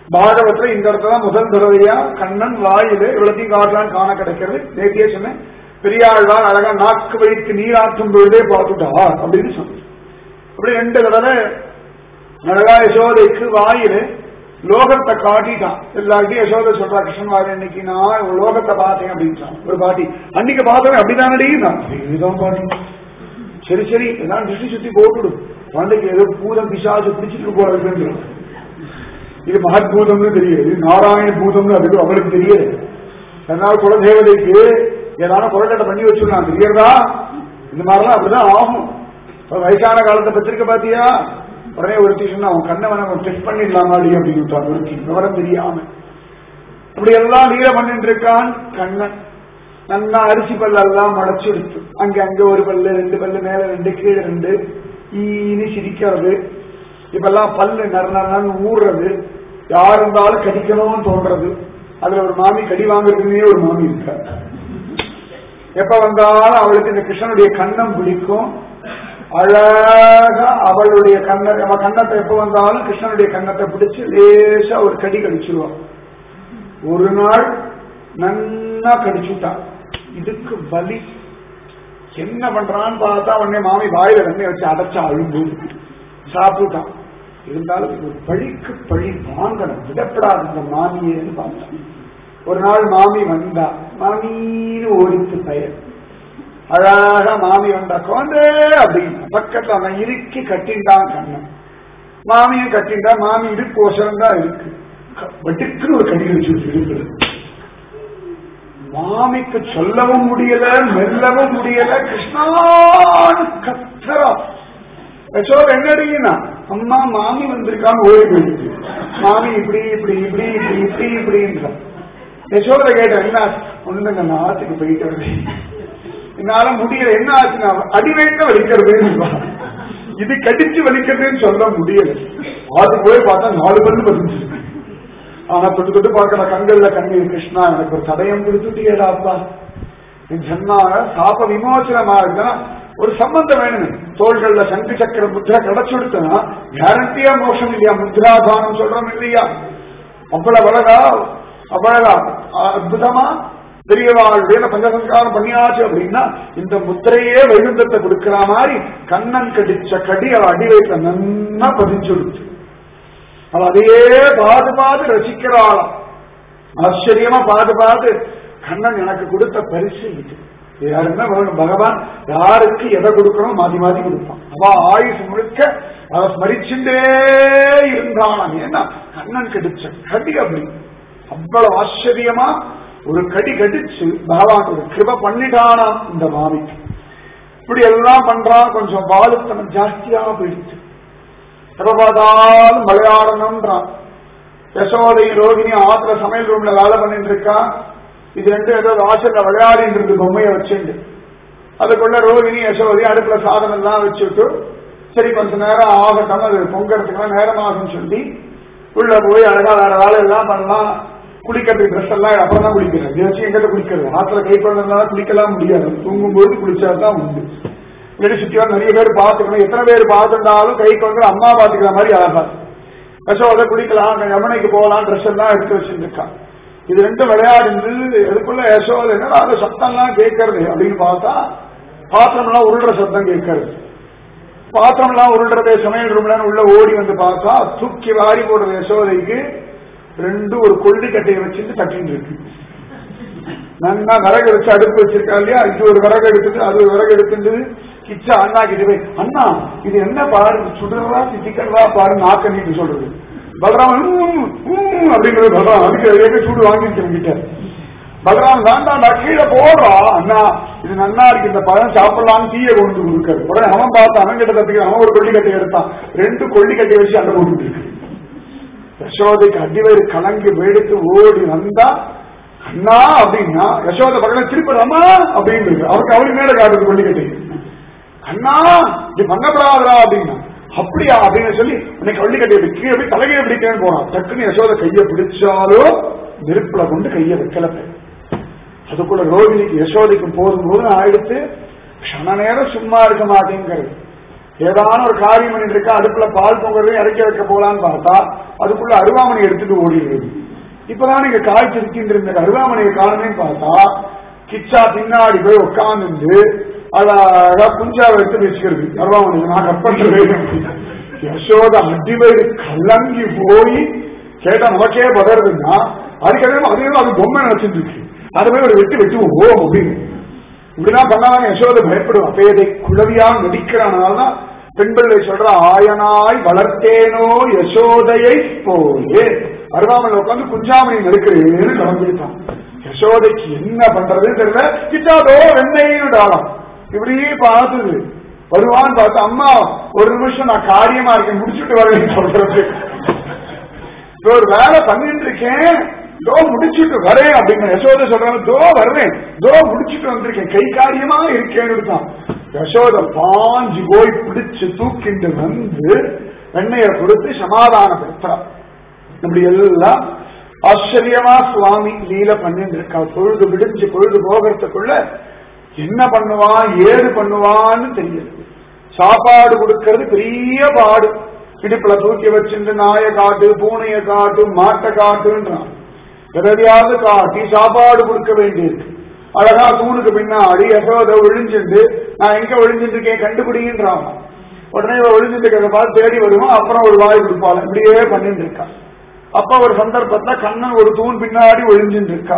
பாகவத்துல இந்த இடத்துல முதல் தடவையா கண்ணன் வாயில இவ்வளத்தையும் காட்டலான்னு காண கிடைக்கிறது நேத்தியே சொன்னேன் பெரியாழ்வார் அழகா நாக்கு வைத்து நீராட்டும் பொழுதே பார்த்துட்டா அப்படின்னு சொன்னார் அப்படி ரெண்டு தடவை அழகா யசோதைக்கு வாயில லோகத்தை காட்டிட்டான் எல்லார்ட்டையும் யசோதை சொல்றா கிருஷ்ணன் வாரி இன்னைக்கு நான் ஒரு லோகத்தை பார்த்தேன் அப்படின்றான் ஒரு பாட்டி அன்னைக்கு பார்த்தவன் அப்படிதானடி நான் இதுதான் பாட்டி சரி சரி எல்லாம் சுத்தி சுத்தி போட்டுடும் குழந்தைக்கு ஏதோ பூதம் பிசாசு பிடிச்சிட்டு போறதுன்னு இது மகத்பூதம்னு தெரியுது இது நாராயண பூதம்னு அதுக்கு அவளுக்கு தெரியாது அதனால குலதேவதைக்கு ஏதான குழந்தை பண்ணி வச்சிருக்கான் தெரியறதா இந்த மாதிரிலாம் அப்படிதான் ஆகும் இப்ப வயசான காலத்தை பத்திரிக்கை பாத்தியா உடனே ஒரு சொன்னா அவன் கண்ணை வேணா டெஸ்ட் பண்ணிடலாமாடி அப்படின்னு விட்டான் ஒருத்தி விவரம் தெரியாம அப்படி எல்லாம் நீர பண்ணிட்டு இருக்கான் கண்ணன் நல்லா அரிசி பல்லெல்லாம் முளைச்செடுத்து அங்க அங்க ஒரு பல்லு ரெண்டு பல்லு மேல ரெண்டு கீழே ரெண்டு ஈனி சிரிக்கிறது இப்பெல்லாம் பல்லு நர நரன்னு ஊறுறது யார் இருந்தாலும் கடிக்கணும்னு தோன்றது அதுல ஒரு மாமி கடி வாங்குறதுன்னே ஒரு மாமி இருக்காரு எப்ப வந்தாலும் அவளுக்கு இந்த கிருஷ்ணனுடைய கண்ணம் பிடிக்கும் அழகா அவளுடைய கண்ண அவ கண்ணத்தை எப்ப வந்தாலும் கிருஷ்ணனுடைய கண்ணத்தை பிடிச்சு லேசா ஒரு கடி கடிச்சிருவான் ஒரு நாள் நன்னா கடிச்சுட்டான் இதுக்கு பலி என்ன பண்றான்னு பார்த்தா உடனே மாமி வாயில வெண்ணெய் வச்சு அடைச்சா அழும்போது சாப்பிட்டுட்டான் இருந்தாலும் ஒரு பழிக்கு பழி வாங்கணும் விடப்படாது இந்த மாமியேன்னு பார்த்தான் ஒரு நாள் மாமி வந்தா மாமின்னு ஓடித்து பெயர் அழகா மாமி வந்தா குழந்தை அப்படின்னு பக்கத்துல அவன் இறுக்கி கட்டிண்டான் கண்ணன் மாமியும் கட்டிண்டா மாமி இடுப்பு ஒசரம் தான் இருக்கு வெட்டுக்குன்னு ஒரு கடி வச்சு இருக்குது மாமிக்கு சொல்லவும் முடியல மெல்லவும் முடியல கிருஷ்ணான்னு கத்துறா யசோத என்னடினா அம்மா மாமி வந்திருக்கான்னு ஓடி போயிடுச்சு மாமி இப்படி இப்படி இப்படி இப்படி இப்படி இப்படின்றா யசோத கேட்டேன் என்ன ஒண்ணுங்க நான் ஆத்துக்கு போயிட்டு வரேன் என்னால முடியல என்ன ஆச்சுன்னா அடிவேட்ட வலிக்கிறதுன்னு இது கடிச்சு வலிக்கிறதுன்னு சொல்ல முடியல அது போய் பார்த்தா நாலு பல்லு பதிஞ்சிருக்கு ஆனா தொட்டு தொட்டு பார்க்கிற கண்கள்ல கண்ணீர் கிருஷ்ணா எனக்கு ஒரு தடயம் கொடுத்துட்டியடாப்பா என் ஜன்மாவ சாப விமோசனமா இருக்குன்னா ஒரு சம்பந்தம் வேணுமே தோள்கள்ல சங்கு சக்கர முத்ரா கிடைச்சுடுத்தனா கேரண்டியா மோஷம் இல்லையா முத்ராதானம் சொல்றோம் இல்லையா அவ்வளவு அழகா அவ்வளவா அற்புதமா பெரியவாளுடைய பஞ்சசங்காரம் பண்ணியாச்சு அப்படின்னா இந்த முத்திரையே வைகுந்தத்தை கொடுக்கிற மாதிரி கண்ணன் கடிச்ச கடி அவ அடி வைத்த நன்னா பதிச்சுடுச்சு அவ அதையே பாது பாது ரசிக்கிறாளாம் ஆச்சரியமா பாது பாது கண்ணன் எனக்கு கொடுத்த பரிசு இது யாருன்னா பகவான் யாருக்கு எதை கொடுக்கணும் மாத்தி மாத்தி கொடுப்பான் அவ ஆயுஷ் முழுக்க அவ ஸ்மரிச்சுட்டே இருந்தானாம் ஏன்னா கண்ணன் கடிச்ச கடி அப்படி அவ்வளவு ஆச்சரியமா ஒரு கடி கடிச்சு பகவான் ஒரு கிருப பண்ணிட்டானாம் இந்த மாமிக்கு இப்படி எல்லாம் பண்றான் கொஞ்சம் வாழுத்தனம் ஜாஸ்தியா போயிடுச்சு எப்ப பார்த்தாலும் விளையாடணும்ன்றான் யசோதை ரோகிணி ஆத்திர சமையல் ரூம்ல வேலை பண்ணிட்டு இருக்கா இது ரெண்டும் ஏதோ வாசல்ல விளையாடிட்டு இருக்கு பொம்மையை வச்சுட்டு அதுக்குள்ள ரோகிணி யசோதி அடுப்புல சாதனம் எல்லாம் வச்சுட்டு சரி கொஞ்ச நேரம் ஆகட்டும் அது பொங்கறதுக்குலாம் நேரம் ஆகும்னு சொல்லி உள்ள போய் அழகா வேற வேலை எல்லாம் பண்ணலாம் குளிக்கிறதுக்கு ட்ரெஸ் எல்லாம் அப்புறம் தான் குளிக்கிறது இதை வச்சு எங்கிட்ட குளிக்கிறது ஆத்துல கை குழந்தைனால குளிக்கலாம் முடியாது தூங்கும் போது குளிச்சாதான் உண்டு இல்லாட்டி சுற்றியா நிறைய பேர் பார்த்துக்கணும் எத்தனை பேர் பார்த்துட்டாலும் கை குழந்தை அம்மா பார்த்துக்கிற மாதிரி ஆகாது யசோதை குளிக்கலாம் யமுனைக்கு போகலாம் ட்ரெஸ் எல்லாம் எடுத்து வச்சுருக்கான் இது ரெண்டும் விளையாடுந்து எதுக்குள்ள யசோதை என்னடா அந்த சத்தம்லாம் கேட்கறது அப்படின்னு பார்த்தா பாத்திரம்லாம் உருள்ற சத்தம் கேட்கறது பாத்திரம்லாம் உருள்றதே சமையல் ரூம்ல உள்ள ஓடி வந்து பார்த்தா தூக்கி வாரி போடுற யசோதைக்கு ரெண்டு ஒரு கொள்ளி கட்டையை வச்சுட்டு தட்டின்னு இருக்கு நன்னா விறகு வச்சு அடுப்பு வச்சிருக்கா இல்லையா இது ஒரு விறகு எடுத்துட்டு அது ஒரு விறகு எடுத்துட்டு கிச்சா அண்ணா கிட்ட போய் அண்ணா இது என்ன பாரு சுடுறதா சிக்கன்வா பாரு நாக்க நீட்டு சொல்றது பலராமன் அப்படிங்கிறது பலராம் அதுக்கு ஏற்க சூடு வாங்கிட்டு கிட்ட பலராம் வேண்டாம்டா கீழே போடுறா அண்ணா இது நன்னா இருக்கு இந்த பழம் சாப்பிடலாம்னு தீய கொண்டு கொடுக்காரு உடனே அவன் பார்த்து அவன் கிட்ட தப்பிக்க அவன் ஒரு கொல்லி கட்டையை எடுத்தான் ரெண்டு கொல்லி கட்டையை வச்சு அண்டை போட்டு இருக்கு யசோதைக்கு அடிவயிறு கலங்கி வெடித்து ஓடி வந்தா அண்ணா அப்படின்னா யசோத பக்கம் திருப்பி அம்மா அப்படின்னு அவருக்கு அவருக்கு மேல காட்டுறது கொல்லி கட்டி அண்ணா இது பண்ணப்படாதா அப்படின்னா அப்படியா அப்படின்னு சொல்லி உனக்கு வள்ளி கட்டி கீழே போய் தலைகையை பிடிக்கன்னு போறான் டக்குன்னு யசோத கையை பிடிச்சாலும் நெருப்புல கொண்டு கையை வைக்கல அதுக்குள்ள ரோகிணிக்கு யசோதைக்கும் போதும் போது ஆயிடுத்து க்ஷண நேரம் சும்மா இருக்க மாட்டேங்கிறது ஏதான ஒரு காரியம் பண்ணிட்டு இருக்கா அடுப்புல பால் பொங்கலையும் இறக்கி வைக்க போலான்னு பார்த்தா அதுக்குள்ள அருவாமனை எடுத்துட்டு ஓடிடுறது இப்பதான் நீங்க காய் திருக்கின்ற இந்த அருவாமனையை காணுமே பார்த்தா கிச்சா பின்னாடி போய் உட்காந்துட்டு அழகா குஞ்சாவை எடுத்து வச்சுக்கிறது கர்வாமணி நான் கட் பண்றேன் யசோத அடிவயிறு கலங்கி போய் கேட்டா நமக்கே பதறதுன்னா அதுக்கே அதே அது பொம்மை நினைச்சிட்டு இருக்கு அதை போய் ஒரு வெட்டி வெட்டுவோம் ஓ அப்படின்னு இப்படிலாம் பண்ணாதான் யசோத பயப்படும் அப்பேதை குழவியா நடிக்கிறனால்தான் பெண் பிள்ளை சொல்ற ஆயனாய் வளர்த்தேனோ யசோதையை போயே அருவாமல் உட்காந்து குஞ்சாமணி நடுக்கிறேன்னு கிளம்பிட்டான் யசோதைக்கு என்ன பண்றதுன்னு தெரியல கிட்டாதோ வெண்ணையும் டாலாம் இப்படியே பார்த்தது வருவான்னு பார்த்து அம்மா ஒரு நிமிஷம் நான் காரியமா இருக்கேன் முடிச்சுட்டு வரேன்னு சொல்றது இதோ ஒரு வேலை பண்ணிட்டு இருக்கேன் தோ முடிச்சுட்டு வரேன் அப்படின்னு யசோத சொல்றாங்க தோ வர்றேன் தோ முடிச்சுட்டு வந்திருக்கேன் கை காரியமா இருக்கேன்னு தான் யசோத பாஞ்சு போய் பிடிச்சு தூக்கிட்டு வந்து வெண்ணைய கொடுத்து சமாதானப்படுத்துறான் இப்படி எல்லாம் ஆச்சரியமா சுவாமி லீல பண்ணிட்டு இருக்கா பொழுது விடிஞ்சு பொழுது போகிறதுக்குள்ள என்ன பண்ணுவான் ஏது பண்ணுவான்னு தெரியல சாப்பாடு கொடுக்கறது பெரிய பாடு இடுப்புல தூக்கி வச்சுட்டு நாயை காட்டு பூனைய காட்டு மாட்டை காட்டுன்றான் எதையாவது காட்டி சாப்பாடு கொடுக்க வேண்டியிருக்கு அழகா தூணுக்கு பின்னாடி யசோத ஒழிஞ்சுட்டு நான் எங்க ஒழிஞ்சுட்டு இருக்கேன் கண்டுபிடிங்கன்றான் உடனே இவ ஒழிஞ்சுட்டு இருக்கிறத பார்த்து தேடி வருவான் அப்புறம் ஒரு வாய் கொடுப்பாள் இப்படியே பண்ணிட்டு இருக்கா அப்ப ஒரு சந்தர்ப்பத்துல கண்ணன் ஒரு தூண் பின்னாடி ஒழிஞ்சுட்டு இருக்கா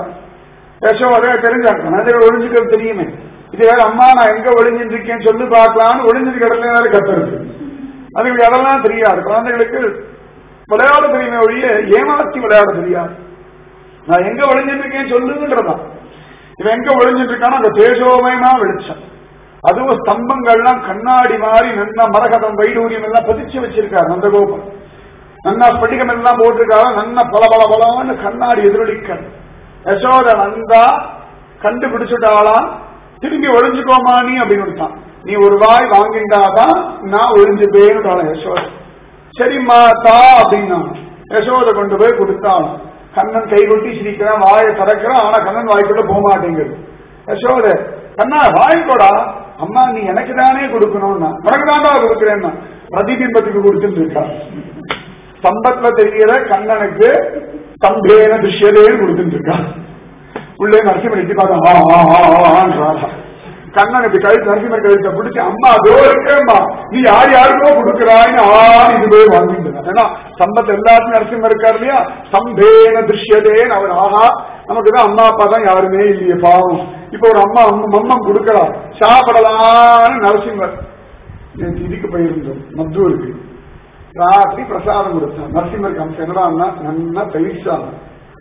யசோதே தெரிஞ்சாங்க அதை ஒழிஞ்சுக்கிறது தெரியுமே இது வேற அம்மா நான் எங்க ஒழிஞ்சுட்டு இருக்கேன்னு சொல்லி பார்க்கலான்னு ஒழிஞ்சிட்டு கிடல கத்துறது அதுக்கு அதெல்லாம் தெரியாது குழந்தைகளுக்கு விளையாட தெரியுமே ஒழிய ஏமாத்தி விளையாட தெரியாது நான் எங்க ஒழிஞ்சிட்டு இருக்கேன் சொல்லுங்கன்றதான் இவன் எங்க ஒழிஞ்சிட்டு இருக்கானோ அந்த தேஜோமயமா வெளிச்சம் அதுவும் ஸ்தம்பங்கள்லாம் கண்ணாடி மாதிரி நன்னா மரகதம் வைடூரியம் எல்லாம் பதிச்சு வச்சிருக்காரு நந்தகோபன் நன்னா ஸ்படிகம் எல்லாம் போட்டிருக்காரு நன்னா பல பல பலன்னு கண்ணாடி எதிரொலிக்க யசோத நந்தா கண்டுபிடிச்சுட்டாலாம் திரும்பி ஒழிஞ்சுக்கோமா நீ அப்படின்னு விட்டான் நீ ஒரு வாய் வாங்கிட்டாதான் நான் ஒழிஞ்சுப்பேன்னு யசோத சரிம்மா தா அப்படின்னா யசோத கொண்டு போய் கொடுத்தாலும் கண்ணன் கை கொட்டி சிரிக்கிறான் வாயை திறக்கிறான் ஆனா கண்ணன் வாய்க்குள்ள போக மாட்டேங்குது யசோத கண்ணா வாய்க்கோடா அம்மா நீ எனக்கு தானே கொடுக்கணும்னா உனக்கு தாண்டா கொடுக்கிறேன்னா பிரதிபிம்பத்துக்கு கொடுத்துட்டு இருக்கா சம்பத்துல தெரிகிற கண்ணனுக்கு தம்பேன திருஷ்யதேன்னு கொடுத்துட்டு இருக்கா உள்ளே நரசிம்மன் எட்டி பார்த்தா கண்ணன் இப்படி கழுத்து நரசிம்மர் கழுத்தை பிடிச்சி அம்மா அதோ இருக்கேம்மா நீ யார் யாருக்கோ கொடுக்குறான்னு ஆறு இது போய் வாங்கிட்டு ஏன்னா சம்பத் எல்லாத்தையும் நரசிம்மர் இருக்காரு இல்லையா சம்பேன திருஷ்யதேன்னு அவர் ஆஹா நமக்கு தான் அம்மா அப்பா தான் யாருமே இல்லையே பாவம் இப்ப ஒரு அம்மா மம்மம் கொடுக்கறா சாப்பிடலான்னு நரசிம்மர் நேற்று இதுக்கு போயிருந்தோம் மத்தூருக்கு ராத்திரி பிரசாதம் கொடுத்தான் நரசிம்மருக்கு அம்சம் என்னடா நன்னா தயிர் சாதம்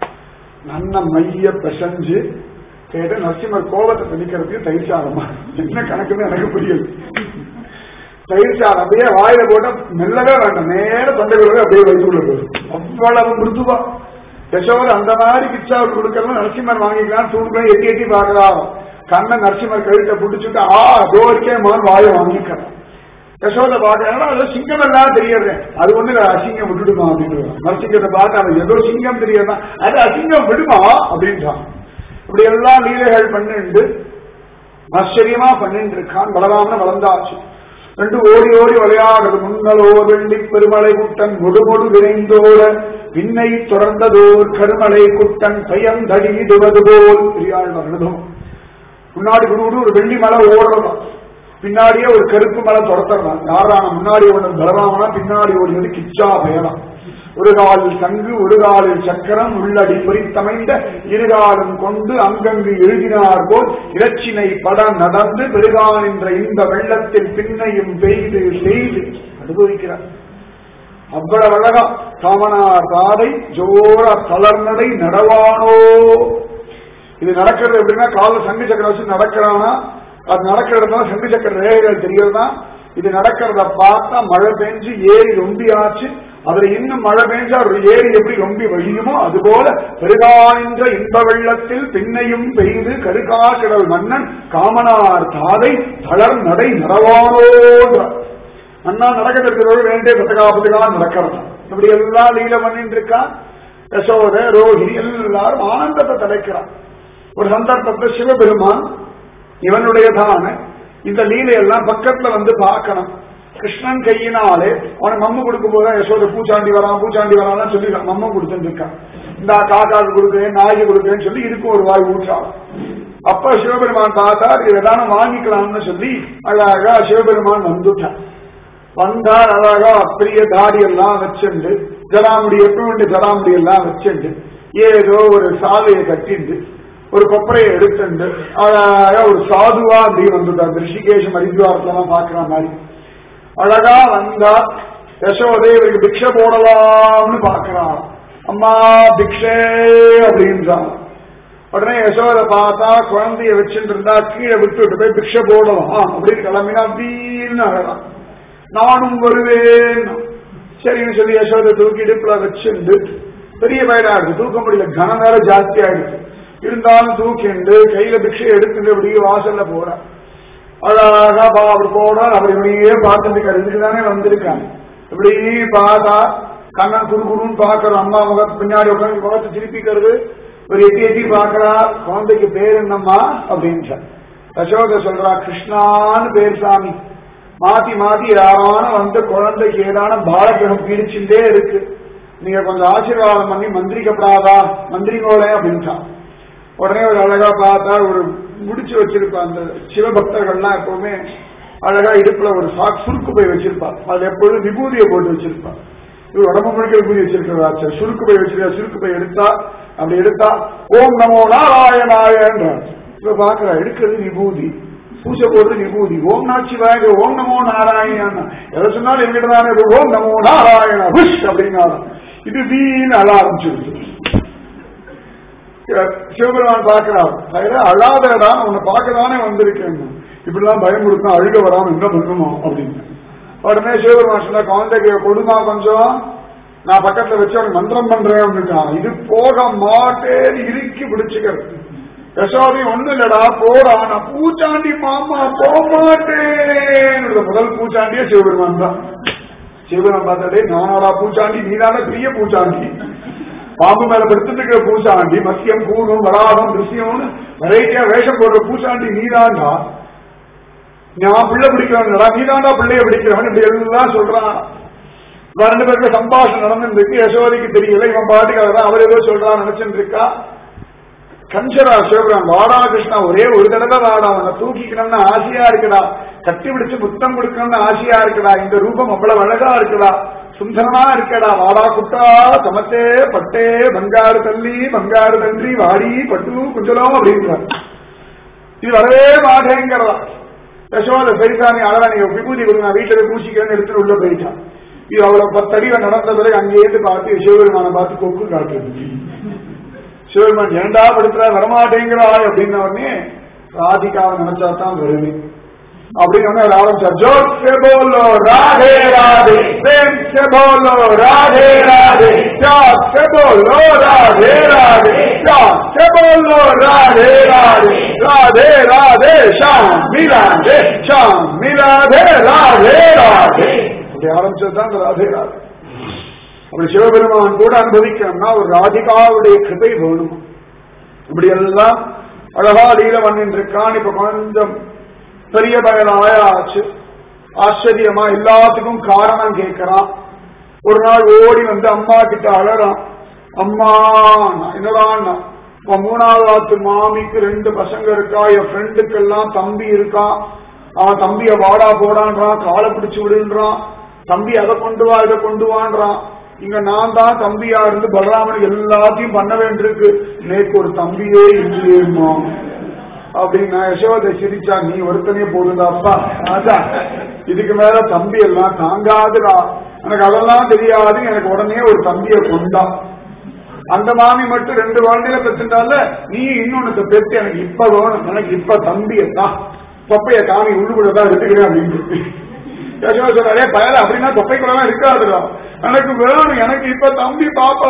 நல்ல மைய பிசைஞ்சு கேட்ட நரசிம்மர் கோபத்தை தணிக்கிறதுக்கு தயிர் சாதமா என்ன கணக்குன்னு எனக்கு புரியல தயிர் சாதம் அப்படியே வாயில போட்ட மெல்லவே வேண்டாம் நேர தொண்டைக்குள்ளவே அப்படியே வயிற்றுள்ள போயிடும் அவ்வளவு மிருதுவா யசோத அந்த மாதிரி பிச்சாவுக்கு கொடுக்கறது நரசிம்மர் வாங்கிக்கலாம் தூண்டுகளை எட்டி எட்டி பார்க்கலாம் கண்ணன் நரசிம்மர் கழுத்தை பிடிச்சிட்டு ஆ அதோ இருக்கே மான் வாயை வாங்கிக்கிறான் யசோத பாக்குறாங்க அது சிங்கம் எல்லாம் தெரியறது அது ஒண்ணு அசிங்கம் விட்டுடுமா அப்படின்னு நரசிங்கத்தை பார்த்து அது ஏதோ சிங்கம் தெரியாதா அது அசிங்கம் விடுமா அப்படின்றான் இப்படி எல்லாம் லீலைகள் பண்ணிட்டு ஆச்சரியமா பண்ணிட்டு இருக்கான் பலராமன வளர்ந்தாச்சு ரெண்டு ஓடி ஓடி விளையாடுறது முன்னலோ வெள்ளி பெருமலை குட்டன் முடுமுடு விரைந்தோட விண்ணை தொடர்ந்ததோர் கருமலை குட்டன் பயந்தடிடுவது போல் பெரியாள் மரணம் முன்னாடி குரு ஒரு வெள்ளி மலை ஓடுறதான் பின்னாடியே ஒரு கருப்பு மலை துரத்துறான் யாரான முன்னாடி ஒன்று பலராமனா பின்னாடி ஓடினது கிச்சா பயணம் ஒரு காலில் சங்கு ஒரு காலில் சக்கரம் உள்ளடி பொறித்தமைந்த இருகாலும் கொண்டு அங்கங்கு எழுதினார் போல் இலச்சினை படம் நடந்து பெருகான் என்ற இந்த வெள்ளத்தில் பின்னையும் பெய்து செய்து அனுபவிக்கிறார் அவ்வளவு அழகா காமனார் பாதை ஜோர தளர்நடை நடவானோ இது நடக்கிறது எப்படின்னா கால சங்கு சக்கரம் வச்சு நடக்கிறானா அது நடக்கிற இடத்துல சங்கு சக்கர ரேகைகள் தெரியறதா இது நடக்கிறத பார்த்தா மழை பெஞ்சு ஏரி ரொம்பி ஆச்சு அதுல இன்னும் மழை பெஞ்சா ஒரு ஏரி எப்படி ரொம்பி வழியுமோ அதுபோல பெருகானின்ற இன்ப வெள்ளத்தில் பின்னையும் பெய்து கருகாக்கிடல் மன்னன் காமனார் தாதை தளர் நடை நடவானோன்ற அண்ணா நடக்கிறதுக்கு வேண்டிய பத்தகாபத்துக்கா நடக்கிறது இப்படி எல்லாம் லீல பண்ணிட்டு இருக்கான் யசோத ரோஹிணி எல்லாரும் ஆனந்தத்தை தலைக்கிறான் ஒரு சந்தர்ப்பத்தில் சிவபெருமான் இவனுடையதான இந்த லீலையெல்லாம் பக்கத்துல வந்து பார்க்கணும் கிருஷ்ணன் கையினாலே அவனுக்கு மம்மு கொடுக்கும் போது யசோத பூச்சாண்டி வரான் பூச்சாண்டி வரான் சொல்லி மம்மு கொடுத்துட்டு இருக்கான் இந்த காக்காவுக்கு கொடுக்குறேன் நாய்க்கு கொடுக்குறேன்னு சொல்லி இதுக்கும் ஒரு வாய் ஊற்றான் அப்ப சிவபெருமான் பார்த்தா இது ஏதானும் வாங்கிக்கலாம்னு சொல்லி அழகா சிவபெருமான் வந்துட்டார் வந்தார் அழகா பெரிய தாடி எல்லாம் வச்சுண்டு ஜடாமுடி எப்படி ஜடாமுடி எல்லாம் வச்சுண்டு ஏதோ ஒரு சாலையை கட்டிண்டு ஒரு கொப்பரையை எடுத்துண்டு அழகா ஒரு சாதுவா அப்படி வந்துட்டார் ரிஷிகேஷம் ஹரித்வாரத்தெல்லாம் பாக்குற மாதிரி அழகா வந்தா யசோதே இவருக்கு பிக்ஷை போடலாம்னு பாக்குறான் அம்மா பிக்ஷே அப்படின்றான் உடனே யசோத பார்த்தா குழந்தைய வச்சுட்டு இருந்தா கீழே விட்டுட்டு போய் பிக்ஷை போடலாம் அப்படின்னு கிளம்பினா வீல்னு அழகான் நானும் வருவேன் சரின்னு சொல்லி யசோதை தூக்கி இடுப்புல வச்சுண்டு பெரிய பயிரா இருக்கு தூக்க முடியல கன நேரம் ஜாஸ்தி ஆயிடுச்சு இருந்தாலும் தூக்கிண்டு கையில பிக்ஷை எடுத்துட்டு அப்படியே வாசல்ல போறான் அழகா பா அவர் போனார் அவர் இப்படியே பார்த்துட்டு இதுக்கு தானே வந்திருக்காங்க இப்படி பார்த்தா கண்ணன் குறு குருன்னு பாக்குறோம் அம்மா முகத்து பின்னாடி உட்காந்து முகத்தை திருப்பிக்கிறது ஒரு எட்டி எட்டி பாக்குறா குழந்தைக்கு பேர் என்னம்மா அப்படின்னு யசோத சொல்றா கிருஷ்ணான்னு பேர் சாமி மாத்தி மாத்தி யாரான வந்து குழந்தைக்கு ஏதான பாலகிரகம் பீடிச்சுட்டே இருக்கு நீங்க கொஞ்சம் ஆசீர்வாதம் பண்ணி மந்திரிக்கப்படாதா மந்திரிங்கோலே அப்படின்ட்டான் உடனே ஒரு அழகா பார்த்தா ஒரு முடிச்சு வச்சிருப்பா அந்த சிவபக்தர்கள்லாம் எப்பவுமே அழகா இடுப்புல ஒரு சாக் சுருக்கு போய் வச்சிருப்பா அதுல எப்பொழுதும் விபூதியை போட்டு வச்சிருப்பா இது உடம்பு முழுக்க விபூதி வச்சிருக்கிறதா சரி சுருக்கு போய் வச்சிருக்கா சுருக்கு போய் எடுத்தா அப்படி எடுத்தா ஓம் நமோ நாராயணாயன்றார் இப்ப பாக்குறா எடுக்கிறது விபூதி பூஜை போடுறது விபூதி ஓம் நாச்சிவாய ஓம் நமோ நாராயணன் எதை சொன்னாலும் எங்கிட்ட தானே ஓம் நமோ நாராயண புஷ் அப்படின்னாலும் இது வீண் அழ ஆரம்பிச்சிருச்சு சிவபெருமான் பார்க்கிறார் அழாதடா உன்னை பார்க்கதானே வந்திருக்கேன் இப்படிலாம் பயம் கொடுத்தா அழுக வராம என்ன பண்ணணுமோ அப்படின்னு உடனே சிவபெருமான் சொன்ன குழந்தைக்கு கொடுமா கொஞ்சம் நான் பக்கத்துல வச்சு அவனுக்கு மந்திரம் பண்றேன் அப்படின்ட்டான் இது போக மாட்டேன் இறுக்கி பிடிச்சுக்கிறது யசோதி ஒண்ணு இல்லடா போடா நான் பூச்சாண்டி மாமா போக மாட்டேன் முதல் பூச்சாண்டியே சிவபெருமான் தான் சிவபெருமான் பார்த்தாடே நானாடா பூச்சாண்டி நீதான பெரிய பூச்சாண்டி பாம்பு மேல படுத்துட்டு இருக்கிற பூச்சாண்டி மத்தியம் கூடும் வராகம் திருஷ்யம்னு வெரைட்டியா வேஷம் போடுற பூச்சாண்டி நீதாண்டா நான் பிள்ளை பிடிக்கிறவன்டா நீதாண்டா பிள்ளைய பிடிக்கிறவன் இப்படி எல்லாம் சொல்றான் இவன் ரெண்டு பேருக்கு சம்பாஷணம் நடந்துருக்கு யசோதிக்கு தெரியல இவன் பாட்டுக்கு தான் அவர் ஏதோ சொல்றான் நினைச்சுட்டு இருக்கா கஞ்சரா சிவபுரம் வாடா கிருஷ்ணா ஒரே ஒரு தடவை வாடா அவனை தூக்கிக்கணும்னு ஆசையா இருக்குடா கட்டி பிடிச்சு முத்தம் கொடுக்கணும்னு ஆசையா இருக்குடா இந்த ரூபம் அவ்வளவு அழகா இருக்குடா சுந்தரமா இருக்கடா வாடா குட்டா சமத்தே பட்டே பங்காரு தள்ளி பங்காரு தன்றி வாடி பட்டு குஞ்சலம் அப்படின்றார் இது வரவே மாட்டேங்கிறதா யசோத சரிசாமி அழகா நீங்க விபூதி கொடுங்க நான் வீட்டுல போய் பூசிக்கிறேன்னு எடுத்துட்டு உள்ள போயிட்டான் இது அவ்வளவு பத்தடியில நடந்த பிறகு அங்கேயிருந்து பார்த்து சிவபெருமானை பார்த்து கொக்கு காட்டுறது சிவபெருமான் ஏண்டா படுத்துற வரமாட்டேங்கிறா அப்படின்ன உடனே ராதிகாவை நினைச்சா தான் வருது அப்படின்னு உடனே அவர் ஆரம்பிச்சார் ஜோர் से बोलो राधे राधे प्रेम से बोलो राधे राधे प्यार से बोलो राधे राधे प्यार से बोलो राधे राधे राधे राधे श्याम मिलाधे श्याम मिलाधे राधे राधे அப்படி ஆரம்பிச்சது தான் ராதே ராதே அப்படி சிவபெருமான் கூட அனுபவிக்கணும்னா ஒரு ராதிகாவுடைய கிருபை வேணும் இப்படி எல்லாம் அழகா லீல பண்ணிட்டு இருக்கான் இப்ப கொஞ்சம் பெரிய பயன் ஆயாச்சு ஆச்சரியமா எல்லாத்துக்கும் காரணம் கேட்கிறான் ஒரு நாள் ஓடி வந்து அம்மா கிட்ட அழறான் அம்மா என்னடான்னா உன் மூணாவது ஆத்து மாமிக்கு ரெண்டு பசங்க இருக்கா என் ஃப்ரெண்டுக்கு எல்லாம் தம்பி இருக்கான் அவன் தம்பிய வாடா போடான்றான் காலை பிடிச்சு விடுன்றான் தம்பி அதை கொண்டு வா இதை கொண்டு வான்றான் இங்க நான் தான் தம்பியா இருந்து பலராமன் எல்லாத்தையும் பண்ண வேண்டியிருக்கு நேக்கு ஒரு தம்பியே இல்லையேம்மா அப்படின்னு நான் யசோதை சிரிச்சா நீ ஒருத்தனே போடுதா அப்பா ராஜா இதுக்கு மேல தம்பி எல்லாம் தாங்காதுடா எனக்கு அதெல்லாம் தெரியாது எனக்கு உடனே ஒரு தம்பியை கொண்டா அந்த மாமி மட்டும் ரெண்டு குழந்தையில பெற்றுட்டால நீ இன்னொன்னு பெற்று எனக்கு இப்ப வேணும் எனக்கு இப்ப தம்பியை தான் தொப்பைய காமி உள்ளுக்குள்ள தான் எடுத்துக்கிறேன் அப்படின்னு யசோதா சொல்றாரே பயல அப்படின்னா தொப்பைக்குள்ளலாம் இருக்காதுடா எனக்கு வேணும் எனக்கு இப்ப தம்பி பாப்பா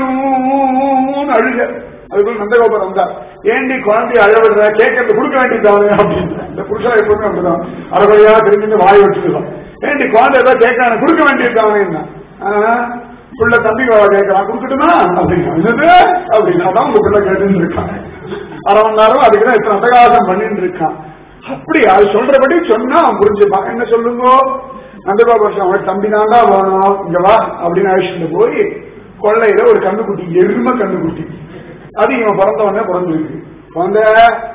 வேணும்னு அழுக அதுக்குள்ள நந்தகோபுரம் வந்தா ஏண்டி குழந்தைய அழவிடுற கேட்கறது கொடுக்க வேண்டியதானே அப்படின்னு இந்த புருஷா எப்பவுமே அப்படிதான் அரைவழியா தெரிஞ்சு வாய் வச்சுக்கலாம் ஏண்டி குழந்தை ஏதாவது கேட்கறாங்க கொடுக்க வேண்டியதானே புள்ள தம்பி வாழ கேட்கறான் கொடுக்கட்டுமா அப்படின்னா என்னது அப்படின்னா தான் உங்க பிள்ளை கேட்டுன்னு இருக்கான் அரை மணி நேரம் அதுக்குதான் இத்தனை அட்டகாசம் பண்ணிட்டு இருக்கான் அப்படி அது சொல்றபடி சொன்னா அவன் புரிஞ்சுப்பான் என்ன சொல்லுங்க நந்தபாபு வருஷம் அவன் தம்பி தாண்டா வேணும் இங்க வா அப்படின்னு அழிச்சுட்டு போய் கொள்ளையில ஒரு கண்ணுக்குட்டி எரும கண்ணுக்குட்டி அது இவன் பிறந்தவனே பிறந்திருக்கு குழந்தை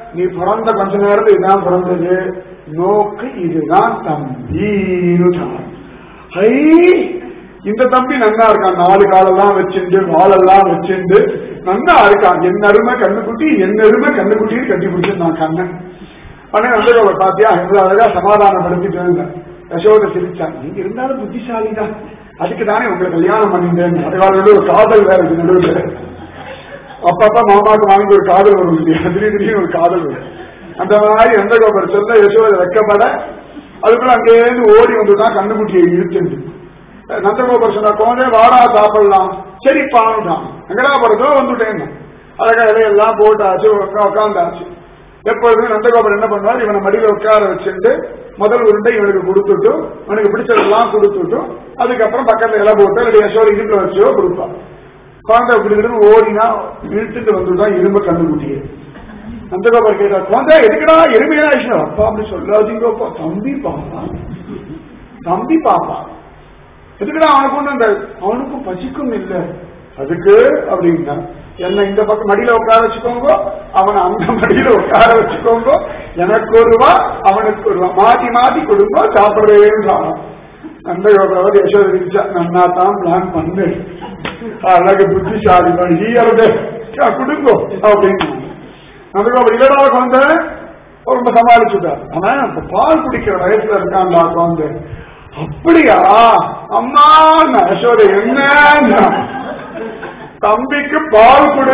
நீ பிறந்த கொஞ்ச நேரத்துல இதுதான் பிறந்தது நோக்கு இதுதான் தம்பி ஐ இந்த தம்பி நன்னா இருக்கான் நாலு காலெல்லாம் வச்சுண்டு வாழெல்லாம் வச்சுண்டு நன்னா இருக்கான் என் அருமை கண்ணுக்குட்டி என் அருமை கண்ணுக்குட்டின்னு கட்டி பிடிச்சு நான் கண்ணன் உடனே நந்தகோபர் பாத்தியா இவ்வளவு அழகா சமாதானப்படுத்திட்டு இருந்தேன் யசோத சிரிச்சான் நீங்க இருந்தாலும் புத்திசாலி தான் அதுக்கு தானே உங்களை கல்யாணம் பண்ணிட்டேன் அதுக்காக ஒரு காதல் வேற இருக்கு நடுவில் அப்பப்ப மாமாவுக்கு வாங்கி ஒரு காதல் வரும் இல்லையா திடீர் திடீர்னு ஒரு காதல் வரும் அந்த மாதிரி நந்தகோபர் சொல்ல யசோத வெக்கப்பட அதுக்குள்ள அங்கேருந்து ஓடி வந்துதான் கண்ணுக்குட்டியை இழுத்துண்டு நந்தகோபர் சொன்ன குழந்தை வாடா சாப்பிடலாம் சரி பானுட்டான் எங்கடா போறதோ வந்துட்டேன் அழகா இலையெல்லாம் போட்டாச்சு உக்கா- உட்காந்தாச்சு எப்பொழுதுமே நந்தகோபர் என்ன பண்ணுவார் இவனை மடியில உட்கார வச்சுட்டு முதல் உருண்டை இவனுக்கு கொடுத்துட்டு இவனுக்கு பிடிச்சதெல்லாம் கொடுத்துட்டு அதுக்கப்புறம் பக்கத்துல இலை போட்டு இல்லை யசோட இடுப்புல வச்சோ கொடுப்பான் குழந்தை இப்படி இருந்து ஓடினா இழுத்துட்டு வந்துட்டான் எறும்பு கண்டுபிடியே நந்தகோபர் கேட்டா குழந்தை எதுக்குடா எருமையா விஷயம் அப்பா அப்படி சொல்லாதீங்கப்பா தம்பி பாப்பா தம்பி பாப்பா எதுக்குடா அவனுக்கு ஒண்ணு அந்த அவனுக்கும் பசிக்கும் இல்ல அதுக்கு அப்படின்னா என்ன இந்த பக்கம் மடியில உட்கார வச்சுக்கோங்க அவனை அந்த மடியில உட்கார வச்சுக்கோங்க எனக்கு ஒரு ரூபா அவனுக்கு ஒரு ரூபா மாத்தி மாத்தி கொடுங்க சாப்பிடுறேன்னு அந்த யோகாவது யசோத இருந்துச்சா நன்னா தான் பிளான் பண்ணு அழகு புத்திசாலி ஈயறது கொடுங்கோ அப்படின்னு அதுக்கு இல்லடா குழந்தை ரொம்ப சமாளிச்சுட்டார் அவன் இப்ப பால் குடிக்கிற வயசுல இருக்கான்டா குழந்தை அப்படியா அம்மா யசோதை என்ன தம்பிக்கு பால் கொடு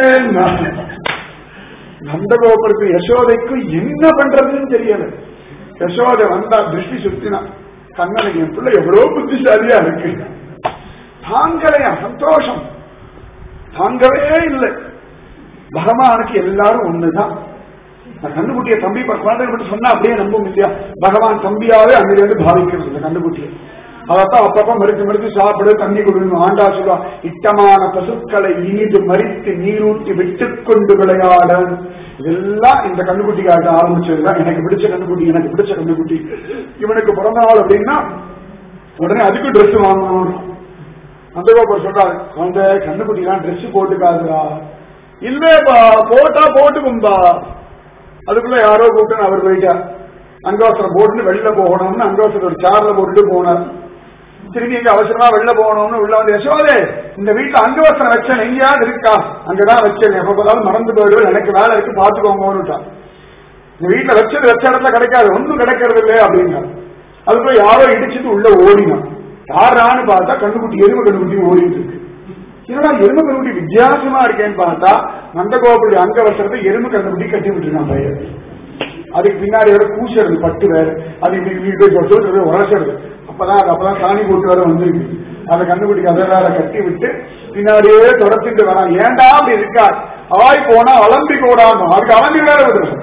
நந்தகோபுரத்து யசோதைக்கு என்ன பண்றதுன்னு தெரியல யசோதை வந்தா திருஷ்டி சுத்தினா கண்ணனுக்கு என் பிள்ளை எவ்வளவு புத்திசாலியா இருக்கு தாங்கலையா சந்தோஷம் தாங்கவே இல்லை பகவானுக்கு எல்லாரும் ஒண்ணுதான் நான் கண்ணுக்குட்டிய தம்பி ப- குழந்தை மட்டும் சொன்னா அப்படியே நம்பும் இல்லையா பகவான் தம்பியாவே அங்கிருந்து பாவிக்கிறது இந்த கண்ணுக்குட்டியை அதைத்தான் அப்பப்ப மறுத்து மறுத்து சாப்பிடு தண்ணி கொடுக்கணும் ஆண்டா சொல்லுவா இட்டமான பசுக்களை இனிது மறித்து நீரூட்டி விட்டுக் கொண்டு விளையாட இதெல்லாம் இந்த கண்ணுக்குட்டி காட்ட ஆரம்பிச்சதுதான் எனக்கு பிடிச்ச கண்ணுக்குட்டி எனக்கு பிடிச்ச கண்ணுக்குட்டி இவனுக்கு பிறந்த நாள் அப்படின்னா உடனே அதுக்கு Dress வாங்கணும் அந்த கோபர் சொல்றாரு அந்த கண்ணுக்குட்டிலாம் Dress போட்டுக்காதுடா இல்லப்பா போட்டா போட்டுக்கும்பா அதுக்குள்ள யாரோ கூப்பிட்டு அவர் போயிட்டார் அங்கவசரம் போட்டு வெளில போகணும்னு அங்கவசரம் ஒரு சேர்ல போட்டுட்டு போனார் திரும்பி இங்க அவசரமா வெளில போகணும்னு உள்ள வந்து யசோதே இந்த வீட்டுல அங்கவசரம் வச்சேன் எங்கேயாவது இருக்கா அங்கதான் வச்சேன் எப்ப போதாலும் மறந்து போயிடுவேன் எனக்கு வேலை இருக்கு பாத்துக்கோங்கன்னுட்டான் இந்த வீட்டுல வச்சது வச்ச இடத்துல கிடைக்காது ஒன்றும் கிடைக்கிறது இல்லை அப்படின்னாரு அதுக்குள்ள யாரோ இடிச்சிட்டு உள்ள ஓடினான் யாரான்னு பார்த்தா கண்ணுக்குட்டி எருமை கண்ணுக்குட்டி ஓடிட்டு இருக்கு என்னடா எருமை கண்ணுக்குட்டி வித்தியாசமா இருக்கேன்னு பார்த்தா நந்தகோபுடைய அங்கவசரத்தை எருமை கண்ணுக்குட்டி கட்டி விட்டுருக்கான் பையன் அதுக்கு பின்னாடி வேற பூசுறது பட்டு வேற அது இப்படி இப்படி இப்படி சொல்றது உரசுறது அப்பதான் அது அப்பதான் சாணி போட்டு வேற வந்திருக்கு அதை கண்டுபிடிக்க அதை வேற கட்டி விட்டு பின்னாடியே துரத்திட்டு வரான் ஏன்டா அப்படி இருக்கா ஆய் போனா அலம்பி போடாம அதுக்கு அலம்பி வேற விடுறது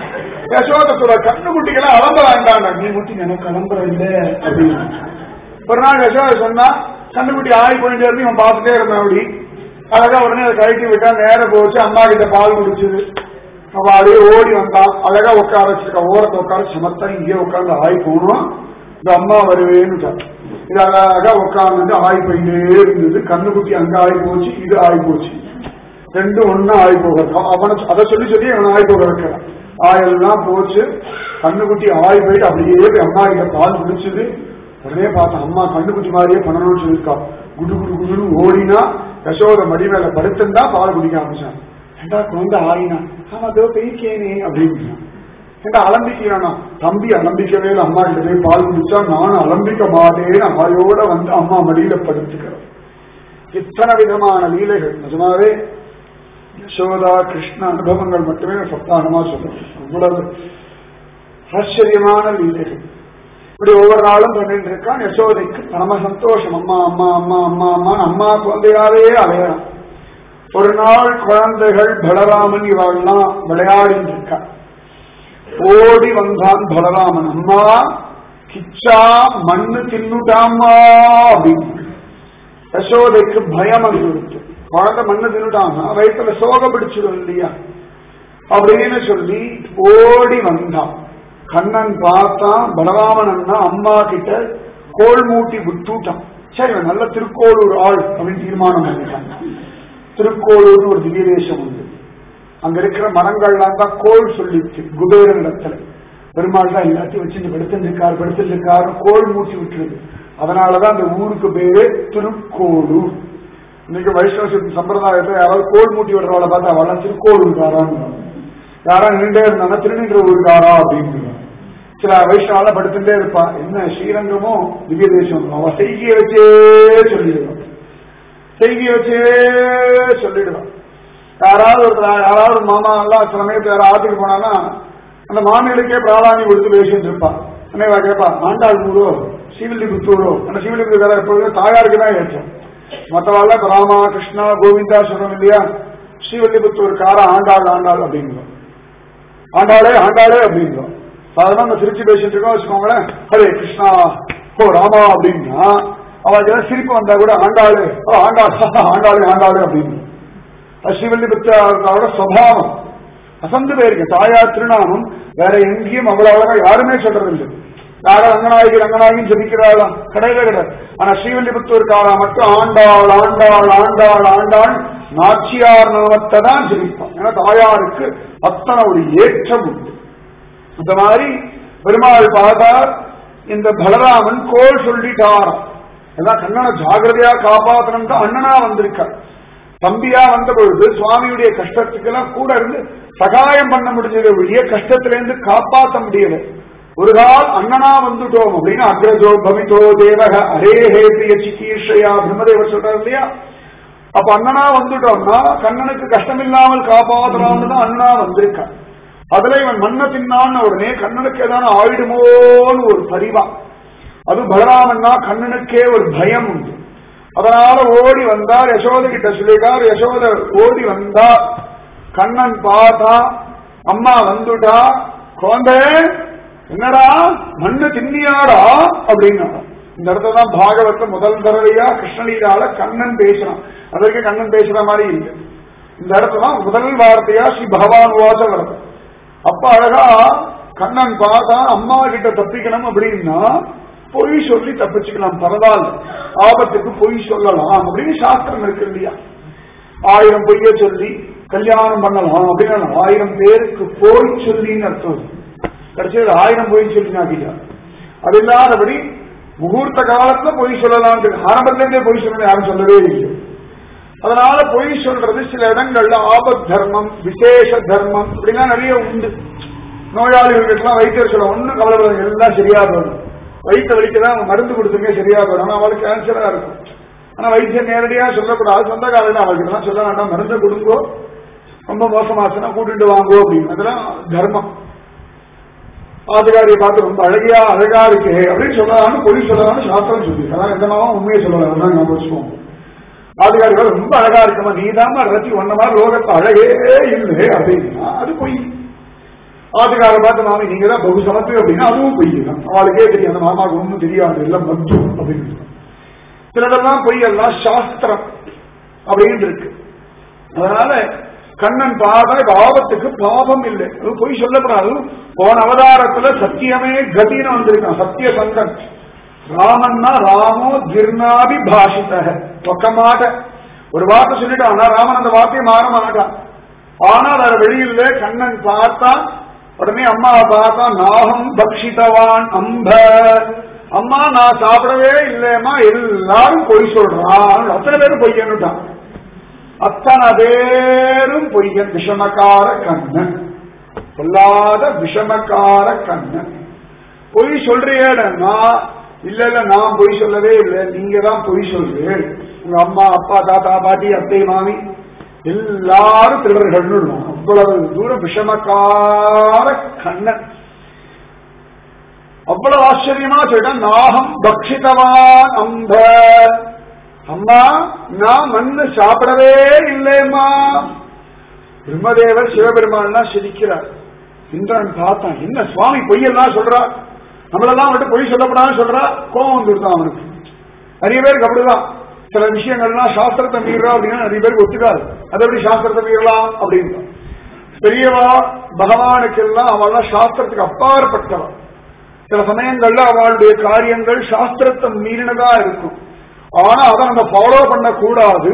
யசோத சொல்ற கண்ணுக்குட்டிக்கெல்லாம் அலம்ப வேண்டாம் நீ மட்டும் எனக்கு அலம்புற இல்ல அப்படின்னு ஒரு நாள் யசோத சொன்னா கண்ணுக்குட்டி ஆய் போயிட்டே இருந்து இவன் பார்த்துட்டே இருந்தான் அப்படி அழகா உடனே அதை கழட்டி விட்டா நேர போச்சு அம்மா கிட்ட பால் குடிச்சது அவ அப்படியே ஓடி வந்தான் அழகா உட்கார வச்சிருக்கா ஓரத்தை உட்கார சமத்தா இங்கே உட்கார்ந்து ஆய் போனோம் இந்த அம்மா வருவேன்னு இது அழகா உட்கார்ந்து ஆய் போயிட்டே இருந்தது கண்ணுக்குட்டி அங்க ஆய் போச்சு இது ஆய் போச்சு ரெண்டும் ஒண்ணா ஆய் போகிறது அவனை அதை சொல்லி சொல்லி அவனை ஆய் போக வைக்கிறான் ஆயெல்லாம் போச்சு கண்ணுக்குட்டி ஆய் போயிட்டு அப்படியே போய் அம்மா கிட்ட பால் குடிச்சது உடனே பார்த்தேன் அம்மா கண்ணுக்குட்டி மாதிரியே பண்ணணும்னு சொல்லியிருக்கா குடு குடு குடுன்னு ஓடினா யசோத மடி மேல படுத்துந்தா பால் குடிக்க ஆரம்பிச்சான் ஏண்டா குழந்தை ஆயினா ஆமா அதோ பெய்க்கேனே அப்படின்னு ஏண்டா அலம்பிக்கிறானா தம்பி அலம்பிக்கவே இல்லை அம்மா கிட்ட போய் பால் குடிச்சா நானும் அலம்பிக்க மாட்டேன்னு ஆயோட வந்து அம்மா மடியில படுத்துக்கிறேன் இத்தனை விதமான லீலைகள் நிஜமாவே யசோதா கிருஷ்ண அனுபவங்கள் மட்டுமே நான் சப்தாகமா சொல்றேன் அவ்வளவு ஆச்சரியமான லீலைகள் இப்படி ஒவ்வொரு நாளும் பண்ணிட்டு இருக்கான் யசோதைக்கு பரம சந்தோஷம் அம்மா அம்மா அம்மா அம்மா அம்மா அம்மா குழந்தையாவே அலையறான் ஒரு நாள் குழந்தைகள் பலராமன் இவெல்லாம் விளையாடிட்டு இருக்கா ஓடி வந்தான் பலராமன் அம்மா கிச்சா மண்ணு தின்னுட்டாமா அப்படின்னு யசோதைக்கு பயம் வந்துருச்சு குழந்தை மண்ணு தின்னுட்டாங்கன்னா வயிற்றுல சோகம் பிடிச்சிடும் இல்லையா அப்படின்னு சொல்லி ஓடி வந்தான் கண்ணன் பார்த்தான் பலராமன் அண்ணா அம்மா கிட்ட கோல் மூட்டி விட்டுட்டான் சரி இவன் நல்ல திருக்கோளூர் ஆள் அப்படின்னு தீர்மானம் பண்ணிட்டான் திருக்கோளூர் ஒரு திவ்ய தேசம் உண்டு அங்க இருக்கிற மரங்கள்லாம் தான் கோல் சொல்லிச்சு குபேரன் இடத்துல பெருமாள் தான் எல்லாத்தையும் வச்சு படுத்துட்டு இருக்காரு படுத்துட்டு இருக்காரு கோல் மூச்சு விட்டுருது அதனாலதான் அந்த ஊருக்கு பேரு திருக்கோளூர் இன்னைக்கு வைஷ்ணவ சம்பிரதாயத்தை யாராவது கோல் மூட்டி விடுறவளை பார்த்தா அவள திருக்கோளூர்காரான்னு யாரா நின்றுட்டே இருந்தாங்க திருநின்ற ஊருக்காரா அப்படின்னு சில வைஷ்ணவால படுத்துட்டே இருப்பா என்ன ஸ்ரீரங்கமும் திவ்ய தேசம் அவ செய்தியை வச்சே சொல்லிடுவான் செய்தியை வச்சே சொல்லிடுவான் யாராவது ஒரு யாராவது ஒரு மாமா எல்லாம் சில சமயத்து யாராவது ஆத்துக்கு போனான்னா அந்த மாமிகளுக்கே பிராதானியம் கொடுத்து பேசிட்டு இருப்பான் என்னவா கேட்பா ஆண்டாள் ஊரோ ஸ்ரீவில்லிபுத்தூரோ அந்த ஸ்ரீவில்லிபுத்தூர் எப்பொழுதுமே தாயாருக்கு தான் ஏற்றம் மற்றவாள் ராமா கிருஷ்ணா கோவிந்தா சொல்றோம் இல்லையா ஸ்ரீவில்லிபுத்தூர் கார ஆண்டாள் ஆண்டாள் அப்படிங்கிறோம் ஆண்டாளே ஆண்டாளே அப்படிங்கிறோம் சாதாரண நம்ம சிரிச்சு பேசிட்டு இருக்கோம் வச்சுக்கோங்களேன் ஹரே கிருஷ்ணா ஓ ராமா அப்படின்னா அவளுக்கு ஏதாவது சிரிப்பு வந்தா கூட ஆண்டாளு ஓ ஆண்டாள் ஆண்டாளு ஆண்டாளு அப்படின்னு அது ஸ்ரீவில்லிபுத்தரோட சுவாவம் அசந்து போயிருக்கு தாயார் திருநாமம் வேற எங்கேயும் அவ்வளவு அழகா யாருமே சொல்றது இல்லை யாரும் ரங்கநாயகி ரங்கநாயகின்னு ஜபிக்கிறாளாம் கிடையவே கிடையாது ஆனா ஸ்ரீவில்லிபுத்தூர்காரா மட்டும் ஆண்டாள் ஆண்டாள் ஆண்டாள் ஆண்டாள் நாச்சியார் நாமத்தை தான் ஜபிப்பான் ஏன்னா தாயாருக்கு அத்தனை ஒரு ஏற்றம் உண்டு அந்த மாதிரி பெருமாள் பார்த்தார் இந்த பலராமன் கோல் சொல்லிட்டாராம் எல்லாம் கண்ணனை ஜாகிரதையா காப்பாத்தணும் தான் அண்ணனா வந்திருக்கார் தம்பியா வந்த பொழுது சுவாமியுடைய கஷ்டத்துக்கெல்லாம் கூட இருந்து சகாயம் பண்ண முடிஞ்சது ஒழிய கஷ்டத்திலிருந்து காப்பாற்ற முடியல ஒரு கால் அண்ணனா வந்துட்டோம் அப்படின்னு அக்ரஜோ பவிதோ தேவக அரே ஹே பிரிய சிகீர்ஷையா பிரம்மதேவர் சொல்றாரு இல்லையா அப்ப அண்ணனா வந்துட்டோம்னா கண்ணனுக்கு கஷ்டம் இல்லாமல் காப்பாற்றலாம்னு தான் அண்ணனா வந்திருக்கான் அதுல இவன் மண்ண தின்னான்னு உடனே கண்ணனுக்கு ஏதான ஆயிடுமோன்னு ஒரு பரிவா அது பலராமன்னா கண்ணனுக்கே ஒரு பயம் உண்டு அதனால ஓடி வந்தார் யசோத கிட்ட சொல்லிட்டார் யசோத ஓடி வந்தா கண்ணன் பார்த்தா அம்மா வந்துட்டா குழந்தை என்னடா மண்ணு தின்னியாடா அப்படின்னா இந்த இடத்துல தான் பாகவத்த முதல் தடவையா கிருஷ்ணலீலால கண்ணன் பேசுறான் அதற்கு கண்ணன் பேசுற மாதிரி இல்லை இந்த இடத்துல தான் முதல் வார்த்தையா ஸ்ரீ பகவான் வாச வருது அப்ப அழகா கண்ணன் பார்த்தா அம்மா கிட்ட தப்பிக்கணும் அப்படின்னா பொய் சொல்லி தப்பிச்சுக்கலாம் பரவாயில்ல ஆபத்துக்கு பொய் சொல்லலாம் அப்படின்னு சாஸ்திரம் இருக்கு இல்லையா ஆயிரம் பொய்ய சொல்லி கல்யாணம் பண்ணலாம் அப்படின்னு ஆயிரம் பேருக்கு போய் சொல்லின்னு அர்த்தம் கடைசியில் ஆயிரம் பொய் சொல்லி ஆக்கிட்டார் அது இல்லாதபடி முகூர்த்த காலத்துல பொய் சொல்லலாம் ஆரம்பத்திலேருந்தே பொய் சொல்லணும் யாரும் சொல்லவே இல்லை அதனால பொய் சொல்றது சில இடங்கள்ல ஆபத் தர்மம் விசேஷ தர்மம் இப்படிலாம் நிறைய உண்டு நோயாளிகளுக்கெல்லாம் வைத்தியர் சொல்ல ஒன்னும் கவலைப்படாது எல்லாம் சரியா போயிடும் வயிற்று வலிக்கதான் மருந்து கொடுத்துருங்க சரியா போயிடும் ஆனா அவளுக்கு கேன்சரா இருக்கும் ஆனா வைத்தியம் நேரடியா சொல்லக்கூடாது சொந்த காலையில அவளுக்கு எல்லாம் சொல்ல வேண்டாம் மருந்தை கொடுங்கோ ரொம்ப மோசமாச்சுன்னா கூட்டிட்டு வாங்கோ அப்படின்னு அதெல்லாம் தர்மம் ஆதிகாரியை பார்த்து ரொம்ப அழகியா அழகா இருக்கே அப்படின்னு சொல்லலாம்னு பொய் சொல்லலாம்னு சாஸ்திரம் சொல்லி அதான் எந்த மாவும் உண்மையை சொல்லலாம் அதான் நம்ம வச்சுக்கோம் ஆதிகாரிகள் ரொம்ப அழகா இருக்குமா நீதாம ரத்தி ஒன்ன மாதிரி லோகத்தை அழகே இல்லை அப்படின்னா அது பொய் ஆதிகார பார்த்து மாமி நீங்க தான் பகு சமத்து அப்படின்னா அதுவும் பொய் தான் அவளுக்கே தெரியும் அந்த மாமாவுக்கு ஒன்றும் தெரியாது எல்லாம் மத்து அப்படின்னு சிலதெல்லாம் பொய் எல்லாம் சாஸ்திரம் அப்படின்னு இருக்கு அதனால கண்ணன் பாத ஆபத்துக்கு பாவம் இல்லை அது பொய் சொல்லப்படாது போன அவதாரத்துல சத்தியமே கதின்னு வந்திருக்கான் சத்திய சந்தன் ராமன்னா ராமோ ஜிர்ணாபி பாஷித ஒக்க மாட்ட ஒரு வார்த்தை சொல்லிட்டான் ஆனா ராமன் அந்த வார்த்தையை மாற மாட்டான் ஆனா வேற வெளியில கண்ணன் பார்த்தா உடனே அம்மா பார்த்தா நாகம் பக்ஷிதவான் அம்ப அம்மா நான் சாப்பிடவே இல்லையம்மா எல்லாரும் பொய் சொல்றான் அத்தனை பேரும் பொய்யன்னுட்டான் அத்தனை பேரும் பொய்யன் விஷமக்கார கண்ணன் சொல்லாத விஷமக்கார கண்ணன் பொய் சொல்றியேடா இல்ல இல்ல நான் பொய் சொல்லவே இல்லை நீங்க தான் பொய் சொல்றீங்க உங்க அம்மா அப்பா தாத்தா பாட்டி அத்தை மாமி எல்லாரும் திருடர்கள்னு அவ்வளவு தூரம் விஷமக்கார கண்ணன் அவ்வளவு ஆச்சரியமா சொல்லிட்டான் நாகம் பக்ஷிதவான் அம்ப அம்மா நான் மண்ணு சாப்பிடவே இல்லையம்மா பிரம்மதேவர் சிவபெருமான் சிரிக்கிறார் இந்திரன் பார்த்தான் என்ன சுவாமி பொய்யெல்லாம் சொல்றா நம்மளெல்லாம் மட்டும் பொய் சொல்லப்படாதுன்னு சொல்றா கோபம் வந்துருதான் அவனுக்கு நிறைய பேருக்கு அப்படிதான் சில விஷயங்கள்லாம் சாஸ்திரத்தை மீறா அப்படின்னா நிறைய பேருக்கு ஒத்துக்காது அதை எப்படி சாஸ்திரத்தை மீறலாம் அப்படின்னு பெரியவா பகவானுக்கெல்லாம் அவெல்லாம் சாஸ்திரத்துக்கு அப்பாற்பட்டவன் சில சமயங்கள்ல அவளுடைய காரியங்கள் சாஸ்திரத்தை மீறினதா இருக்கும் ஆனா அதை நம்ம ஃபாலோ பண்ண கூடாது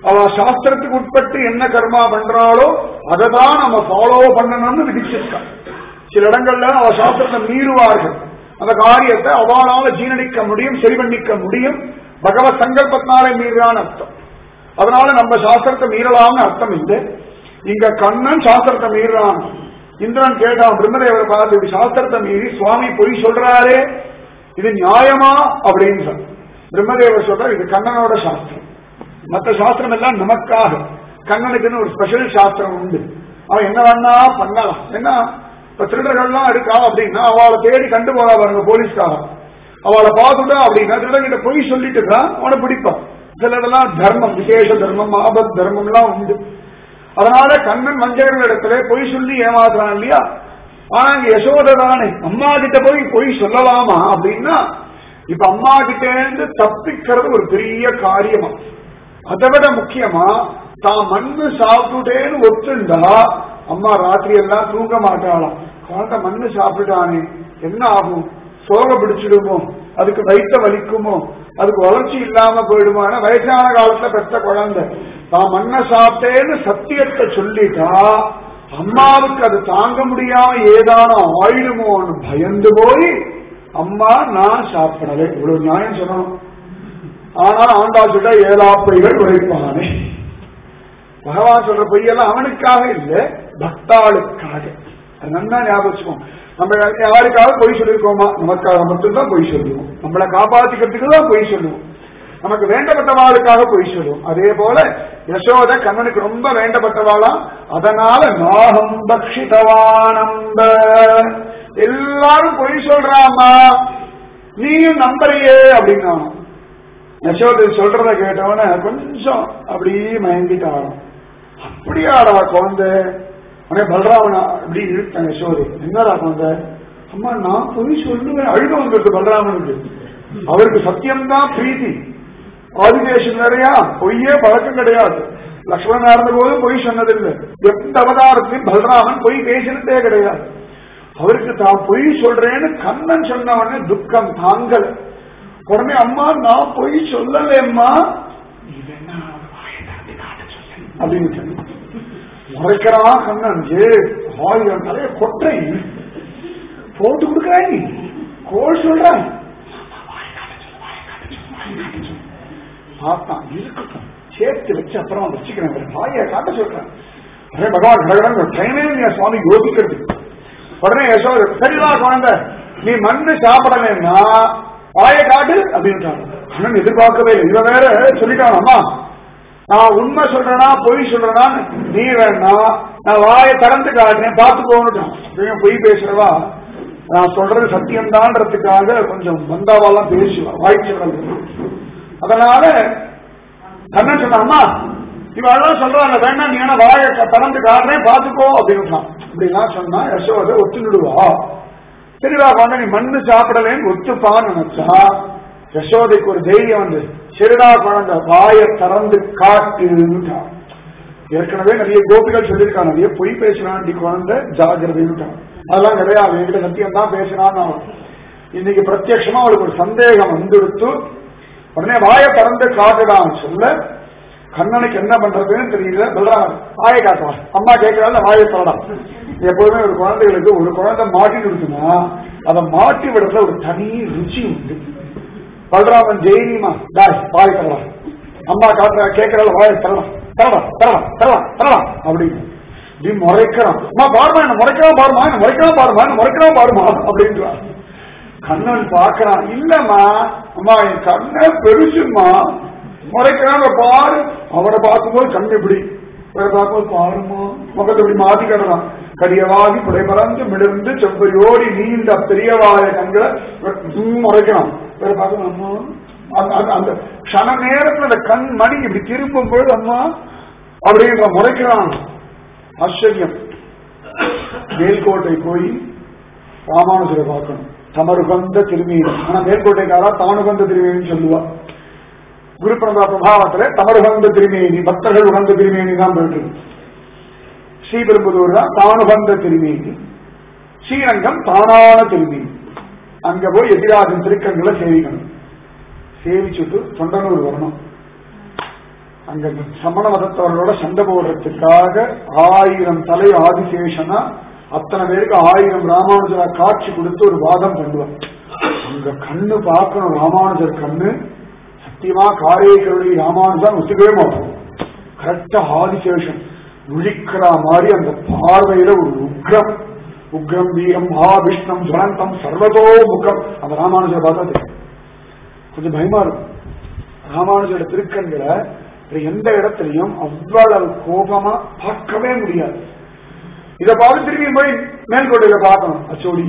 அவ சாஸ்திரத்துக்கு உட்பட்டு என்ன கர்மா பண்றாளோ அதை தான் நம்ம ஃபாலோ பண்ணணும்னு விதிச்சிருக்கா சில இடங்கள்ல அவ சாஸ்திரத்தை மீறுவார்கள் அந்த காரியத்தை அவளால ஜீரணிக்க முடியும் சரி பண்ணிக்க முடியும் பகவத் சங்கல்பத்தினாலே மீறான அர்த்தம் அதனால நம்ம சாஸ்திரத்தை மீறலாம்னு அர்த்தம் இல்லை இங்க கண்ணன் சாஸ்திரத்தை மீறான் இந்திரன் கேட்டான் பிரம்மதேவரை பார்த்து இப்படி சாஸ்திரத்தை மீறி சுவாமி பொய் சொல்றாரே இது நியாயமா அப்படின்னு சொன்ன பிரம்மதேவர் சொல்றார் இது கண்ணனோட சாஸ்திரம் மற்ற சாஸ்திரம் எல்லாம் நமக்காக கண்ணனுக்குன்னு ஒரு ஸ்பெஷல் சாஸ்திரம் உண்டு அவன் என்ன வேணா பண்ணலாம் என்ன இப்ப திருடர்கள்லாம் இருக்கா அப்படின்னா அவளை தேடி கண்டு போறா பாருங்க போலீஸ்காரன் அவளை பார்த்துட்டா அப்படின்னா திருடங்கிட்ட பொய் சொல்லிட்டு தான் அவனை பிடிப்பான் சிலதெல்லாம் தர்மம் விசேஷ தர்மம் ஆபத் தர்மம்லாம் உண்டு அதனால கண்ணன் மஞ்சள் இடத்துல பொய் சொல்லி ஏமாத்துறான் இல்லையா ஆனா இங்க யசோதை தானே அம்மா கிட்ட போய் பொய் சொல்லலாமா அப்படின்னா இப்ப அம்மா கிட்ட இருந்து தப்பிக்கிறது ஒரு பெரிய காரியமா அதை விட முக்கியமா தான் மண்ணு சாப்பிட்டுட்டேன்னு ஒத்துண்டா அம்மா ராத்திரி எல்லாம் தூங்க மாட்டாளாம் குழந்தை மண்ணு சாப்பிட்டானே என்ன ஆகும் சோக பிடிச்சிடுமோ அதுக்கு வயிற்ற வலிக்குமோ அதுக்கு வளர்ச்சி இல்லாம போயிடுமோ வயசான காலத்துல பெற்ற குழந்தை தான் மண்ணை சாப்பிட்டேன்னு சத்தியத்தை சொல்லிட்டா அம்மாவுக்கு அது தாங்க முடியாம ஏதானோ ஆயிடுமோன்னு பயந்து போய் அம்மா நான் சாப்பிடலை இவ்வளவு நியாயம் சொல்லணும் ஆனா ஆண்டா சொல்ல ஏழாப்பைகள் உழைப்பானே பகவான் சொல்ற பொய்யெல்லாம் அவனுக்காக இல்ல பக்தாளுக்காக அது நன்னா ஞாபகம் வச்சுக்கோம் நம்ம யாருக்காவது பொய் சொல்லியிருக்கோமா நமக்காக மட்டும்தான் பொய் சொல்லுவோம் நம்மளை காப்பாத்திக்கிறதுக்கு தான் பொய் சொல்லுவோம் நமக்கு வேண்டப்பட்டவாளுக்காக பொய் சொல்லுவோம் அதே போல யசோத கண்ணனுக்கு ரொம்ப வேண்டப்பட்டவாளாம் அதனால நாகம் பக்ஷிதவானம்ப எல்லாரும் பொய் சொல்றாமா நீயும் நம்பறியே அப்படின்னா யசோதை சொல்றத கேட்டவன கொஞ்சம் அப்படியே மயங்கிட்டாராம் அப்படியாடா குழந்தை உடனே பலராமனா இப்படி இழுத்தேன் யசோதை என்னடா குழந்தை அம்மா நான் பொய் சொல்லுவேன் அழுக வந்துருக்கு பலராமனுக்கு அவருக்கு சத்தியம்தான் பிரீத்தி ஆதிதேசம் நிறையா பொய்யே பழக்கம் கிடையாது லக்ஷ்மணன் இருந்த போதும் பொய் சொன்னதில்லை எந்த அவதாரத்திலும் பலராமன் பொய் பேசினதே கிடையாது அவருக்கு தான் பொய் சொல்றேன்னு கண்ணன் சொன்ன உடனே துக்கம் தாங்கல உடனே அம்மா நான் பொய் சொல்லலேம்மா அப்படின்னு சொன்ன முறைக்கிறான் கண்ணன் ஏ ஆயிரம் நிறைய கொட்டை போட்டு கொடுக்குறாய் நீ கோல் சொல்றாய் பார்த்தான் இருக்கட்டும் சேர்த்து வச்சு அப்புறம் வச்சுக்கிறேன் வாயை காட்ட சொல்றேன் அதே பகவான் கடகடன் டைமே நீ சுவாமி யோசிக்கிறது உடனே யசோத சரிதான் குழந்தை நீ மண்ணு சாப்பிடலன்னா வாயை காட்டு அப்படின்ட்டாங்க அண்ணன் எதிர்பார்க்கவே இல்லை இவன் வேற சொல்லிட்டான் அம்மா நான் உண்மை சொல்றேனா பொய் சொல்றேனா நீ வேணா நான் வாயை திறந்து காட்டுறேன் பார்த்து போகணும் பொய் பேசுறவா நான் சொல்றது சத்தியம்தான்றதுக்காக கொஞ்சம் வந்தாவாலாம் பேசுவா வாய் சொல்லல அதனால கண்ணன் சொன்னாமா இவெல்லாம் சொல்றாங்க வேணா நீ என்ன வாயை திறந்து காட்டுறேன் பார்த்துக்கோ அப்படின்னு அப்படிலாம் சொன்னா யசோதை ஒத்துடுவா சரிடா கொண்ட நீ மண்ணு சாப்பிடலேன்னு ஒத்துப்பான்னு நினைச்சா யசோதைக்கு ஒரு தைரியம் வந்து சரிடா குழந்தை வாயை திறந்து காட்டுன்னுட்டா ஏற்கனவே நிறைய கோபிகள் சொல்லியிருக்காங்க நிறைய பொய் பேசுறான் குழந்தை ஜாகிரதைன்னுட்டான் அதெல்லாம் கிடையாது என்கிட்ட சத்தியம் தான் பேசுறான்னு அவன் இன்னைக்கு பிரத்யட்சமா அவளுக்கு ஒரு சந்தேகம் வந்துடுத்து உடனே வாயை திறந்து காட்டுடான்னு சொல்ல கண்ணனுக்கு என்ன பண்றதுன்னு தெரியல பல்ராமன் வாயை காட்டுவான் அம்மா கேட்கறாங்க வாயை தரலாம் எப்போதுமே ஒரு குழந்தைகளுக்கு ஒரு குழந்தை மாட்டி இருக்குன்னா அதை மாட்டி விடத்துல ஒரு தனி ருச்சி உண்டு பல்ராமன் ஜெயினிமா டாய் வாய் தரலாம் அம்மா காட்டுற கேட்கறால வாயை தரலாம் தரலாம் தரலாம் தரலாம் தரலாம் அப்படின்னு நீ முறைக்கிறான் அம்மா பாருமா என்ன முறைக்கலாம் பாருமா என்ன முறைக்கலாம் பாருமா என்ன முறைக்கலாம் பாருமா அப்படின்றான் கண்ணன் பாக்குறான் இல்லம்மா அம்மா என் கண்ண பெருசுமா முறைக்கிறாங்க பாரு அவரை பார்க்கும்போது கண் எப்படி அவரை பார்க்கும்போது பாருமா முகத்தை இப்படி மாத்தி கட்டுறான் கரியவாகி புடை மறந்து மிடர்ந்து செவ்வரியோடி நீண்ட பெரியவாய கண்களை முறைக்கிறான் வேற பார்க்கணும் அம்மா அந்த க்ஷண நேரத்துல அந்த கண் மணி இப்படி திரும்பும் பொழுது அம்மா அப்படின்ற முறைக்கிறான் ஆச்சரியம் மேல்கோட்டை போய் ராமானுஜரை பார்க்கணும் தமருகந்த திருமீனம் ஆனா மேற்கோட்டைக்காரா தானுகந்த திருமேனி சொல்லுவா குரு பிரபா பிரபாவத்துல தமருகந்த திருமேனி பக்தர்கள் உகந்த திருமேனி தான் போயிட்டு ஸ்ரீபெரும்புதூர் தான் தானுகந்த திருமேனி ஸ்ரீரங்கம் தானான திருமேனி அங்க போய் எதிராஜன் திருக்கங்களை சேவிக்கணும் சேவிச்சுட்டு தொண்டனூர் வரணும் அங்க சமண மதத்தவர்களோட சண்டை போடுறதுக்காக ஆயிரம் தலை ஆதிசேஷனா அத்தனை பேருக்கு ஆயிரம் ராமானுஜரா காட்சி கொடுத்து ஒரு வாதம் பண்ணுவார் அங்க கண்ணு பார்க்கணும் ராமானுஜர் கண்ணு சத்தியமா காரேகருடைய ராமானுஜர் ஒத்துக்கவே மாட்டோம் கரெக்டா ஆதிசேஷன் விழிக்கிற மாதிரி அந்த பார்வையில ஒரு உக்ரம் உக்ரம் வீரம் மகாவிஷ்ணம் ஜனந்தம் சர்வதோ முகம் அந்த ராமானுஜர் பார்த்தா தெரியும் கொஞ்சம் பயமா இருக்கும் ராமானுஜரோட திருக்கண்களை வேற எந்த இடத்துலயும் அவ்வளவு கோபமா பார்க்கவே முடியாது இத பார்த்து திரும்பி போய் மேல்கோட்டையில பார்க்கணும் அச்சோடி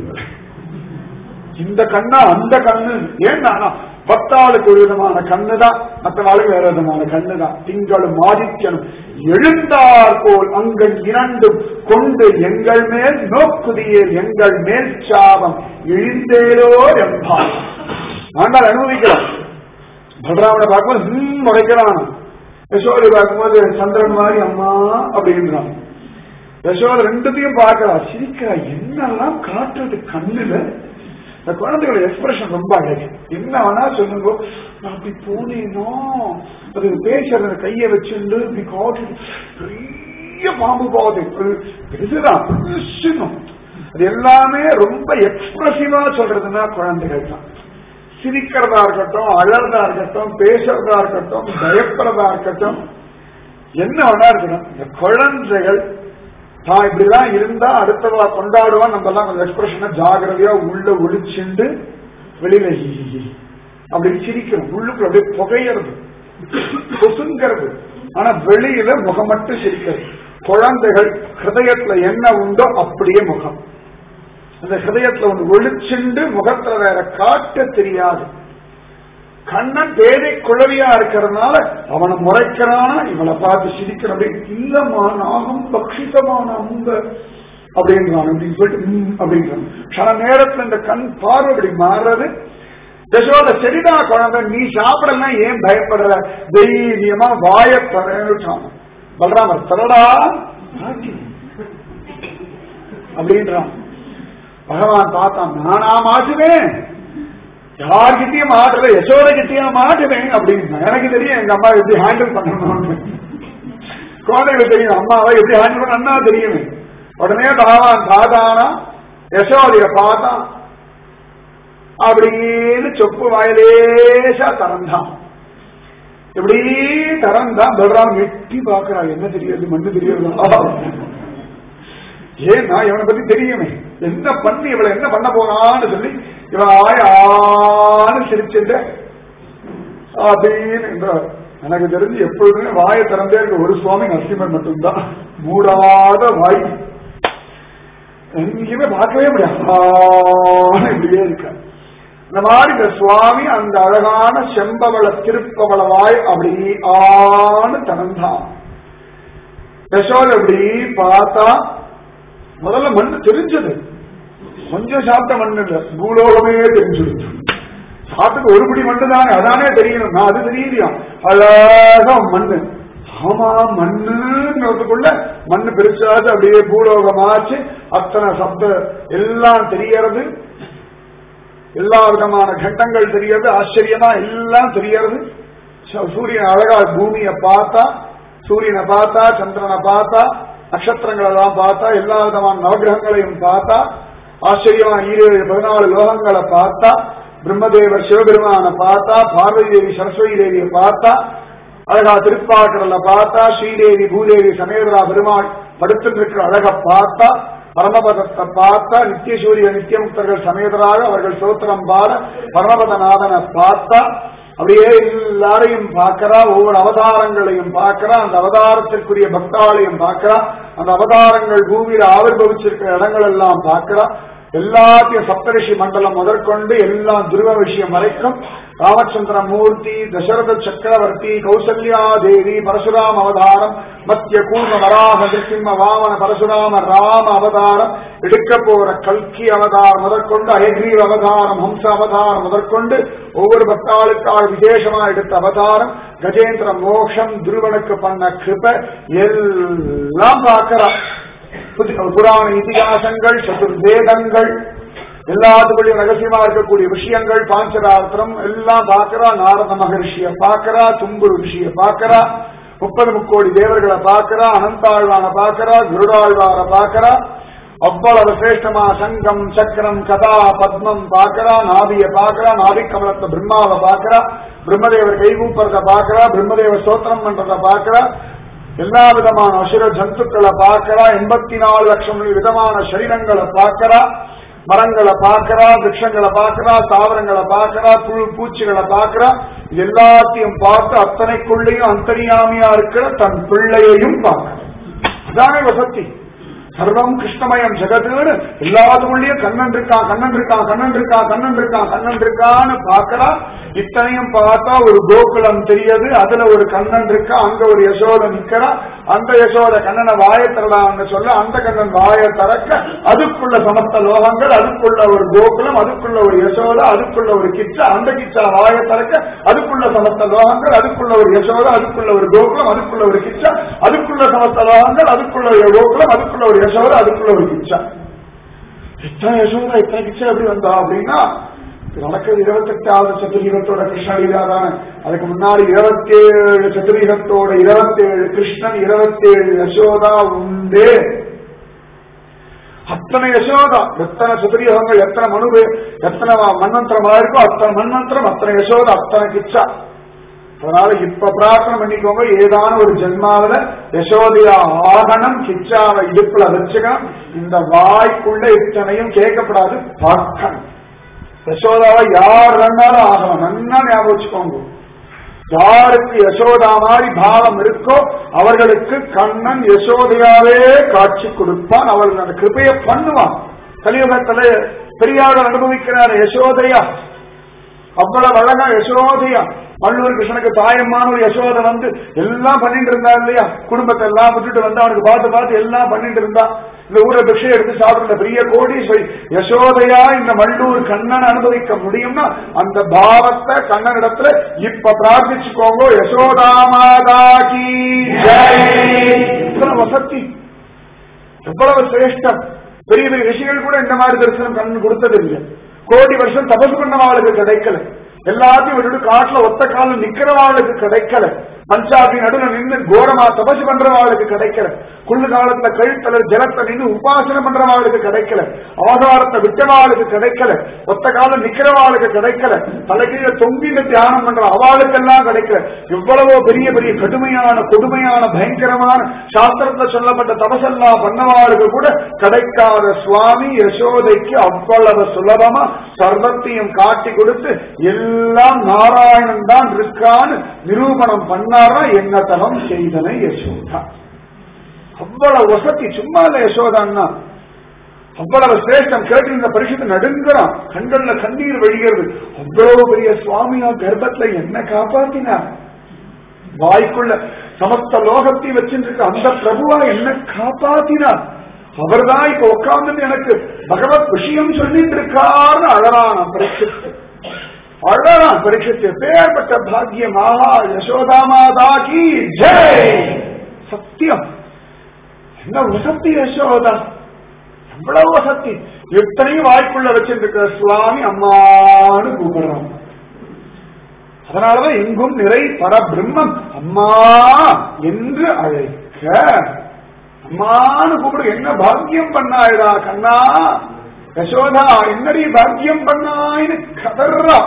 இந்த கண்ணா அந்த கண்ணு ஏன்னா பத்தாளுக்கு ஒரு விதமான கண்ணு தான் மற்ற நாளுக்கு வேற விதமான கண்ணு தான் திங்களும் ஆதித்யனும் எழுந்தார் போல் அங்கள் இரண்டும் கொண்டு எங்கள் மேல் நோக்குதியேல் எங்கள் மேல் சாபம் இழிந்தேலோ என்பார் நாங்கள் அனுபவிக்கிறோம் பலராமனை பார்க்கும்போது ஹம் முறைக்கிறான் யசோதை பார்க்கும்போது சந்திரன் மாதிரி அம்மா அப்படின்றான் யசோதை ரெண்டுத்தையும் பார்க்கிறா சிரிக்கிறா என்னெல்லாம் காட்டுறது கண்ணுல இந்த குழந்தைகளோட எக்ஸ்பிரஷன் ரொம்ப அழகு என்ன வேணா சொல்லுங்க நான் அப்படி போனேனோ அது பேசுறது கையை வச்சுண்டு இப்படி காட்டு பெரிய பாம்பு போகுது ஒரு பெருசுதான் பெருசுனும் அது எல்லாமே ரொம்ப எக்ஸ்பிரசிவா சொல்றதுன்னா குழந்தைகள் தான் சிரிக்கிறதா இருக்கட்டும் அழறதா இருக்கட்டும் பேசுறதா இருக்கட்டும் பயப்படுறதா இருக்கட்டும் என்ன வேணா இருக்கட்டும் இந்த குழந்தைகள் தான் இப்படிலாம் இருந்தா அடுத்தவா கொண்டாடுவா நம்ம எல்லாம் கொஞ்சம் எக்ஸ்பிரஷனை ஜாகிரதையா உள்ள ஒளிச்சுண்டு வெளியில ஈ, ஈ, ஈ. அப்படி சிரிக்கிறோம் உள்ளுக்குள்ள அப்படியே புகையிறது பொசுங்கிறது ஆனா வெளியில முகம் மட்டும் சிரிக்கிறது குழந்தைகள் ஹிருதயத்துல என்ன உண்டோ அப்படியே முகம் அந்த ஹிருதயத்துல ஒன்று ஒளிச்சுண்டு முகத்துல வேற காட்ட தெரியாது கண்ணன் பேதை குழவியா இருக்கிறதுனால அவனை முறைக்கிறானா இவளை பார்த்து சிரிக்கிற அப்படின்னு இல்லம்மா நாகம் பக்ஷிதமான அம்ப அப்படின்றான் அப்படின்னு சொல்லிட்டு ம் அப்படின்றான் சில நேரத்துல இந்த கண் பார்வை அப்படி மாறுறது யசோத சரிதா குழந்தை நீ சாப்பிடலாம் ஏன் பயப்படுற தைரியமா வாய தரேன்னு பலராமர் தரடா ஆச்சி. அப்படின்றான் பகவான் பார்த்தான் நானா மாட்டுவேன் யார்கிட்டயும் மாட்டல யசோத கிட்டயும் மாட்டுவேன் அப்படின்னு எனக்கு தெரியும் எங்க அம்மா எப்படி ஹேண்டில் பண்ணணும்னு குழந்தைகளுக்கு தெரியும் அம்மாவை எப்படி ஹேண்டில் பண்ண அண்ணா தெரியுமே உடனே பகவான் பார்த்தானா யசோதைய பார்த்தான் அப்படின்னு சொப்பு வாயிலேசா திறந்தான் இப்படி திறந்தான் பலராம் எட்டி பாக்குறா என்ன தெரியாது மண்ணு தெரியாது ஏன்னா இவனை பத்தி தெரியுமே என்ன பண்ணி இவளை என்ன பண்ண போறான்னு சொல்லி இவன் ஆய ஆன்னு சிரிச்சுட்டு அப்படின்னு என்றார் எனக்கு தெரிஞ்சு எப்பொழுதுமே வாயை திறந்தே இருக்க ஒரு சுவாமி நரசிம்மர் மட்டும்தான் மூடாத வாய் எங்கேயுமே பார்க்கவே முடியாது ஆன்னு இப்படியே இருக்க இந்த மாதிரி இந்த சுவாமி அந்த அழகான செம்பவள திருப்பவள வாய் அப்படி ஆன்னு திறந்தான் யசோத அப்படி பார்த்தா முதல்ல மண்ணு தெரிஞ்சது கொஞ்சம் சாப்பிட்ட மண்ணு இல்ல பூலோகமே தெரிஞ்சிருச்சு சாப்பிட்டு ஒரு பிடி மண்ணு தானே அதானே தெரியணும் நான் அது தெரியலையா அழகா மண்ணு ஆமா மண்ணுங்கிறதுக்குள்ள மண்ணு பெருசாச்சு அப்படியே பூலோகமாச்சு அத்தனை சப்த எல்லாம் தெரியறது எல்லா விதமான கண்டங்கள் தெரியறது ஆச்சரியமா எல்லாம் தெரியறது ச- சூரியன் அழகா பூமியை பார்த்தா சூரியனை பார்த்தா சந்திரனை பார்த்தா நட்சத்திரங்கள் எல்லாம் பார்த்தா எல்லா விதமான நவகிரகங்களையும் பார்த்தா ஆச்சரியமா ஈரேழு பதினாலு லோகங்களை பார்த்தா பிரம்மதேவர் சிவபெருமான பார்த்தா பார்வதி தேவி சரஸ்வதி தேவியை பார்த்தா அழகா திருப்பாக்கடல பார்த்தா ஸ்ரீதேவி பூதேவி சமேதரா பெருமாள் படுத்துட்டு இருக்கிற அழக பார்த்தா பரமபதத்தை பார்த்தா நித்தியசூரிய நித்தியமுக்தர்கள் சமேதராக அவர்கள் சோத்திரம் பாட பரமபதநாதனை பார்த்தா அப்படியே எல்லாரையும் பார்க்கிறா ஒவ்வொரு அவதாரங்களையும் பார்க்கிறா அந்த அவதாரத்திற்குரிய பக்தாளையும் பார்க்கிறா அந்த அவதாரங்கள் பூமியில ஆவிர்வவிச்சிருக்கிற இடங்கள் எல்லாம் பார்க்கிறா எல்லாத்தையும் சப்தரிஷி மண்டலம் முதற்கொண்டு எல்லாம் துருவ விஷயம் வரைக்கும் ராமச்சந்திர மூர்த்தி தசரத சக்கரவர்த்தி கௌசல்யா தேவி பரசுராம அவதாரம் மத்திய கூர்ம வராக நிருசிம்ம வாமன பரசுராம ராம அவதாரம் எடுக்க போற கல்கி அவதாரம் முதற்கொண்டு அயக்ரீவ அவதாரம் ஹம்ச அவதாரம் முதற்கொண்டு ஒவ்வொரு பக்தாளுக்காக வேஷமா எடுத்த அவதாரம் கஜேந்திர மோக்ஷம் துருவனுக்கு பண்ண கிருப எல்லாம் பார்க்கிறா புதி- புராண இதிகாசங்கள் சதுர்வேதங்கள் எல்லாத்துக்குள்ளயும் ரகசியமா இருக்கக்கூடிய விஷயங்கள் பாஞ்சராத்திரம் எல்லாம் பார்க்கறா நாரத மகர்ஷிய பார்க்கறா தும்பு ரிஷிய பார்க்கறா முப்பது முக்கோடி தேவர்களை பார்க்கறா அனந்தாழ்வான பார்க்கறா குருடாழ்வார பார்க்கறா அவ்வளவு சிரேஷ்டமா சங்கம் சக்கரம் கதா பத்மம் பார்க்கறா நாபிய பார்க்கறா நாபி கமலத்தை பிரம்மாவை பார்க்கறா பிரம்மதேவர் கைகூப்பறத பார்க்கறா பிரம்மதேவர் ஸ்தோத்திரம் பண்றத பார்க்கறா எல்லா விதமான அசுர ஜந்துக்களை பார்க்கறா எண்பத்தி நாலு லட்சம் விதமான சரீரங்களை பார்க்கறா மரங்களை பார்க்கறா விருட்சங்களை பார்க்கறா தாவரங்களை பார்க்கறா புழு பூச்சிகளை பார்க்கறா இது எல்லாத்தையும் பார்த்து அத்தனைக்குள்ளேயும் அந்தரியாமியா இருக்கிற தன் பிள்ளையையும் பார்க்கறா அதானே வசதி சர்வம் கிருஷ்ணமயம் ஜெகதுன்னு எல்லாத்துக்குள்ளேயும் கண்ணன் இருக்கான் கண்ணன் இருக்கான் கண்ணன் இருக்கான் கண்ணன் இருக்கான் கண்ணன் இருக்கான்னு பார்க்கறா இத்தனையும் பார்த்தா ஒரு கோகுலம் தெரியுது அதுல ஒரு கண்ணன் இருக்கா அங்க ஒரு யசோத நிக்கிறா அந்த யசோத கண்ணனை வாய திறடான்னு சொல்ல அந்த கண்ணன் வாய திறக்க அதுக்குள்ள சமஸ்த லோகங்கள் அதுக்குள்ள ஒரு கோகுலம் அதுக்குள்ள ஒரு யசோத அதுக்குள்ள ஒரு கிச்சா அந்த கிச்சா வாய திறக்க அதுக்குள்ள சமஸ்த லோகங்கள் அதுக்குள்ள ஒரு யசோத அதுக்குள்ள ஒரு கோகுலம் அதுக்குள்ள ஒரு கிச்சா அதுக்குள்ள சமஸ்த லோகங்கள் அதுக்குள்ள ஒரு கோகுலம் அதுக்குள்ள ஒரு யசோத அதுக்குள்ள ஒரு கிச்சா இத்தனை யசோதா இத்தனை கிச்சா எப்படி வந்தா அப்படின்னா இது நடக்கிறது இருபத்தெட்டாவது சதுரீகத்தோட கிருஷ்ணலீலா தானே அதுக்கு முன்னாடி இருபத்தேழு சதுரீகத்தோட இருபத்தேழு கிருஷ்ணன் இருபத்தேழு யசோதா உண்டு அத்தனை யசோதா எத்தனை சதுரீகங்கள் எத்தனை மனு எத்தனை மன்வந்திரமா இருக்கோ அத்தனை மன்வந்திரம் அத்தனை யசோதா அத்தனை கிச்சா அதனால இப்ப பிரார்த்தனை பண்ணிக்கோங்க ஏதான ஒரு ஜென்மாவில யசோதையா ஆகணும் கிச்சாவை இடுப்புல வச்சுக்கணும் இந்த வாய்க்குள்ள இத்தனையும் கேட்கப்படாது பார்க்கணும் யசோதாவை யார் வேணாலும் ஆகலாம் நல்லா ஞாபகம் வச்சுக்கோங்க யாருக்கு யசோதா மாதிரி பாவம் இருக்கோ அவர்களுக்கு கண்ணன் யசோதையாவே காட்சி கொடுப்பான் அவர்கள் அந்த கிருபையை பண்ணுவான் கலியுகத்துல பெரியார் அனுபவிக்கிறார் யசோதையா அவ்வளவு அழகா யசோதையா மல்லூர் கிருஷ்ணனுக்கு தாயம்மான ஒரு யசோதை வந்து எல்லாம் பண்ணிட்டு இருந்தா இல்லையா குடும்பத்தை எல்லாம் விட்டுட்டு வந்து அவனுக்கு பார்த்து பார்த்து எல்லாம் பண்ணிட்டு இருந்தா இந்த ஊரை பிக்ஷை எடுத்து சாப்பிடுற பெரிய கோடீஸ்வரி யசோதையா இந்த மல்லூர் கண்ணன் அனுபவிக்க முடியும்னா அந்த பாவத்தை கண்ணன் இடத்துல இப்ப பிரார்த்திச்சுக்கோங்க யசோதா மாதா கி எவ்வளவு வசதி எவ்வளவு சிரேஷ்டம் பெரிய பெரிய ரிஷிகள் கூட இந்த மாதிரி தரிசனம் கண்ணன் கொடுத்தது இல்லை கோடி வருஷம் தபசு பண்ணவாளுக்கு கிடைக்கல எல்லாத்தையும் விட்டுட்டு காட்டுல ஒத்த காலம் நிக்கிறவாளுக்கு கிடைக்கல பஞ்சாபி நடுவில் நின்று கோரமா தபசு பண்றவாளுக்கு கிடைக்கல குள்ளு காலத்துல கழுத்தல ஜலத்தை நின்று உபாசனம் பண்றவாளுக்கு கிடைக்கல ஆதாரத்தை விட்டவாளுக்கு கிடைக்கல ஒத்த காலம் நிக்கிறவாளுக்கு கிடைக்கல தலைகீழ தொங்கிட்டு தியானம் பண்ற அவளுக்கெல்லாம் கிடைக்கல எவ்வளவோ பெரிய பெரிய கடுமையான கொடுமையான பயங்கரமான சாஸ்திரத்துல சொல்லப்பட்ட தபசெல்லாம் பண்ணவாளுக்கு கூட கிடைக்காத சுவாமி யசோதைக்கு அவ்வளவு சுலபமா சர்வத்தையும் காட்டி கொடுத்து எல்லாம் நாராயணன் தான் இருக்கான்னு நிரூபணம் பண்ணாரா என்ன தலம் செய்தனை யசோதா அவ்வளவு வசதி சும்மா இல்ல யசோதான்னா அவ்வளவு சிரேஷ்டம் கேட்டு இந்த பரிசுத்து நடுங்குறான் கண்கள்ல கண்ணீர் வெளிகிறது அவ்வளவு பெரிய சுவாமியா கர்ப்பத்துல என்ன காப்பாத்தினார் வாய்க்குள்ள சமஸ்த லோகத்தை வச்சிருக்க அந்த பிரபுவா என்ன காப்பாத்தினார் அவர்தான் இப்ப உட்கார்ந்து எனக்கு பகவத் விஷயம் சொல்லிட்டு இருக்காருன்னு அழறான் பரீட்சித்து அழறான் பரீட்சித்து பேர்பட்ட பாக்கியம் ஆஹா யசோதா மாதா கி ஜெய் சத்தியம் என்ன வசத்தி யசோதா எவ்வளவு வசதி எத்தனையும் வாய்ப்புள்ள வச்சிருக்கிற சுவாமி அம்மான்னு கூப்பிடுறான் அதனாலதான் எங்கும் நிறை பரபிரம்மம் அம்மா என்று அழைக்க அம்மான்னு கூப்பிடு என்ன பாக்கியம் பண்ணாயிடா கண்ணா யசோதா என்னடி பாக்கியம் பண்ணாயின்னு கதர்றா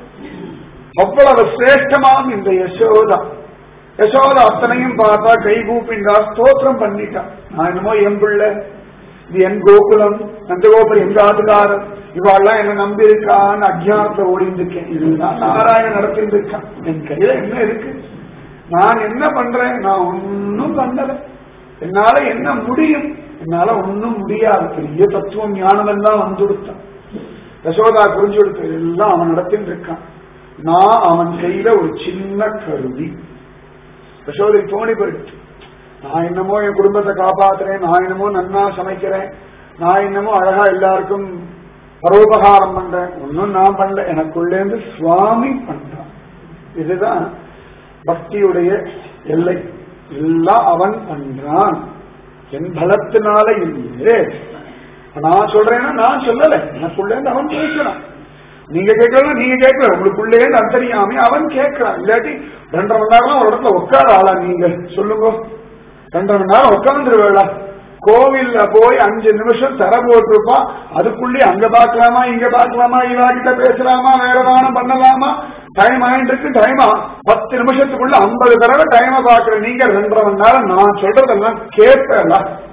அவ்வளவு சிரேஷ்டமாம் இந்த யசோதா யசோதா அத்தனையும் பார்த்தா கை கூப்பிண்டா ஸ்தோத்திரம் பண்ணிட்டா நான் என்னமோ என் பிள்ளை இது என் கோகுலம் நந்தகோபுரம் எங்க ஆதுகாரம் இவாள்லாம் என்ன நம்பி இருக்கான்னு அஜானத்தை ஓடிந்து இருக்கேன் இதுதான் நாராயணன் நடத்திட்டு இருக்கான் என் கையில என்ன இருக்கு நான் என்ன பண்றேன் நான் ஒன்னும் பண்ணல என்னால என்ன முடியும் என்னால ஒன்னும் முடியாது பெரிய தத்துவம் ஞானம் எல்லாம் வந்து கொடுத்தான் யசோதா புரிஞ்சு கொடுத்த எல்லாம் அவன் நடத்திட்டு இருக்கான் நான் அவன் கையில ஒரு சின்ன கருவி யசோதை தோணி போயிடுச்சு நான் என்னமோ என் குடும்பத்தை காப்பாத்துறேன் நான் என்னமோ நன்னா சமைக்கிறேன் நான் என்னமோ அழகா எல்லாருக்கும் பரோபகாரம் பண்றேன் ஒன்னும் நான் பண்ணல எனக்குள்ளேந்து சுவாமி பண்றான் இதுதான் பக்தியுடைய எல்லை எல்லாம் அவன் பண்றான் என் பலத்தினால இல்லையே நான் சொல்றேன்னா நான் சொல்லல எனக்குள்ளே இருந்து அவன் பேசுறான் நீங்க கேட்கலாம் நீங்க கேட்கல உங்களுக்குள்ளே இருந்து அந்தரியாமி அவன் கேட்கறான் இல்லாட்டி ரெண்டரை மணி நேரம் ஒரு இடத்துல உட்கார ஆளா நீங்க சொல்லுங்க ரெண்டரை மணி நேரம் உட்காந்துருவேளா கோவில்ல போய் அஞ்சு நிமிஷம் தர போட்டிருப்பா அதுக்குள்ளே அங்க பார்க்கலாமா இங்க பார்க்கலாமா இவா கிட்ட பேசலாமா வேற தானம் பண்ணலாமா டைம் ஆயிட்டு இருக்கு டைம் பத்து நிமிஷத்துக்குள்ள ஐம்பது தடவை டைம் பாக்குற நீங்க ரெண்டரை மணி நேரம் நான் சொல்றதெல்லாம் கேட்பேன்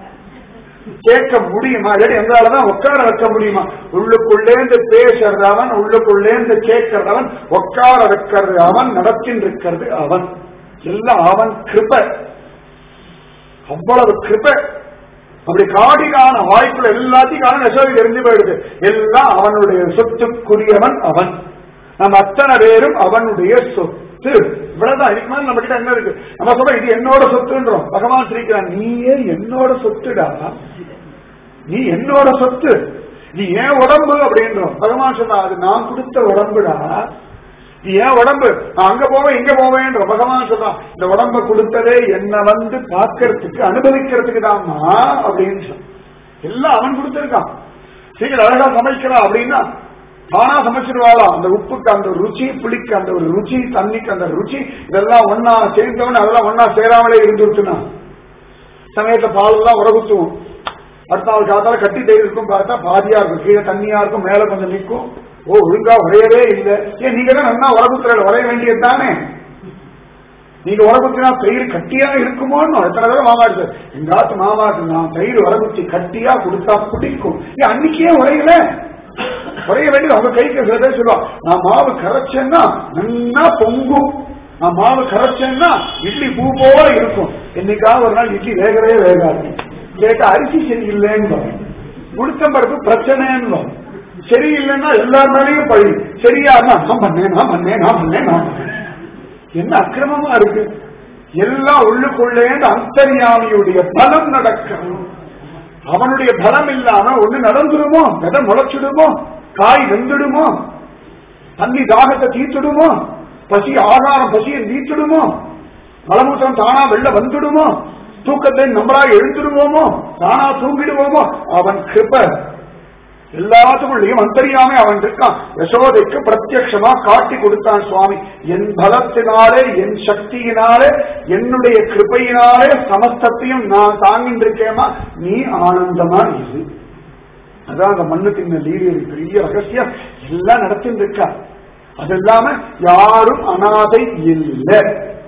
கேட்க முடியுமா இல்லாட்டி எங்களாலதான் உட்கார வைக்க முடியுமா உள்ளுக்குள்ளேந்து பேசுறவன் உள்ளுக்குள்ளேந்து கேட்கறவன் உட்கார வைக்கிறது அவன் நடத்தின்னு இருக்கிறது அவன் எல்லாம் அவன் கிருப அவ்வளவு கிருப அப்படி காடிக்கான வாய்ப்புல எல்லாத்தையும் காண நெசவி தெரிஞ்சு போயிடுது எல்லாம் அவனுடைய சொத்துக்குரியவன் அவன் நம்ம அத்தனை பேரும் அவனுடைய சொத்து இவ்வளவுதான் இதுக்கு மேல நம்ம கிட்ட என்ன இருக்கு நம்ம சொல்றோம் இது என்னோட சொத்துன்றோம் பகவான் ஸ்ரீக்கிறான் நீயே என்னோட சொத்துடா நீ என்னோட சொத்து நீ ஏன் உடம்பு அப்படின்றோம் பகவான் சொன்னா அது நான் கொடுத்த உடம்புடா நீ ஏன் உடம்பு நான் அங்க போவேன் இங்க போவேன்ற பகவான் சொல்றான் இந்த உடம்ப கொடுத்ததே என்ன வந்து பார்க்கறதுக்கு அனுபவிக்கிறதுக்கு தான்மா அப்படின்னு சொன்னான். எல்லாம் அவன் கொடுத்திருக்கான் சீக்கிரம் அழகா சமைக்கிறான் அப்படின்னா தானா சமைச்சிருவாளாம் அந்த உப்புக்கு அந்த ருச்சி புளிக்கு அந்த ஒரு ருச்சி தண்ணிக்கு அந்த ருச்சி இதெல்லாம் ஒன்னா சேர்ந்தவன் அதெல்லாம் ஒன்னா சேராமலே இருந்துருச்சுன்னா சமயத்துல பால் எல்லாம் உரகுத்துவோம் அடுத்த நாள் காத்தால கட்டி தயிர் இருக்கும் பார்த்தா பாதியா இருக்கும் கீழே தண்ணியா இருக்கும் மேல கொஞ்சம் நிற்கும் ஓ ஒழுங்கா உரையவே இல்லை ஏன் நீங்க தான் நல்லா உரகுத்துற உரைய வேண்டியது தானே நீங்க உரகுத்தினா தயிர் கட்டியா இருக்குமோன்னு எத்தனை தடவை மாமாட்டு எங்க ஆத்து மாமாட்டு நான் தயிர் உரகுத்தி கட்டியா கொடுத்தா பிடிக்கும் ஏன் அன்னைக்கே உரையல உரைய வேண்டியது அவங்க கைக்கு சில பேர் சொல்லுவா நான் மாவு கரைச்சேன்னா நல்லா பொங்கும் நான் மாவு கரைச்சேன்னா இட்லி பூ போல இருக்கும் என்னைக்காவது ஒரு நாள் இட்லி வேகவே வேகாது கேட்டா அரிசி சரியில்லைன்னு உளுத்தம்பருப்பு பிரச்சனைன்னு சரியில்லைன்னா எல்லார் மேலேயும் பழி சரியா நான் பண்ணேன் நான் பண்ணேன் நான் பண்ணேன் நான் பண்ணேன் என்ன அக்கிரமமா இருக்கு எல்லாம் உள்ளுக்குள்ளே அந்தரியாமியுடைய பலம் நடக்கணும் அவனுடைய பலம் இல்லாம ஒண்ணு நடந்துடுமோ விதை முளைச்சிடுமோ காய் வெந்துடுமோ தண்ணி தாகத்தை தீர்த்துடுமோ பசி ஆகாரம் பசியை நீச்சிடுமோ மலமூத்திரம் தானா வெளில வந்துடுமோ தூக்கத்தை நம்மளா எழுந்துடுவோமோ தானா தூங்கிடுவோமோ அவன் கிருப எல்லாத்துக்குள்ளேயும் அந்தரியாமே அவன் இருக்கான் யசோதைக்கு பிரத்யட்சமா காட்டி கொடுத்தான் சுவாமி என் பலத்தினாலே என் சக்தியினாலே என்னுடைய கிருபையினாலே சமஸ்தத்தையும் நான் தாங்கின்றிருக்கேமா நீ ஆனந்தமா இரு அதான் அந்த மண்ணு தின்ன லீலியர் பெரிய ரகசியம் எல்லாம் நடத்திட்டு இருக்கா அது இல்லாம யாரும் அனாதை இல்லை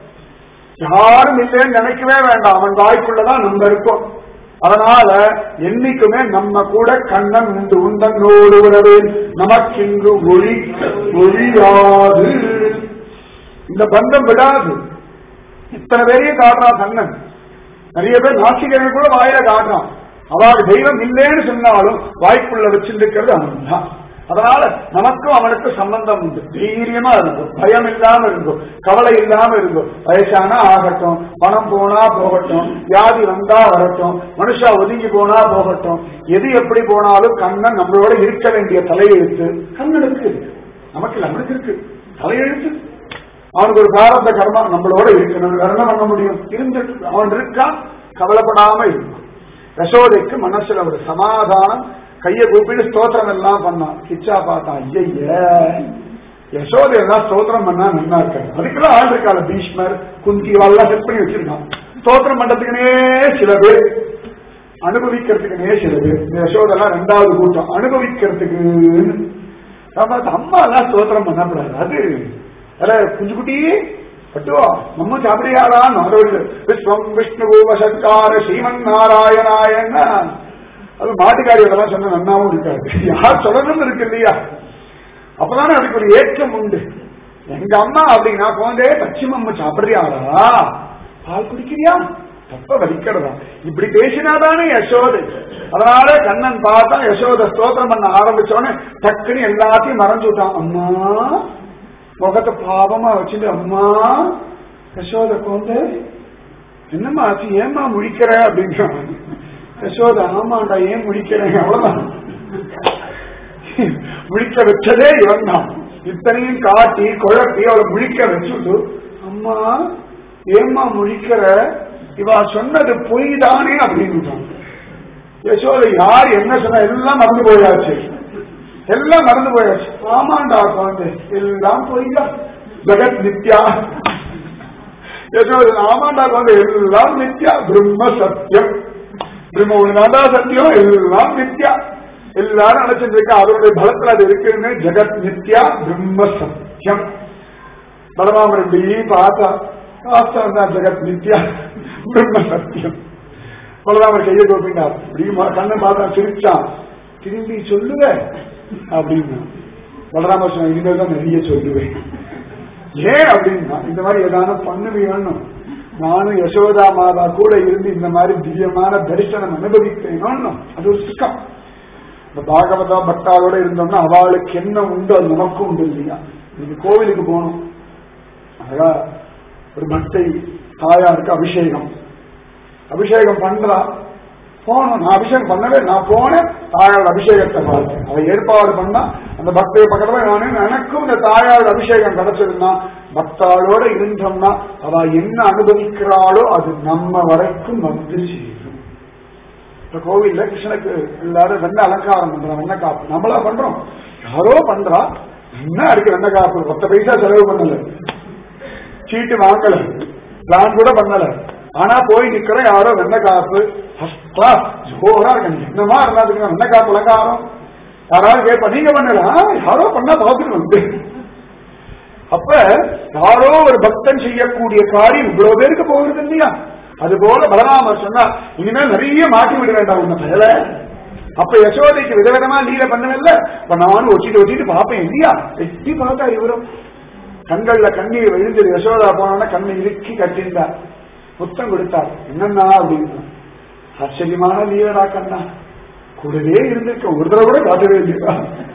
யாரும் இல்லைன்னு நினைக்கவே வேண்டாம் அவன் வாய்க்குள்ளதான் நம்ம இருக்கோம் அதனால என்னைக்குமே நம்ம கூட கண்ணன் உண்டு உண்டனோடு உறவே நமக்கின்று ஒளி ஒழியாது இந்த பந்தம் விடாது இத்தனை பேரையும் காட்டுறான் கண்ணன் நிறைய பேர் நாசிகர்கள் கூட வாயில காட்டுறான் அவள் தெய்வம் இல்லைன்னு சொன்னாலும் வாய்ப்புள்ள வச்சிருக்கிறது அவன் தான் அதனால நமக்கும் அவனுக்கு சம்பந்தம் உண்டு தைரியமா இருக்கும் பயம் இல்லாம இருக்கும் கவலை இல்லாம இருக்கும் வயசானா ஆகட்டும் பணம் போனா போகட்டும் வியாதி வந்தா வரட்டும் மனுஷா ஒதுங்கி போனா போகட்டும் எது எப்படி போனாலும் கண்ணன் நம்மளோட இருக்க வேண்டிய தலையெழுத்து கண்ணனுக்கு இருக்கு நமக்கு இல்ல, அவனுக்கு இருக்கு தலையெழுத்து அவனுக்கு ஒரு பிராரத்த கர்மா நம்மளோட இருக்கு நம்ம வேற என்ன பண்ண முடியும் இருந்துட்டு அவன் இருக்கான் கவலைப்படாம இருக்கும் யசோதைக்கு மனசுல ஒரு சமாதானம் கைய கூப்பிட்டு ஸ்தோத்திரம் எல்லாம் பண்ணான் கிச்சா பார்த்தான் ஐய யசோதை எல்லாம் ஸ்தோத்திரம் பண்ணா நல்லா இருக்காரு அதுக்கெல்லாம் ஆள் இருக்காள் பீஷ்மர் குந்தி எல்லாம் செட் பண்ணி வச்சிருக்கான் ஸ்தோத்திரம் பண்றதுக்குனே சில பேர் அனுபவிக்கிறதுக்குனே சில பேர் இந்த யசோதெல்லாம் ரெண்டாவது கூட்டம் அனுபவிக்கிறதுக்கு நம்ம அம்மா எல்லாம் ஸ்தோத்திரம் பண்ணக்கூடாது அது அட குஞ்சு குட்டி பட்டுவா நம்ம சாப்பிடியாடான்னு அதோடு விஸ்வம் விஷ்ணு வசத்கார ஸ்ரீமன் நாராயணாயன்னா அது மாட்டுக்காரியெல்லாம் சொன்ன நன்னாவும் இருக்காது யார் சொல்லணும்னு இருக்கு இல்லையா அப்பதானே அதுக்கு ஒரு ஏற்றம் உண்டு எங்க அம்மா அப்படின்னா குழந்தையே பச்சிமம்ம சாப்பிடுறியாடா பால் குடிக்கிறியா தப்ப வலிக்கிறதா இப்படி பேசினாதானே யசோதை அதனால கண்ணன் பார்த்தா யசோத ஸ்தோத்திரம் பண்ண ஆரம்பிச்சோடனே டக்குன்னு எல்லாத்தையும் மறைஞ்சு விட்டான் அம்மா முகத்தை பாவமா வச்சுட்டு அம்மா யசோத குழந்தை என்னம்மா ஆச்சு ஏம்மா முழிக்கிற அப்படின்றான் யசோதா ஆமாண்டா ஏன் முழிக்கிறேன் அவ்வளவுதான் முழிக்க வச்சதே இவன் தான் இத்தனையும் காட்டி குழப்பி அவளை முழிக்க வச்சுட்டு அம்மா ஏம்மா முழிக்கிற இவா சொன்னது பொய் தானே அப்படின்னு யசோதை யார் என்ன சொன்னா எல்லாம் மறந்து போயாச்சு எல்லாம் மறந்து போயாச்சு ஆமாண்டா குழந்தை எல்லாம் பொய்யா ஜெகத் நித்யா யசோதை ஆமாண்டா குழந்தை எல்லாம் நித்யா பிரம்ம சத்தியம் பிரம்ம ஒண்ணுதாண்டா சத்தியம் எல்லாம் நித்யா எல்லாரும் நினைச்சிட்டு இருக்கா அவருடைய பலத்துல அது இருக்குன்னு ஜெகத் நித்யா பிரம்ம சத்தியம் பலராமர் இப்படி பார்த்தா வாஸ்தவம் தான் ஜெகத் நித்யா பிரம்ம சத்தியம் பலராமர் கையை கோப்பினார் இப்படி ம- கண்ணை பார்த்தா சிரிச்சான் திரும்பி சொல்லுவ அப்படின்னு பலராமர் சொன்ன இனிமேல் தான் நிறைய சொல்லுவேன் ஏன் அப்படின்னா இந்த மாதிரி ஏதான பண்ணுவீங்கன்னு நானும் யசோதா மாதா கூட இருந்து இந்த மாதிரி திவ்யமான தரிசனம் அனுபவிப்பேனோ அது ஒரு சுக்கம் இந்த பாகவதா பக்தாவோட இருந்தோம்னா அவளுக்கு என்ன உண்டு அது நமக்கும் உண்டு இல்லையா இன்னைக்கு கோவிலுக்கு போகணும் அழகா ஒரு பக்தை தாயாருக்கு அபிஷேகம் அபிஷேகம் பண்றா போனோம் நான் அபிஷேகம் பண்ணவே நான் போனேன் தாயாரோட அபிஷேகத்தை பார்த்தேன் அவ ஏற்பாடு பண்ணா அந்த பக்தைய பக்கத்துல நானே எனக்கும் இந்த தாயாரோட அபிஷேகம் கிடைச்சிருந்தா பக்தாளோட இருந்தோம்னா அவ என்ன அனுபவிக்கிறாளோ அது நம்ம வரைக்கும் வந்து சேரும் இந்த கோவில்ல கிருஷ்ணனுக்கு எல்லாரும் வெண்ண அலங்காரம் பண்றாங்க வெண்ண காப்பு நம்மளா பண்றோம் யாரோ பண்றா என்ன இருக்கு வெண்ண காப்பு பத்து பைசா செலவு பண்ணல சீட்டு வாங்கல பிளான் கூட பண்ணல ஆனா போய் நிக்கிற யாரோ வெண்ண காப்பு ஃபர்ஸ்ட் கிளாஸ் ஜோரா இருக்கு என்னமா இருந்தா வெண்ண காப்பு அலங்காரம் யாராவது கேட்பா நீங்க பண்ணல "ஆ, யாரோ பண்ணா பார்த்துட்டு வந்து அப்ப யாரோ ஒரு பக்தன் செய்யக்கூடிய காரியம் இவ்வளவு பேருக்கு போகிறது இல்லையா அது போல பலராமர் சொன்னார் இனிமேல் நிறைய மாட்டி விட வேண்டாம் உன்னை பயல அப்ப யசோதைக்கு விதவிதமா லீல பண்ணவில்ல இப்ப நானும் ஒட்டிட்டு ஒட்டிட்டு பார்ப்பேன் இல்லையா எட்டி பார்த்தா இவரும் கண்கள்ல கண்ணீர் விழுந்தது யசோதா போனோன்னா கண்ணை இறுக்கி கட்டிஇருந்தார் முத்தம் கொடுத்தார் என்னன்னா அப்படின்னு ஆச்சரியமான லீலடா கண்ணா கூடவே இருந்திருக்க ஒரு தடவை கூட காட்டவே இல்லையா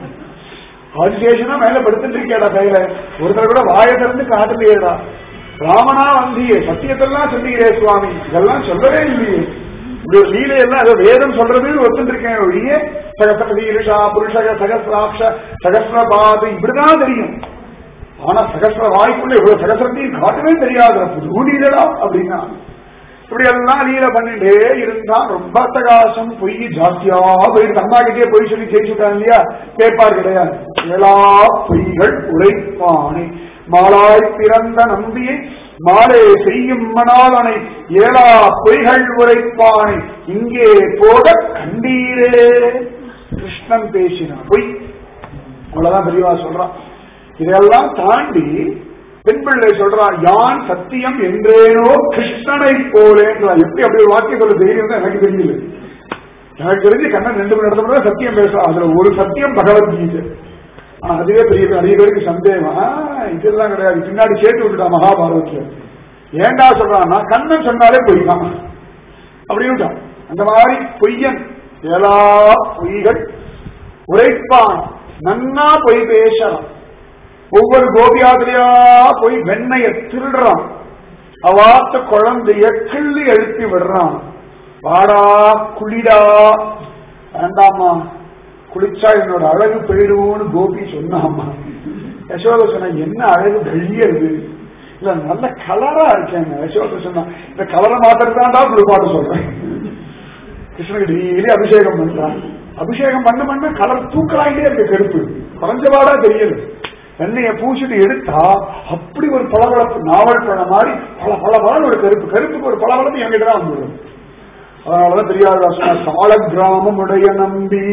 ஆதிசேஷனா மேல படுத்துட்டு இருக்கேடா கையில ஒரு தடவை கூட வாயை திறந்து காட்டலையேடா ராமனா வந்தியே சத்தியத்தெல்லாம் சொன்னீரே சுவாமி இதெல்லாம் சொல்லவே இல்லையே இப்படி ஒரு லீலையெல்லாம் ஏதோ வேதம் சொல்றது ஒத்துட்டு இருக்கேன் ஒழிய சகசரீருஷா புருஷக சகசிராட்ச சகசிரபாது இப்படிதான் தெரியும் ஆனா சகசிர வாய்க்குள்ள இவ்வளவு சகசிரத்தையும் காட்டவே தெரியாது புது லீலடா அப்படின்னா இப்படி எல்லாம் லீல பண்ணிட்டே இருந்தா ரொம்ப அட்டகாசம் பொய் ஜாஸ்தியா போயிட்டு அம்மா கிட்டே பொய் சொல்லி ஜெயிச்சுட்டாங்க இல்லையா கேட்பார் கிடையாது ஏழா பொய்கள் உரைப்பானை மாலாய் பிறந்த நம்பியை மாலே செய்யும் மணாலனை ஏழா பொய்கள் உரைப்பானை இங்கே போக கண்டீரே கிருஷ்ணன் பேசின பொய் அவ்வளவுதான் பெரியவா சொல்றான் இதெல்லாம் தாண்டி பெண் பிள்ளை சொல்றான் யான் சத்தியம் என்றேனோ கிருஷ்ணனை போலேன்றான் எப்படி அப்படி ஒரு வாக்கியம் சொல்ல தைரியம் தான் எனக்கு தெரியல எனக்கு தெரிஞ்சு கண்ணன் ரெண்டு மணி நேரத்துல தான் சத்தியம் பேசுறான் அதுல ஒரு சத்தியம் பகவத்கீதை ஆனா அதுவே பெரிய நிறைய பேருக்கு சந்தேகம் ஆ, இதெல்லாம் கிடையாது பின்னாடி சேர்த்து விட்டுட்டான் மகாபாரதத்துல ஏண்டா சொல்றான்னா கண்ணன் சொன்னாலே பொய் தான் அப்படின்னு அந்த மாதிரி பொய்யன் எல்லா பொய்கள் உரைப்பான் நன்னா பொய் பேசலாம் ஒவ்வொரு கோபியாதிரியா போய் வெண்ணைய திருடுறான் அவாத்த குழந்தைய கிள்ளி எழுப்பி விடுறான் வாடா குளிடா வேண்டாமா குளிச்சா என்னோட அழகு போயிடுவோன்னு கோபி சொன்னாமா யசோத சொன்ன என்ன அழகு வெள்ளியது இல்ல நல்ல கலரா இருக்கேன் யசோத சொன்னா இந்த கலரை மாத்திரத்தாண்டா குளிப்பாட்டு சொல்றேன் கிருஷ்ணனுக்கு டெய்லி அபிஷேகம் பண்றான் அபிஷேகம் பண்ண பண்ண கலர் தூக்கலாயிட்டே இருக்கு கருப்பு குறைஞ்சபாடா தெரியல எண்ணெய பூசிட்டு எடுத்தா அப்படி ஒரு பளபளப்பு நாவல் பழம் மாதிரி பல பல பழம் ஒரு கருப்பு கருப்புக்கு ஒரு பளபளப்பு என்கிட்ட தான் வந்துடும் அதனாலதான் தெரியாத சால கிராமம் உடைய நம்பி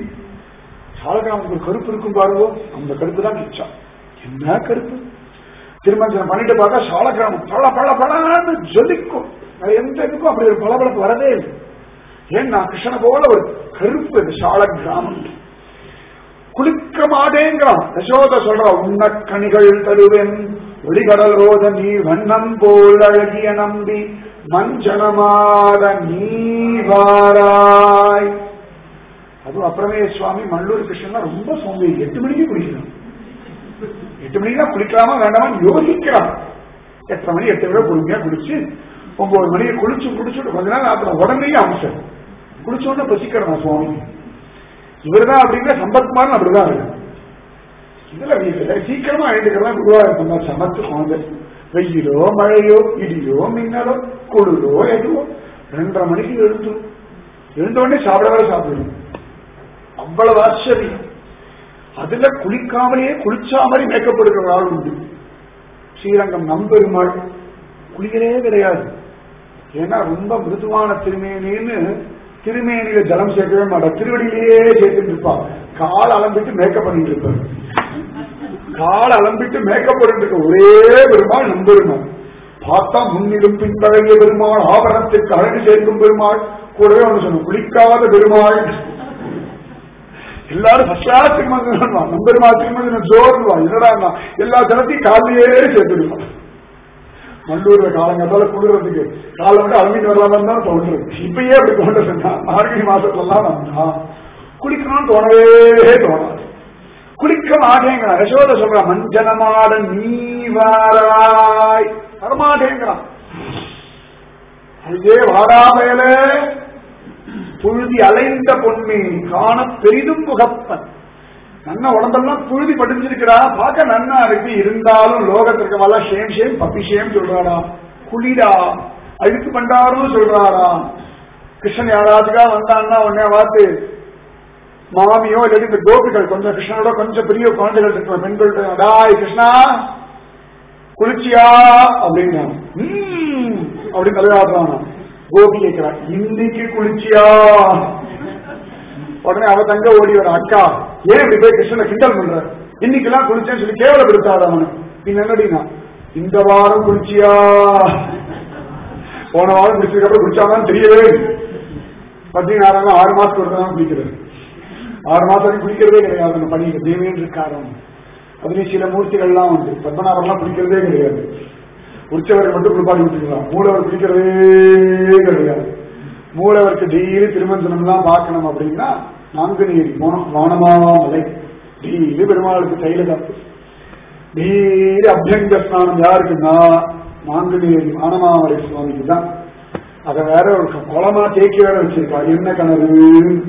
சால கிராமத்துக்கு ஒரு கருப்பு இருக்கும் பாருங்க அந்த கருப்பு தான் கிச்சா என்ன கருப்பு திருமஞ்சனம் பண்ணிட்டு பார்த்தா சால கிராமம் பல பல பழன்னு ஜொலிக்கும் அது எந்த இதுக்கும் அப்படி ஒரு பளபளப்பு வரதே இல்லை ஏன்னா கிருஷ்ணனை போல ஒரு கருப்பு இது சால கிராமம் குளிக்க மாட்டேங்கிறான் யசோத சொல்றா உன்னக்கணிகள் தருவன் ஒளிகடல் ரோத நீ வண்ணம் போல் அழகிய நம்பி மஞ்சனமாத நீ வாராய் அதுவும் அப்புறமே சுவாமி மல்லூர் கிருஷ்ணன் ரொம்ப சோம்பேறி எட்டு மணிக்கு குளிக்கணும் எட்டு மணிக்கு தான் குளிக்கலாமா வேண்டாமா யோசிக்கிறான் எட்டரை மணி எட்டு விட பொறுமையா குளிச்சு ஒன்பது மணிக்கு குளிச்சு குடிச்சுட்டு கொஞ்ச நாள் அப்புறம் உடனே அம்சம் குளிச்ச உடனே பசிக்கிறான் சுவாமி இவர்தான் அப்படின்னா சம்பத்குமார் அப்படிதான் இருக்கு இதுல வீட்டுல சீக்கிரமா எழுதுக்கலாம் குருவாயூர் பண்ணா சமத்து குழந்தை வெயிலோ மழையோ இடியோ மின்னலோ குளிரோ எதுவோ ரெண்டரை மணிக்கு எழுந்தும் எழுந்தோடனே சாப்பிட வர சாப்பிடணும் அவ்வளவு ஆச்சரியம் அதுல குளிக்காமலேயே குளிச்சா மாதிரி மேக்கப் எடுக்கிற ஆள் உண்டு ஸ்ரீரங்கம் நம்பெருமாள் குளிக்கவே கிடையாது ஏன்னா ரொம்ப மிருதுவான திருமேனின்னு திருமேனியில ஜலம் சேர்க்கவே மாட்டா திருவடியிலேயே சேர்த்துட்டு இருப்பா கால் அலம்பிட்டு மேக்கப் பண்ணிட்டு இருப்பார் கால் அலம்பிட்டு மேக்கப் பண்ணிட்டு இருக்க ஒரே பெருமாள் நம்பெருமாள் பார்த்தா முன்னிலும் பின்தழைய பெருமாள் ஆபரணத்திற்கு அழகு சேர்க்கும் பெருமாள் கூடவே ஒன்று சொன்ன குளிக்காத பெருமாள் எல்லாரும் ஃபர்ஸ்ட் கிளாஸ் திருமணம் நம்பெருமாள் திருமணம் ஜோர்வா என்னடா எல்லா ஜனத்தையும் காலையே சேர்த்துடுவான் மல்லூர்ல காலங்காத்தால குளிர்றதுக்கு காலை விட்டு அலமிட்டு வரலாமான்னு தான் தோன்றுறது இப்பயே அப்படி தோன்றதுன்னா மார்கழி மாசத்துலாம் வந்தா குளிக்கணும்னு தோணவே தோணாது குளிக்க மாட்டேங்கிறான் யசோத சொல்றான் மஞ்சனமாட நீ வாராய் வரமாட்டேங்கிறான் ஐயே வாராமயல புழுதி அலைந்த பொன்மேனி காண பெரிதும் புகப்பன் நன்ன உடம்பெல்லாம் புழுதி படிஞ்சிருக்கிறா பார்க்க நன்னா இருக்கு இருந்தாலும் லோகத்திற்கு வல்ல ஷேம் ஷேம் பப்பி ஷேம் சொல்றாடா குளிரா அழுக்கு பண்டாரும் சொல்றாரா கிருஷ்ணன் யாராவதுக்கா வந்தான்னா உடனே பார்த்து மாமியோ இல்லாட்டி இந்த கோபிகள் கொஞ்சம் கிருஷ்ணனோட கொஞ்சம் பெரிய குழந்தைகள் இருக்கிற பெண்கள்ட்ட டாய் கிருஷ்ணா குளிச்சியா அப்படின்னா "ம்" அப்படின்னு தலையாடுறான் கோபி கேட்கிறான் இன்னைக்கு குளிச்சியா உடனே அவ தங்க ஓடி வர அக்கா ஏன் இப்படி போய் கிருஷ்ணனை கிண்டல் பண்ற இன்னைக்கெல்லாம் குளிச்சேன்னு சொல்லி கேவலப்படுத்தாத அவனு நீ என்னடினா இந்த வாரம் குளிச்சியா போன வாரம் குளிச்சதுக்கு அப்புறம் குளிச்சாதான் தெரியவே பதினாறாம் ஆறு மாசத்துக்கு ஒரு தான் குளிக்கிறது ஆறு மாசம் வரைக்கும் குளிக்கிறதே கிடையாது அந்த பணியில் தேவேன் இருக்காரம் அதுலயும் சில மூர்த்திகள்லாம் உண்டு பத்மநாபம்லாம் குளிக்கிறதே கிடையாது உற்சவரை மட்டும் குளிப்பாடி விட்டுக்கலாம் மூலவர் குளிக்கிறதே கிடையாது மூலவருக்கு டெய்லி திருமஞ்சனம்லாம் பார்க்கணும் அப்படின்னா நாங்குநேரி போனோம் வானமாமலை டெய்லி பெருமாளுக்கு தைல காப்பு டெய்லி அபியங்க ஸ்நானம் யாருக்குன்னா நாங்குநேரி வானமாமலை சுவாமிக்கு தான் அதை வேற ஒரு குளமா தேக்கி வேற வச்சிருக்கா என்ன கனவு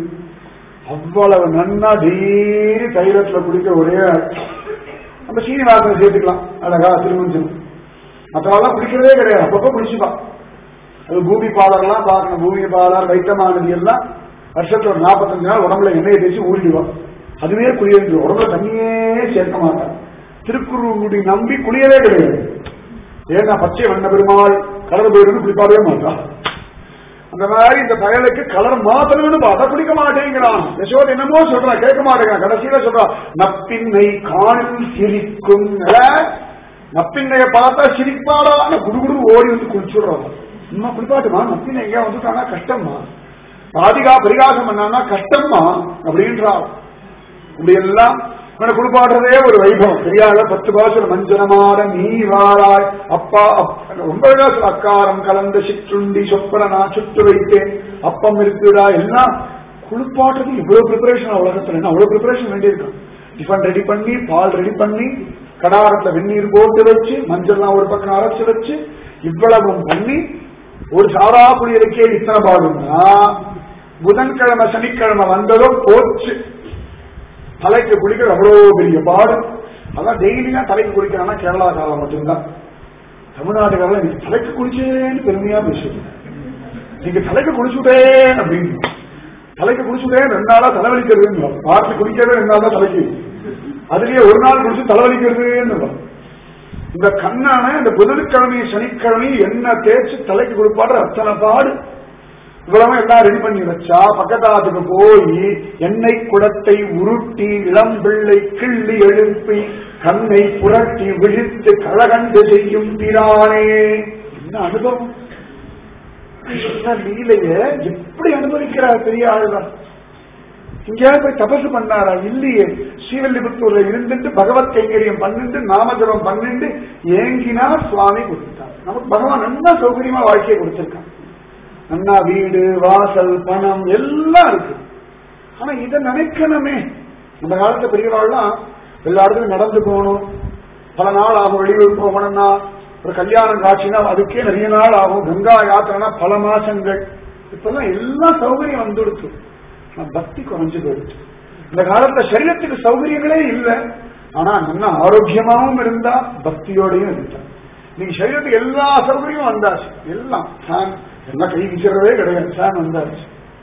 அவ்வளவு நன்னா டெய்லி தைலத்துல குடிக்க ஒரே ஆள். நம்ம சீனிவாசனை சேர்த்துக்கலாம் அழகா திருமஞ்சனம் மற்றவெல்லாம் குடிக்கிறதே கிடையாது அப்பப்போ குடிச்சுப்பா அது பூமி பாலர்லாம் பார்க்கணும் பூமி பாலர் வைத்தமானது எல்லாம் வருஷத்துல ஒரு நாற்பத்தஞ்சு நாள் உடம்புல எண்ணெயை தேய்ச்சி ஊறிடுவான் அதுவே குளியன்று உடம்புல தண்ணியே சேர்க்க மாட்டான் திருக்குறளுடி நம்பி குளியவே கிடையாது ஏன்னா பச்சை வண்ண பெருமாள் கலர் போயிருந்து குளிப்பாடவே மாட்டான் அந்த மாதிரி இந்த பயலுக்கு கலர் மாத்தணும்னு பார்த்தா குடிக்க மாட்டேங்கிறான் யசோத என்னமோ சொல்றான் கேட்க மாட்டேங்கிறான் கடைசியில சொல்றான் நப்பின்னை காணில் சிரிக்கும் அஹ், நப்பின்னைய பார்த்தா சிரிப்பாடான குடுகுடு ஓடி வந்து குளிச்சுடுறான் அம்மா குளிப்பாட்டுமா நப்பின்னை எங்கேயா வந்துட்டானா கஷ்டம்மா பாதிகா பரிகாசம் பண்ணானா கஷ்டம்மா அப்படின்றான் இப்படி எல்லாம் இவனை குளிப்பாடுறதே ஒரு வைபவம் தெரியாத பத்து பாசம் மஞ்சனமாட நீ வாராய் அப்பா அப்- ரொம்ப அழகா சொல்ல, அக்காரம் கலந்த சிற்றுண்டி சொப்பரனா சுட்டு வைத்தேன் அப்பம் இருக்குடா எல்லாம் குளிப்பாட்டுறது இவ்வளவு ப்ரிப்பரேஷன் உலகத்துல என்ன அவ்வளவு ப்ரிப்பரேஷன் வேண்டியிருக்கும் டிஃபன் ரெடி பண்ணி பால் ரெடி பண்ணி கடாரத்துல வெந்நீர் போட்டு வச்சு மஞ்சள்லாம் ஒரு பக்கம் அரைச்சு வச்சு இவ்வளவும் பண்ணி ஒரு சாரா புளியலுக்கே இத்தனை பாடுன்னா புதன்கிழமை சனிக்கிழமை வந்ததோ போச்சு தலைக்கு குளிக்கிற அவ்வளவு பெரிய பாடு அதான் டெய்லியா தலைக்கு குளிக்கிறான்னா கேரளாக்காரன் மட்டும்தான் தமிழ்நாட்டுக்காரன் இன்னைக்கு தலைக்கு குளிச்சேன்னு பெருமையா பேசுது நீங்க தலைக்கு குளிச்சுட்டேன் அப்படின்னு தலைக்கு குளிச்சுட்டேன் ரெண்டு நாளா தலைவலிக்கிறதுன்னு பார்த்து குளிக்கிறதே ரெண்டு நாள் தான் தலைக்கு அதுலயே ஒரு நாள் குளிச்சு தலைவலிக்கிறதுன்னு இந்த கண்ணான இந்த புதன்கிழமை சனிக்கிழமை எண்ணெய் தேய்ச்சி தலைக்கு கொடுப்பாடுற அத்தனை பாடு இவ்வளவு எல்லாம் ரெடி பண்ணி வச்சா பக்கத்தாத்துக்கு போய் எண்ணெய் குடத்தை உருட்டி இளம் பிள்ளை கிள்ளி எழுப்பி கண்ணை புரட்டி விழித்து கழகண்டு செய்யும் பிரானே என்ன அனுபவம் கிருஷ்ண லீலைய எப்படி அனுபவிக்கிறார் பெரிய ஆளுதான் இங்கேயாவது போய் தபசு பண்ணாரா இல்லையே ஸ்ரீவல்லிபுத்தூர்ல இருந்துட்டு பகவத் கைங்கரியம் பண்ணிட்டு நாமஜபம் பண்ணிட்டு ஏங்கினார் சுவாமி கொடுத்தார் நமக்கு பகவான் நல்ல சௌகரியமா வாழ்க்கையை கொடுத்திருக்கான் அண்ணா வீடு வாசல் பணம் எல்லாம் இருக்கு ஆனா இதை நினைக்கணுமே அந்த காலத்துல பெரியவாள்லாம் எல்லா இடத்துக்கும் நடந்து போகணும் பல நாள் ஆகும் வெளியூர் போகணும்னா ஒரு கல்யாணம் காட்சினா அதுக்கே நிறைய நாள் ஆகும் கங்கா யாத்திரைனா பல மாசங்கள் இப்பெல்லாம் எல்லா சௌகரியம் வந்துடுச்சு ஆனா பக்தி குறைஞ்சு போயிடுச்சு இந்த காலத்துல சரீரத்துக்கு சௌகரியங்களே இல்லை ஆனா நல்லா ஆரோக்கியமாவும் இருந்தா பக்தியோடையும் இருந்தா நீங்க சரீரத்துக்கு எல்லா சௌகரியமும் வந்தாச்சு எல்லாம் ஃபேன் எல்லாம் கை விசிறவே கிடையாது ஃபேன் வந்தாச்சு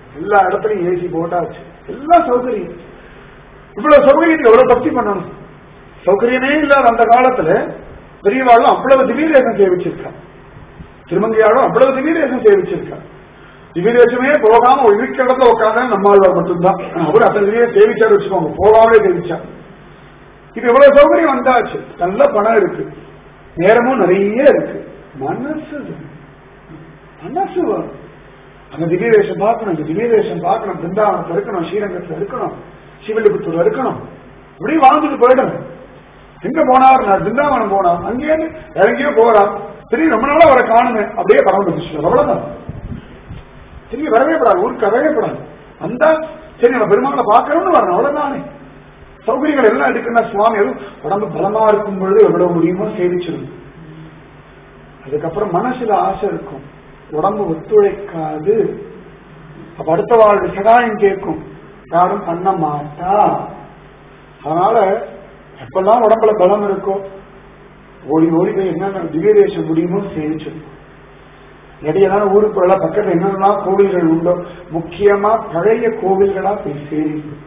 எல்லா இடத்துலயும் ஏசி போட்டாச்சு எல்லா சௌகரியம் இவ்வளவு சௌகரியத்துக்கு எவ்வளவு பக்தி பண்ணணும் சௌகரியமே இல்லாத அந்த காலத்துல பெரியவாளும் அவ்வளவு திவீரேசம் சேவிச்சிருக்கா திருமங்கையாளும் அவ்வளவு திவீரேசம் சேவிச்சிருக்கா திவீரேசமே போகாம ஒரு இருக்கிற இடத்துல உட்காந்து நம்மாழ்வார் மட்டும்தான் அவர் அத்தனை திவீரம் சேவிச்சாரு வச்சுக்கோங்க போகாமலே சேவிச்சா இது இவ்வளவு சௌகரியம் வந்தாச்சு நல்ல பணம் இருக்கு நேரமும் நிறைய இருக்கு மனசு வேணும். மனசு வரும் அந்த திவ்யதேசம் பார்க்கணும் இந்த திவ்யதேசம் பார்க்கணும் பிருந்தாவனத்துல இருக்கணும் ஸ்ரீரங்கத்துல இருக்கணும் சிவலிபுத்தூர்ல இருக்கணும் இப்படி வாழ்ந்துட்டு போயிடணும் எங்க போனார் நான் பிருந்தாவனம் போனா அங்கேயே இறங்கியோ போறா திரும்பி ரொம்ப நாளா அவரை காணுமே அப்படியே படம் பிடிச்சிட்டு அவ்வளவுதான் திரும்பி வரவே படாது ஊருக்கு வரவே படாது அந்த சரி நம்ம பெருமாளை பார்க்கணும்னு வரணும் அவ்வளவுதானே சௌகரியங்கள் எல்லாம் இருக்குன்னா சுவாமி எதுவும் உடம்பு பலமா இருக்கும் பொழுது எவ்வளவு முடியுமோ சேவிச்சிடும் அதுக்கப்புறம் மனசுல ஆசை இருக்கும் உடம்பு ஒத்துழைக்காது அப்ப அடுத்த வாழ்க்கை சகாயம் கேட்கும் யாரும் பண்ண மாட்டா அதனால எப்பெல்லாம் உடம்புல பலம் இருக்கோ ஓடி ஓடி போய் என்னென்ன திவ்யதேசம் முடியுமோ சேவிச்சிடும் இடையெல்லாம் ஊருக்குள்ள பக்கத்துல என்னென்னலாம் கோவில்கள் உண்டோ முக்கியமா பழைய கோவில்களா போய் சேரிக்கும்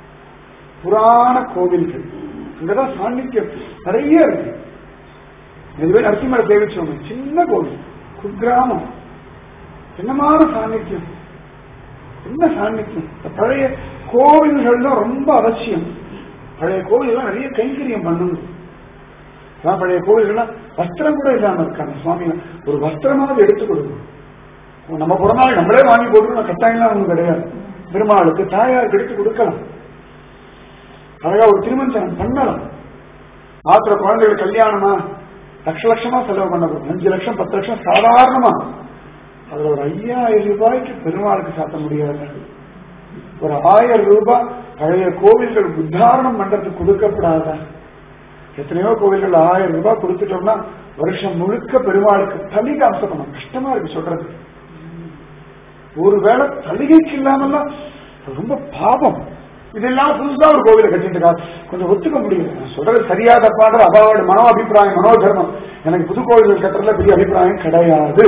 புராண கோவில்கள் அங்கதான் சாநித்தியம் நிறைய இருக்கு இதுவே நரசிம்மரை சேவிச்சோம் சின்ன கோவில் குக்கிராமம் என்னமான சாநித்தியம் என்ன சாநித்தியம் இந்த பழைய கோவில்கள் தான் ரொம்ப அவசியம் பழைய கோவில்கள் நிறைய கைங்கரியம் பண்ணணும் அதான் பழைய கோவில்கள்லாம் வஸ்திரம் கூட இல்லாம இருக்காங்க சுவாமி ஒரு வஸ்திரமாவது எடுத்து கொடுக்கணும் நம்ம பிறநாள் நம்மளே வாங்கி போட்டுக்கணும் கட்டாயம்லாம் ஒன்றும் கிடையாது பெருமாளுக்கு தாயாருக்கு எடுத்து கொடுக்கலாம் அழகா ஒரு திருமஞ்சனம் பண்ணலாம் ஆத்திர குழந்தைகள் கல்யாணமா லட்ச லட்சமா செலவு பண்ண போகும் அஞ்சு லட்சம் பத்து லட்சம் சாதாரணமா அதுல ஒரு ஐயாயிரம் ரூபாய்க்கு பெருமாளுக்கு சாத்த முடியாது ஒரு ஆயிரம் ரூபாய் பழைய கோவில்கள் உத்தாரணம் பண்றதுக்கு கொடுக்கப்படாதா எத்தனையோ கோவில்கள் ஆயிரம் ரூபாய் கொடுத்துட்டோம்னா வருஷம் முழுக்க பெருமாளுக்கு தலிகை அம்சம் பண்ணணும் கஷ்டமா இருக்கு சொல்றது ஒருவேளை தலிகைக்கு இல்லாமல்லாம் ரொம்ப பாவம் இதெல்லாம் புதுசா ஒரு கோவிலை கட்டிட்டு இருக்கா கொஞ்சம் ஒத்துக்க முடியல நான் சொல்றது சரியா தப்பான்ற அபாவோட மனோ அபிப்பிராயம் மனோதர்மம் எனக்கு புது கோவில்கள் கட்டுறதுல பெரிய அபிப்பிராயம் கிடையாது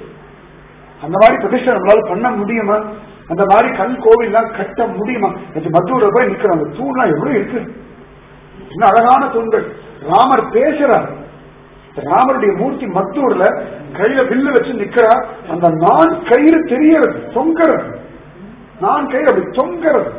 அந்த மாதிரி பிரதிஷ்டை நம்மளால பண்ண முடியுமா அந்த மாதிரி கல் கோவில்லாம் கட்ட முடியுமா நேற்று மத்தூர்ல போய் நிக்கிறோம் அந்த தூண்லாம் எவ்வளவு இருக்கு என்ன அழகான தூண்கள் ராமர் பேசுறார் ராமருடைய மூர்த்தி மத்தூர்ல கையில வில்லு வச்சு நிக்கிறார் அந்த நான் கயிறு தெரியறது தொங்கறது நான் கயிறு அப்படி தொங்கறது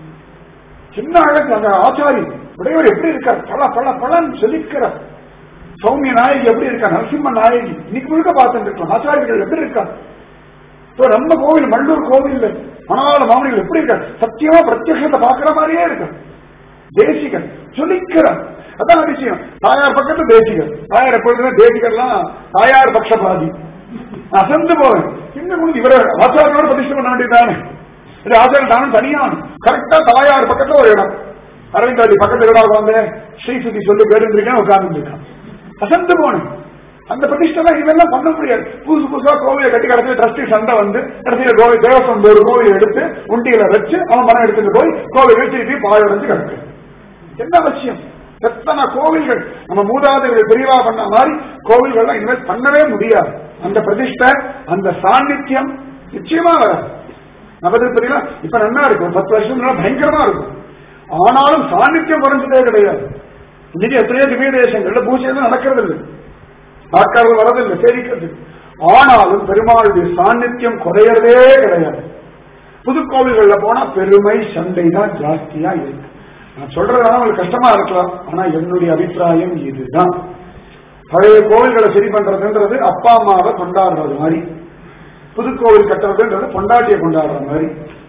சின்ன அழகு அந்த ஆச்சாரி உடையவர் எப்படி இருக்கார் பல பல பலன்னு சொல்லிக்கிறார் சௌமிய நாயகி எப்படி இருக்கா நரசிம்ம நாயகி இன்னைக்கு முழுக்க பார்த்துட்டு இருக்கோம் ஆச்சாரியர்கள் எப்படி இருக்கா இப்போ நம்ம கோவில் மல்லூர் கோவில் மணவாள மாமனிகள் எப்படி இருக்கார் சத்தியமா பிரத்யட்சத்தை பாக்குற மாதிரியே இருக்கு தேசிகன் சொல்லிக்கிறார் அதான் விஷயம் தாயார் பக்கத்து தேசிகர் தாயார் எப்பொழுதுமே தேசிகர்லாம் தாயார் பக்ஷபாதி அசந்து போவேன் இன்னும் இவர ஆச்சாரியோட பிரதிஷ்டை பண்ண வேண்டியதானே இது ஆச்சாரியன் தானும் தனியான் கரெக்டா தாயார் பக்கத்துல ஒரு இடம் அரவிந்தாதி பக்கத்துல இடம் உட்காந்து ஸ்ரீசுதி சொல்லி கேட்டு உட்கார்ந்து இருக்கான் அசந்து போனேன் அந்த பிரதிஷ்டை இதெல்லாம் பண்ண முடியாது புதுசு புதுசா கோவிலை கட்டி கடைசியில் ட்ரஸ்டி சண்டை வந்து கடைசியில கோவில் தேவசம் ஒரு கோவில் எடுத்து உண்டியில வச்சு அவன் பணம் எடுத்துட்டு போய் கோவில் திருப்பி பாயடைஞ்சு கிடக்கு என்ன அவசியம் எத்தனை கோவில்கள் நம்ம மூதாதைகள் பெரியவா பண்ண மாதிரி கோவில்கள்லாம் இனிமேல் பண்ணவே முடியாது அந்த பிரதிஷ்டை அந்த சாநித்தியம் நிச்சயமா வராது நவதிருப்பதினா இப்ப நல்லா இருக்கும் பத்து வருஷம் முன்னாடி பயங்கரமா இருக்கும் ஆனாலும் சாநித்தியம் குறைஞ்சதே கிடையாது இன்னைக்கு எத்தனையோ திவ்ய தேசங்கள்ல பூஜை நடக்கிறது இல்லை ஆட்காரர்கள் வரதில்லை சேவிக்கிறது ஆனாலும் பெருமாளுடைய சாநித்தியம் குறையறதே கிடையாது புது கோவில்கள்ல போனா பெருமை சண்டை தான் ஜாஸ்தியா இருக்கு நான் சொல்றதுனால உங்களுக்கு கஷ்டமா இருக்கலாம் ஆனா என்னுடைய அபிப்பிராயம் இதுதான் பழைய கோவில்களை சரி பண்றதுன்றது அப்பா அம்மாவை கொண்டாடுறது மாதிரி புது கோவில் கட்டுறதுன்றது பொண்டாட்டியை கொண்டாடுற மாதிரி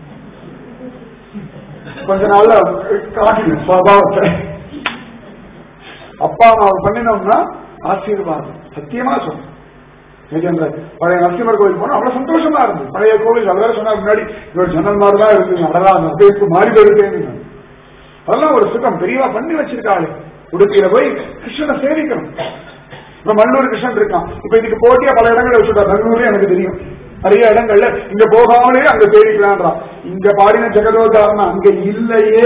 கொஞ்ச நாள்ல காட்டிடும் சுவாவத்தை அப்பா அம்மாவை பண்ணினோம்னா ஆசீர்வாதம் சத்தியமா சொல்றேன் அந்த பழைய நரசிம்மர் கோவில் போனா அவ்வளவு சந்தோஷமா இருந்தது பழைய கோவில் அதெல்லாம் சொன்னா முன்னாடி இவர் ஜன்னல் மாதிரி தான் இருக்கு நடலாம் அப்படியே மாறி போயிருக்கேன் அதெல்லாம் ஒரு சுகம் பெரியவா பண்ணி வச்சிருக்காளு உடுப்பியில போய் கிருஷ்ணனை சேவிக்கணும் இப்ப மல்லூர் கிருஷ்ணன் இருக்கான் இப்ப இதுக்கு போட்டியா பல இடங்களை வச்சுட்டா பெங்களூர்ல எனக்கு தெரியும் நிறைய இடங்கள்ல இங்க போகாமலே அங்க சேவிக்கலான்றான் இங்க பாடின ஜெகதோதாரணம் அங்க இல்லையே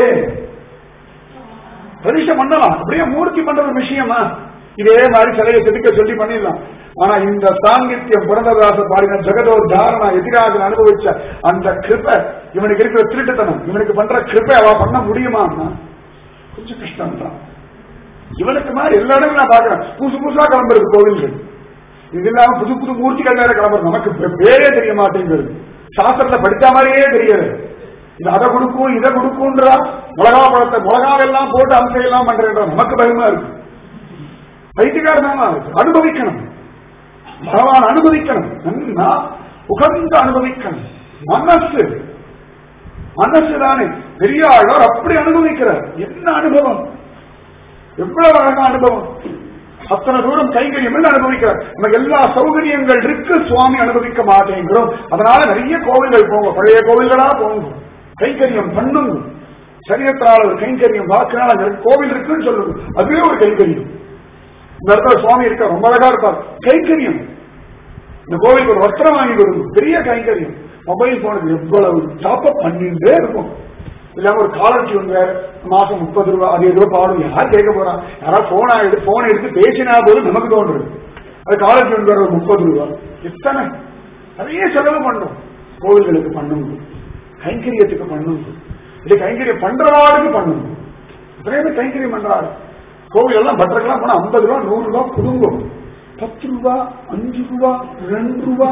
பிரதிஷ்டை பண்ணலாம் அப்படியே மூர்த்தி பண்ற ஒரு விஷயமா இதே மாதிரி சிலையை செதுக்க சொல்லி பண்ணிடலாம் ஆனா இந்த சாங்கித்யம் புரந்ததாச பாடின ஜெகதோத்தாரணா எதிராக அனுபவிச்ச அந்த கிருப்பை இவனுக்கு இருக்கிற திருட்டுத்தனம் இவனுக்கு பண்ற கிருப்பை அவ பண்ண முடியுமான்னா கொஞ்சம் கஷ்டம் தான் இவனுக்கு மாதிரி எல்லா இடமும் நான் பாக்குறேன் புதுசு புதுசா கிளம்புறது கோவில்கள் இது இல்லாம புது புது மூர்த்திகள் வேற கிளம்புறது நமக்கு பே- பேரே தெரிய மாட்டேங்கிறது சாஸ்திரத்தை படிச்ச மாதிரியே தெரியறது இது அதை கொடுக்கும் இதை கொடுக்கும்ன்றா மிளகா பழத்தை மிளகாவெல்லாம் போட்டு அம்சையெல்லாம் பண்றேன்ற நமக்கு பயமா இருக்கு பைத்தியக்காரமா இருக்கு அனுபவிக்கணும் பகவான் அனுபவிக்கணும் நன்னா உகந்து அனுபவிக்கணும் மனசு மனசு தானே பெரிய ஆழ்வார் அப்படி அனுபவிக்கிறார் என்ன அனுபவம் எவ்வளவு அழகா அனுபவம் அத்தனை தூரம் கைங்கரியம் எல்லாம் அனுபவிக்கிறார் நமக்கு எல்லா சௌகரியங்கள் இருக்கு சுவாமி அனுபவிக்க மாட்டேங்கிறோம் அதனால நிறைய கோவில்கள் போங்க பழைய கோவில்களா போங்க கைங்கரியம் பண்ணுங்க சரீரத்தினால ஒரு கைங்கரியம் வாக்குனால அங்க கோவில் இருக்குன்னு சொல்லுங்க அதுவே ஒரு கைங்கரியம் இந்த இடத்துல சுவாமி இருக்க ரொம்ப அழகா இருப்பார் கைங்கரியம் இந்த கோவிலுக்கு ஒரு வஸ்திரம் வாங்கி கொடுக்கும் பெரிய கைங்கரியம் மொபைல் போனுக்கு எவ்வளவு டாப்அப் பண்ணிட்டே இருக்கும் இல்லாம ஒரு காலர் டியூன் வேற மாசம் முப்பது ரூபா அறுபது ரூபாய் பாடும் யார் கேட்க போறான் யாராவது போனா எடுத்து போனை எடுத்து பேசினா போது நமக்கு தோன்றுது அது காலர் டியூன் வேற ஒரு முப்பது ரூபா எத்தனை நிறைய செலவு பண்ணும் கோவில்களுக்கு பண்ணுங்க கைங்கரியத்துக்கு பண்ணுங்க இது கைங்கரியம் பண்றவாளுக்கு பண்ணுங்க நிறைய பேர் கைங்கரியம் பண்றாரு கோவில் எல்லாம் பட்டரெல்லாம் போனா ஐம்பது ரூபா நூறு ரூபா குடும்பம் பத்து ரூபா அஞ்சு ரூபா ரெண்டு ரூபா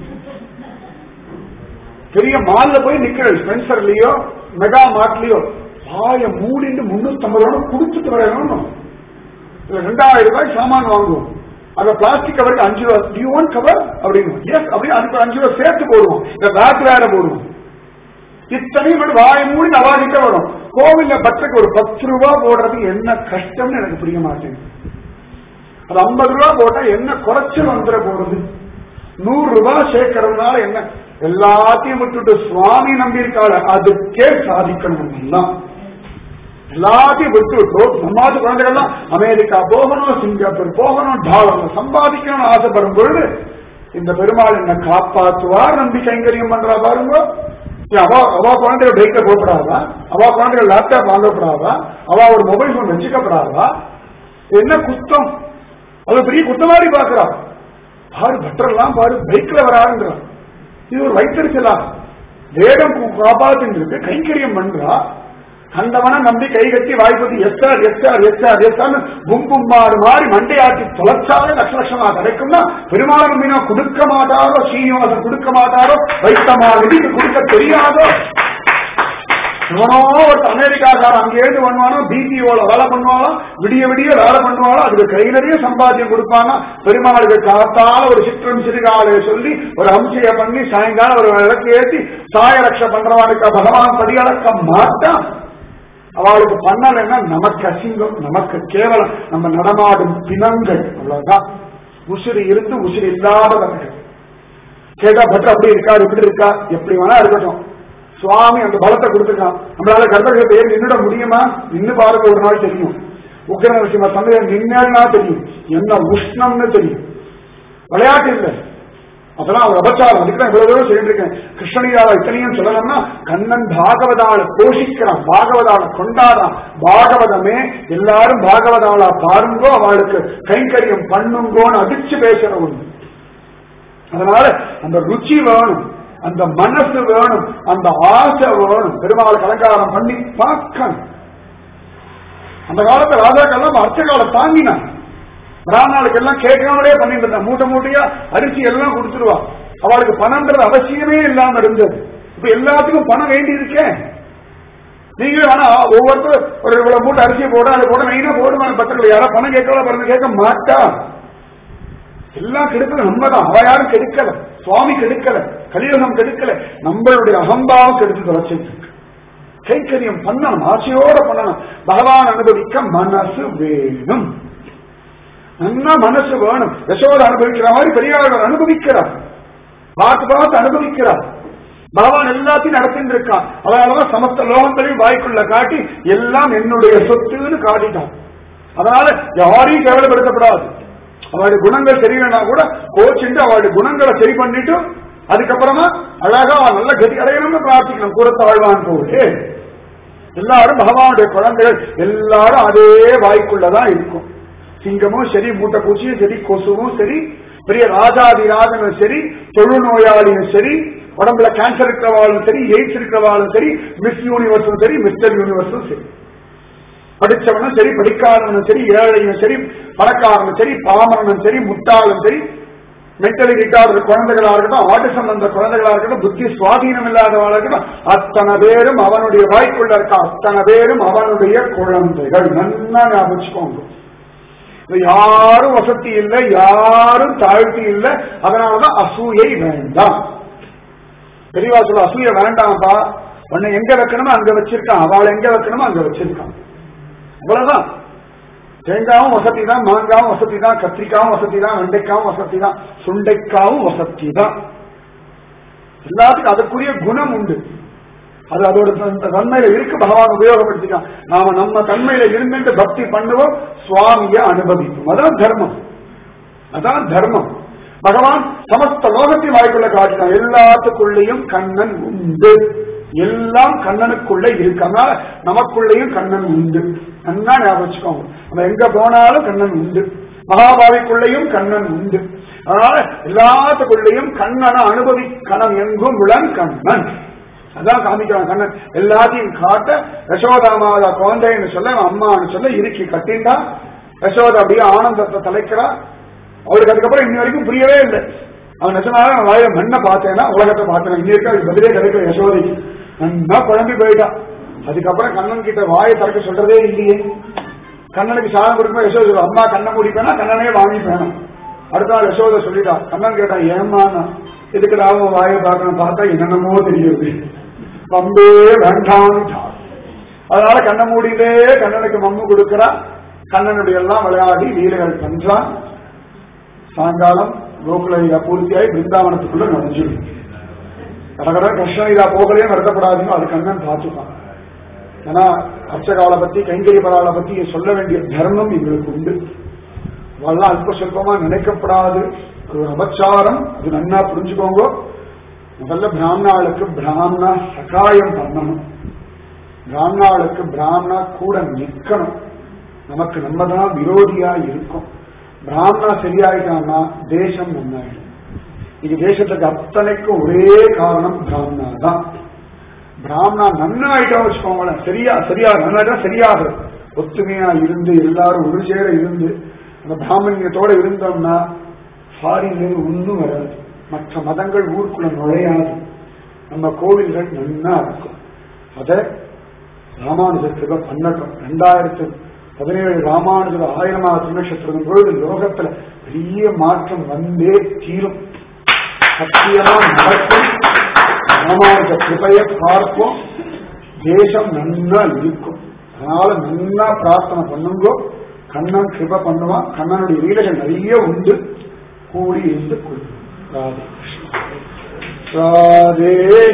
பெரிய மால்ல போய் நிக்கிறது ஸ்பென்சர்லயோ மெகா மார்ட்லயோ ஆய மூடிட்டு முன்னூத்தி ஐம்பது ரூபா கொடுத்துட்டு வரணும் இல்ல ரெண்டாயிரம் ரூபாய் சாமான் வாங்குவோம் அந்த பிளாஸ்டிக் கவருக்கு அஞ்சு ரூபா டியூ ஒன் கவர் அப்படின்னு எஸ் அப்படியே அதுக்கு அஞ்சு ரூபா சேர்த்து போடுவோம் இந்த பேக் வேற போடுவோம் இத்தனையும் விட வாய மூடி நவாகிட்ட வரும் கோவில்ல பட்சக்கு ஒரு பத்து ரூபா போடுறதுக்கு என்ன கஷ்டம்னு எனக்கு புரிய மாட்டேங்குது அது ஐம்பது ரூபா போட்டா என்ன குறைச்சல் வந்துட போறது நூறு ரூபாய் சேர்க்கறதுனால என்ன எல்லாத்தையும் விட்டுட்டு சுவாமி நம்பியிருக்காள் அதுக்கே சாதிக்கணும் எல்லாம் எல்லாத்தையும் விட்டு விட்டு சமாஜ குழந்தைகள்லாம் அமெரிக்கா போகணும் சிங்கப்பூர் போகணும் டாலர் சம்பாதிக்கணும்னு ஆசைப்படும் பொழுது இந்த பெருமாள் என்ன காப்பாற்றுவார் நம்பி கைங்கரியம் பண்றா பாருங்க ஏன் அவ அவ குழந்தைகள் பைக்ல போகப்படாதா அவ குழந்தைகள் லேப்டாப் வாங்கப்படாதா அவ ஒரு மொபைல் போன் வச்சுக்கப்படாதா என்ன குத்தம் அது பெரிய குத்தமாரி பாக்குறா பாரு பட்டரெல்லாம் பாரு பைக்ல வராருங்கிறான் இது ஒரு வைத்தறிச்சலா வேடம் காப்பாத்தின்னு இருக்கு கைங்கரியம் பண்றா கண்டவன நம்பி கை கட்டி வாய்ப்பதி எஸ்ஆர் எஸ்ஆர் எஸ்ஆர் எஸ்ஆர் பும் பும்மாறு மாறி மண்டையாட்டி தொலைச்சாலே லட்ச லட்சமா கிடைக்கும்னா பெருமாள் நம்பினா கொடுக்க மாட்டாரோ சீனிவாசன் கொடுக்க மாட்டாரோ வைத்தமா நிதிக்கு கொடுக்க தெரியாதோ இவனோ ஒரு அமெரிக்காக்காரன் அங்கேருந்து பண்ணுவானோ பிபிஓல வேலை பண்ணுவானோ விடிய விடிய வேலை பண்ணுவானோ அதுக்கு கை நிறைய சம்பாத்தியம் கொடுப்பானா பெருமாளுக்கு காத்தால ஒரு சிற்றம் சிறுகாலைய சொல்லி ஒரு அம்சைய பண்ணி சாயங்காலம் ஒரு விளக்கு ஏற்றி சாய ரட்ச பண்றவானுக்கு பகவான் படியளக்க மாட்டான் அவளுக்கு பண்ணலைன்னா நமக்கு அசிங்கம் நமக்கு கேவலம் நம்ம நடமாடும் பிணங்கள் அவ்வளவுதான் உசிறு இருந்து உசிறு இல்லாதவர்கள் கேட்டா பட் அப்படி இருக்கா இப்படி இருக்கா எப்படி வேணா இருக்கட்டும் சுவாமி அந்த பலத்தை கொடுத்துருக்கான் நம்மளால கர்ப்பகிரகத்தை ஏறி நின்றுட முடியுமா நின்னு பாருங்க ஒரு நாள் தெரியும் உக்ர நரசிம்ம சமயம் நின்னா தெரியும் என்ன உஷ்ணம்னு தெரியும் விளையாட்டு இல்லை அதெல்லாம் அவர் அபச்சாரம் அதுக்கு தான் இவ்வளவு தூரம் சொல்லிட்டு இருக்கேன் கிருஷ்ணனியால இத்தனையும் சொல்லணும்னா கண்ணன் பாகவதால போஷிக்கிறான் பாகவதால கொண்டாடுறான் பாகவதமே எல்லாரும் பாகவதாலா பாருங்கோ அவளுக்கு கைங்கரியம் பண்ணுங்கோன்னு அதிர்ச்சி பேசுற ஒண்ணு அதனால அந்த ருச்சி வேணும் அந்த மனசு வேணும் அந்த ஆசை வேணும் பெருமாள் அலங்காரம் பண்ணி பார்க்கணும் அந்த காலத்துல ராஜாக்கள்லாம் அர்ச்ச காலம் தாங்கினான் பிராமணாளுக்கு எல்லாம் கேட்காமலே பண்ணிட்டு இருந்தான் மூட்டை மூட்டையா அரிசி எல்லாம் கொடுத்துருவா அவளுக்கு பணம்ன்றது அவசியமே இல்லாம இருந்தது இப்ப எல்லாத்துக்கும் பணம் வேண்டி இருக்கேன் நீங்க ஆனா ஒவ்வொருத்தரும் ஒரு இவ்வளவு மூட்டை அரிசியை போட அதை போட மெயினா போடுவாங்க பத்திரிக்கை யாரா பணம் கேட்கல பிறகு கேட்க மாட்டா எல்லாம் கெடுக்கல நம்ம தான் அவ யாரும் கெடுக்கல சுவாமி கெடுக்கல கலியுகம் கெடுக்கல நம்மளுடைய அகம்பாவம் கெடுத்து தொலைச்சிட்டு இருக்கு கைக்கரியம் பண்ணணும் ஆசையோட பண்ணணும் பகவான் அனுபவிக்க மனசு வேணும் நல்லா மனசு வேணும் யசோட அனுபவிக்கிற மாதிரி பெரியாளர் அனுபவிக்கிறார் பார்த்து பார்த்து அனுபவிக்கிறார் பகவான் எல்லாத்தையும் நடத்திட்டு இருக்கான் அதனாலதான் சமஸ்த லோகங்களையும் வாய்க்குள்ள காட்டி எல்லாம் என்னுடைய சொத்துன்னு காட்டிட்டான் அதனால யாரையும் கேவலப்படுத்தப்படாது அவளுடைய குணங்கள் தெரியலனா கூட கோச்சுட்டு அவளுடைய குணங்களை சரி பண்ணிட்டு அதுக்கப்புறமா அழகா அவன் நல்ல கதி அடையணும்னு பிரார்த்திக்கணும் கூறத்த வாழ்வான் போது எல்லாரும் பகவானுடைய குழந்தைகள் எல்லாரும் அதே வாய்க்குள்ளதான் இருக்கும் சிங்கமும் சரி மூட்டை பூச்சியும் சரி கொசுவும் சரி பெரிய ராஜாதிராஜனும் சரி தொழுநோயாளியும் சரி உடம்புல கேன்சர் இருக்கிறவாளும் சரி எய்ட்ஸ் இருக்கிறவாளும் சரி மிஸ் யூனிவர்ஸும் சரி மிஸ்டர் யூனிவர்ஸும் சரி படிச்சவனும் சரி படிக்காதவனும் சரி ஏழையும் சரி பணக்காரனும் சரி பாமரனும் சரி முட்டாளும் சரி மென்டலி ரிட்டார்டு குழந்தைகளா இருக்கட்டும் ஆட்டிசம் வந்த குழந்தைகளா இருக்கட்டும் புத்தி சுவாதீனம் இல்லாதவளா இருக்கட்டும் அத்தனை பேரும் அவனுடைய வாய்க்குள்ள இருக்க அத்தனை பேரும் அவனுடைய குழந்தைகள் நன்னா ஞாபகம் யாரும் வசதி இல்லை யாரும் தாழ்த்தி இல்லை அதனாலதான் அசூயை வேண்டாம் தெளிவா சொல்ல அசூய வேண்டாம்ப்பா உன்னை எங்க வைக்கணுமோ அங்க வச்சிருக்கான் அவளை எங்க வைக்கணுமோ அங்க வச்சிருக்கான் அவ்வளவுதான் தேங்காவும் வசதி தான் மாங்காவும் வசதி தான் கத்திரிக்காவும் வசதி தான் வெண்டைக்காவும் வசதி தான் சுண்டைக்காவும் வசதி தான் எல்லாத்துக்கும் அதற்குரிய குணம் உண்டு அது அதோட தன்மையில இருக்கு பகவான் உபயோகப்படுத்திக்கலாம் நாம நம்ம தன்மையில இருந்துட்டு பக்தி பண்ணுவோம் சுவாமிய அனுபவிக்கும் அதான் தர்மம் அதான் தர்மம் பகவான் சமஸ்த லோகத்தையும் வாய்க்குள்ள காட்டினான் எல்லாத்துக்குள்ளேயும் கண்ணன் உண்டு எல்லாம் கண்ணனுக்குள்ள இருக்கு அதனால நமக்குள்ளேயும் கண்ணன் உண்டு நன்னா ஞாபகம் வச்சுக்கோங்க நம்ம எங்க போனாலும் கண்ணன் உண்டு மகாபாவிக்குள்ளேயும் கண்ணன் உண்டு அதனால எல்லாத்துக்குள்ளேயும் கண்ணனை அனுபவிக்கணும் எங்கும் உளன் கண்ணன் அதான் காமிக்கிறான் கண்ணன் எல்லாத்தையும் காட்ட யசோதாமாதா குழந்தைன்னு சொல்ல அம்மான்னு சொல்ல இறுக்கி கட்டிண்டா யசோதா அப்படியே ஆனந்தத்தை தலைக்கிறா அவளுக்கு அதுக்கப்புறம் இன்னி வரைக்கும் புரியவே இல்லை அவன் நிஜமாக நான் வாயில மண்ணை பார்த்தேன்னா உலகத்தை பார்த்தேன் இன்னி வரைக்கும் அதுக்கு பதிலே கிடைக்கல யசோதைக்கு நன்னா குழம்பி போயிட்டான் அதுக்கப்புறம் கண்ணன் கிட்ட வாயை திறக்க சொல்றதே இல்லையே கண்ணனுக்கு சாதம் கொடுக்கும்போது யசோதை சொல்லுவா, அம்மா கண்ணை முடிப்பேனா கண்ணனே வாங்கிப்பேனா அடுத்த நாள் யசோதை சொல்லிட்டா கண்ணன் கேட்டான் ஏம்மா இதுக்கு அவன் வாயை பார்க்கணும் பார்த்தா என்னென்னமோ தெரியுது பம்பே வேண்டாம்ட்டான் அதனால கண்ணை மூடிட்டே கண்ணனுக்கு மம்மு கொடுக்கிறா கண்ணனுடைய எல்லாம் விளையாடி லீலைகள் பண்றான் சாயங்காலம் கோகுலையா பூர்த்தியாகி பிருந்தாவனத்துக்குள்ள நுழைஞ்சிடும் கடகட கிருஷ்ணன் இதா போகலையே நடத்தப்படாதுன்னு அது கண்ணன் பார்த்துப்பான் ஏன்னா அர்ச்சகாலை பத்தி கைங்கரி பராளை பத்தி சொல்ல வேண்டிய தர்மம் எங்களுக்கு உண்டு அதெல்லாம் அல்ப சொல்பமா நினைக்கப்படாது அது ஒரு அபச்சாரம் அது நன்னா புரிஞ்சுக்கோங்க முதல்ல பிராமணாளுக்கு பிராமணா சகாயம் பண்ணணும் பிராமணாளுக்கு பிராமணா கூட நிக்கணும் நமக்கு நம்ம தான் விரோதியா இருக்கும் பிராமணா சரியாயிட்டான்னா தேசம் நன்னாயிடும் இது தேசத்துக்கு அத்தனைக்கும் ஒரே காரணம் பிராமணா தான் பிராமணா நன்னாயிட்டோம் வச்சுக்கோங்களேன் சரியா சரியா நன்னாயிட்டா சரியாது ஒத்துமையா இருந்து எல்லாரும் ஒரு சேர இருந்து அந்த பிராமணியத்தோட இருந்தோம்னா ஃபாரின்ல ஒன்றும் வராது மற்ற மதங்கள் ஊருக்குள்ள நுழையாது நம்ம கோவில்கள் நன்னா இருக்கும் அத ராமானுஜர் கிருப பண்ணட்டும் ரெண்டாயிரத்து பதினேழு ராமானுஜர் ஆயிரமாவது திருநட்சத்திரம் பொழுது லோகத்துல பெரிய மாற்றம் வந்தே தீரும் சத்தியமா நடக்கும் ராமானுஜ கிருபைய பார்ப்போம் தேசம் நன்னா இருக்கும் அதனால நன்னா பிரார்த்தனை பண்ணுங்கோ கண்ணன் கிருப பண்ணுவான் கண்ணனுடைய லீலைகள் நிறைய உண்டு கூடி இருந்து கொள்ளும் ராதே கிருஷ்ணா. ராதே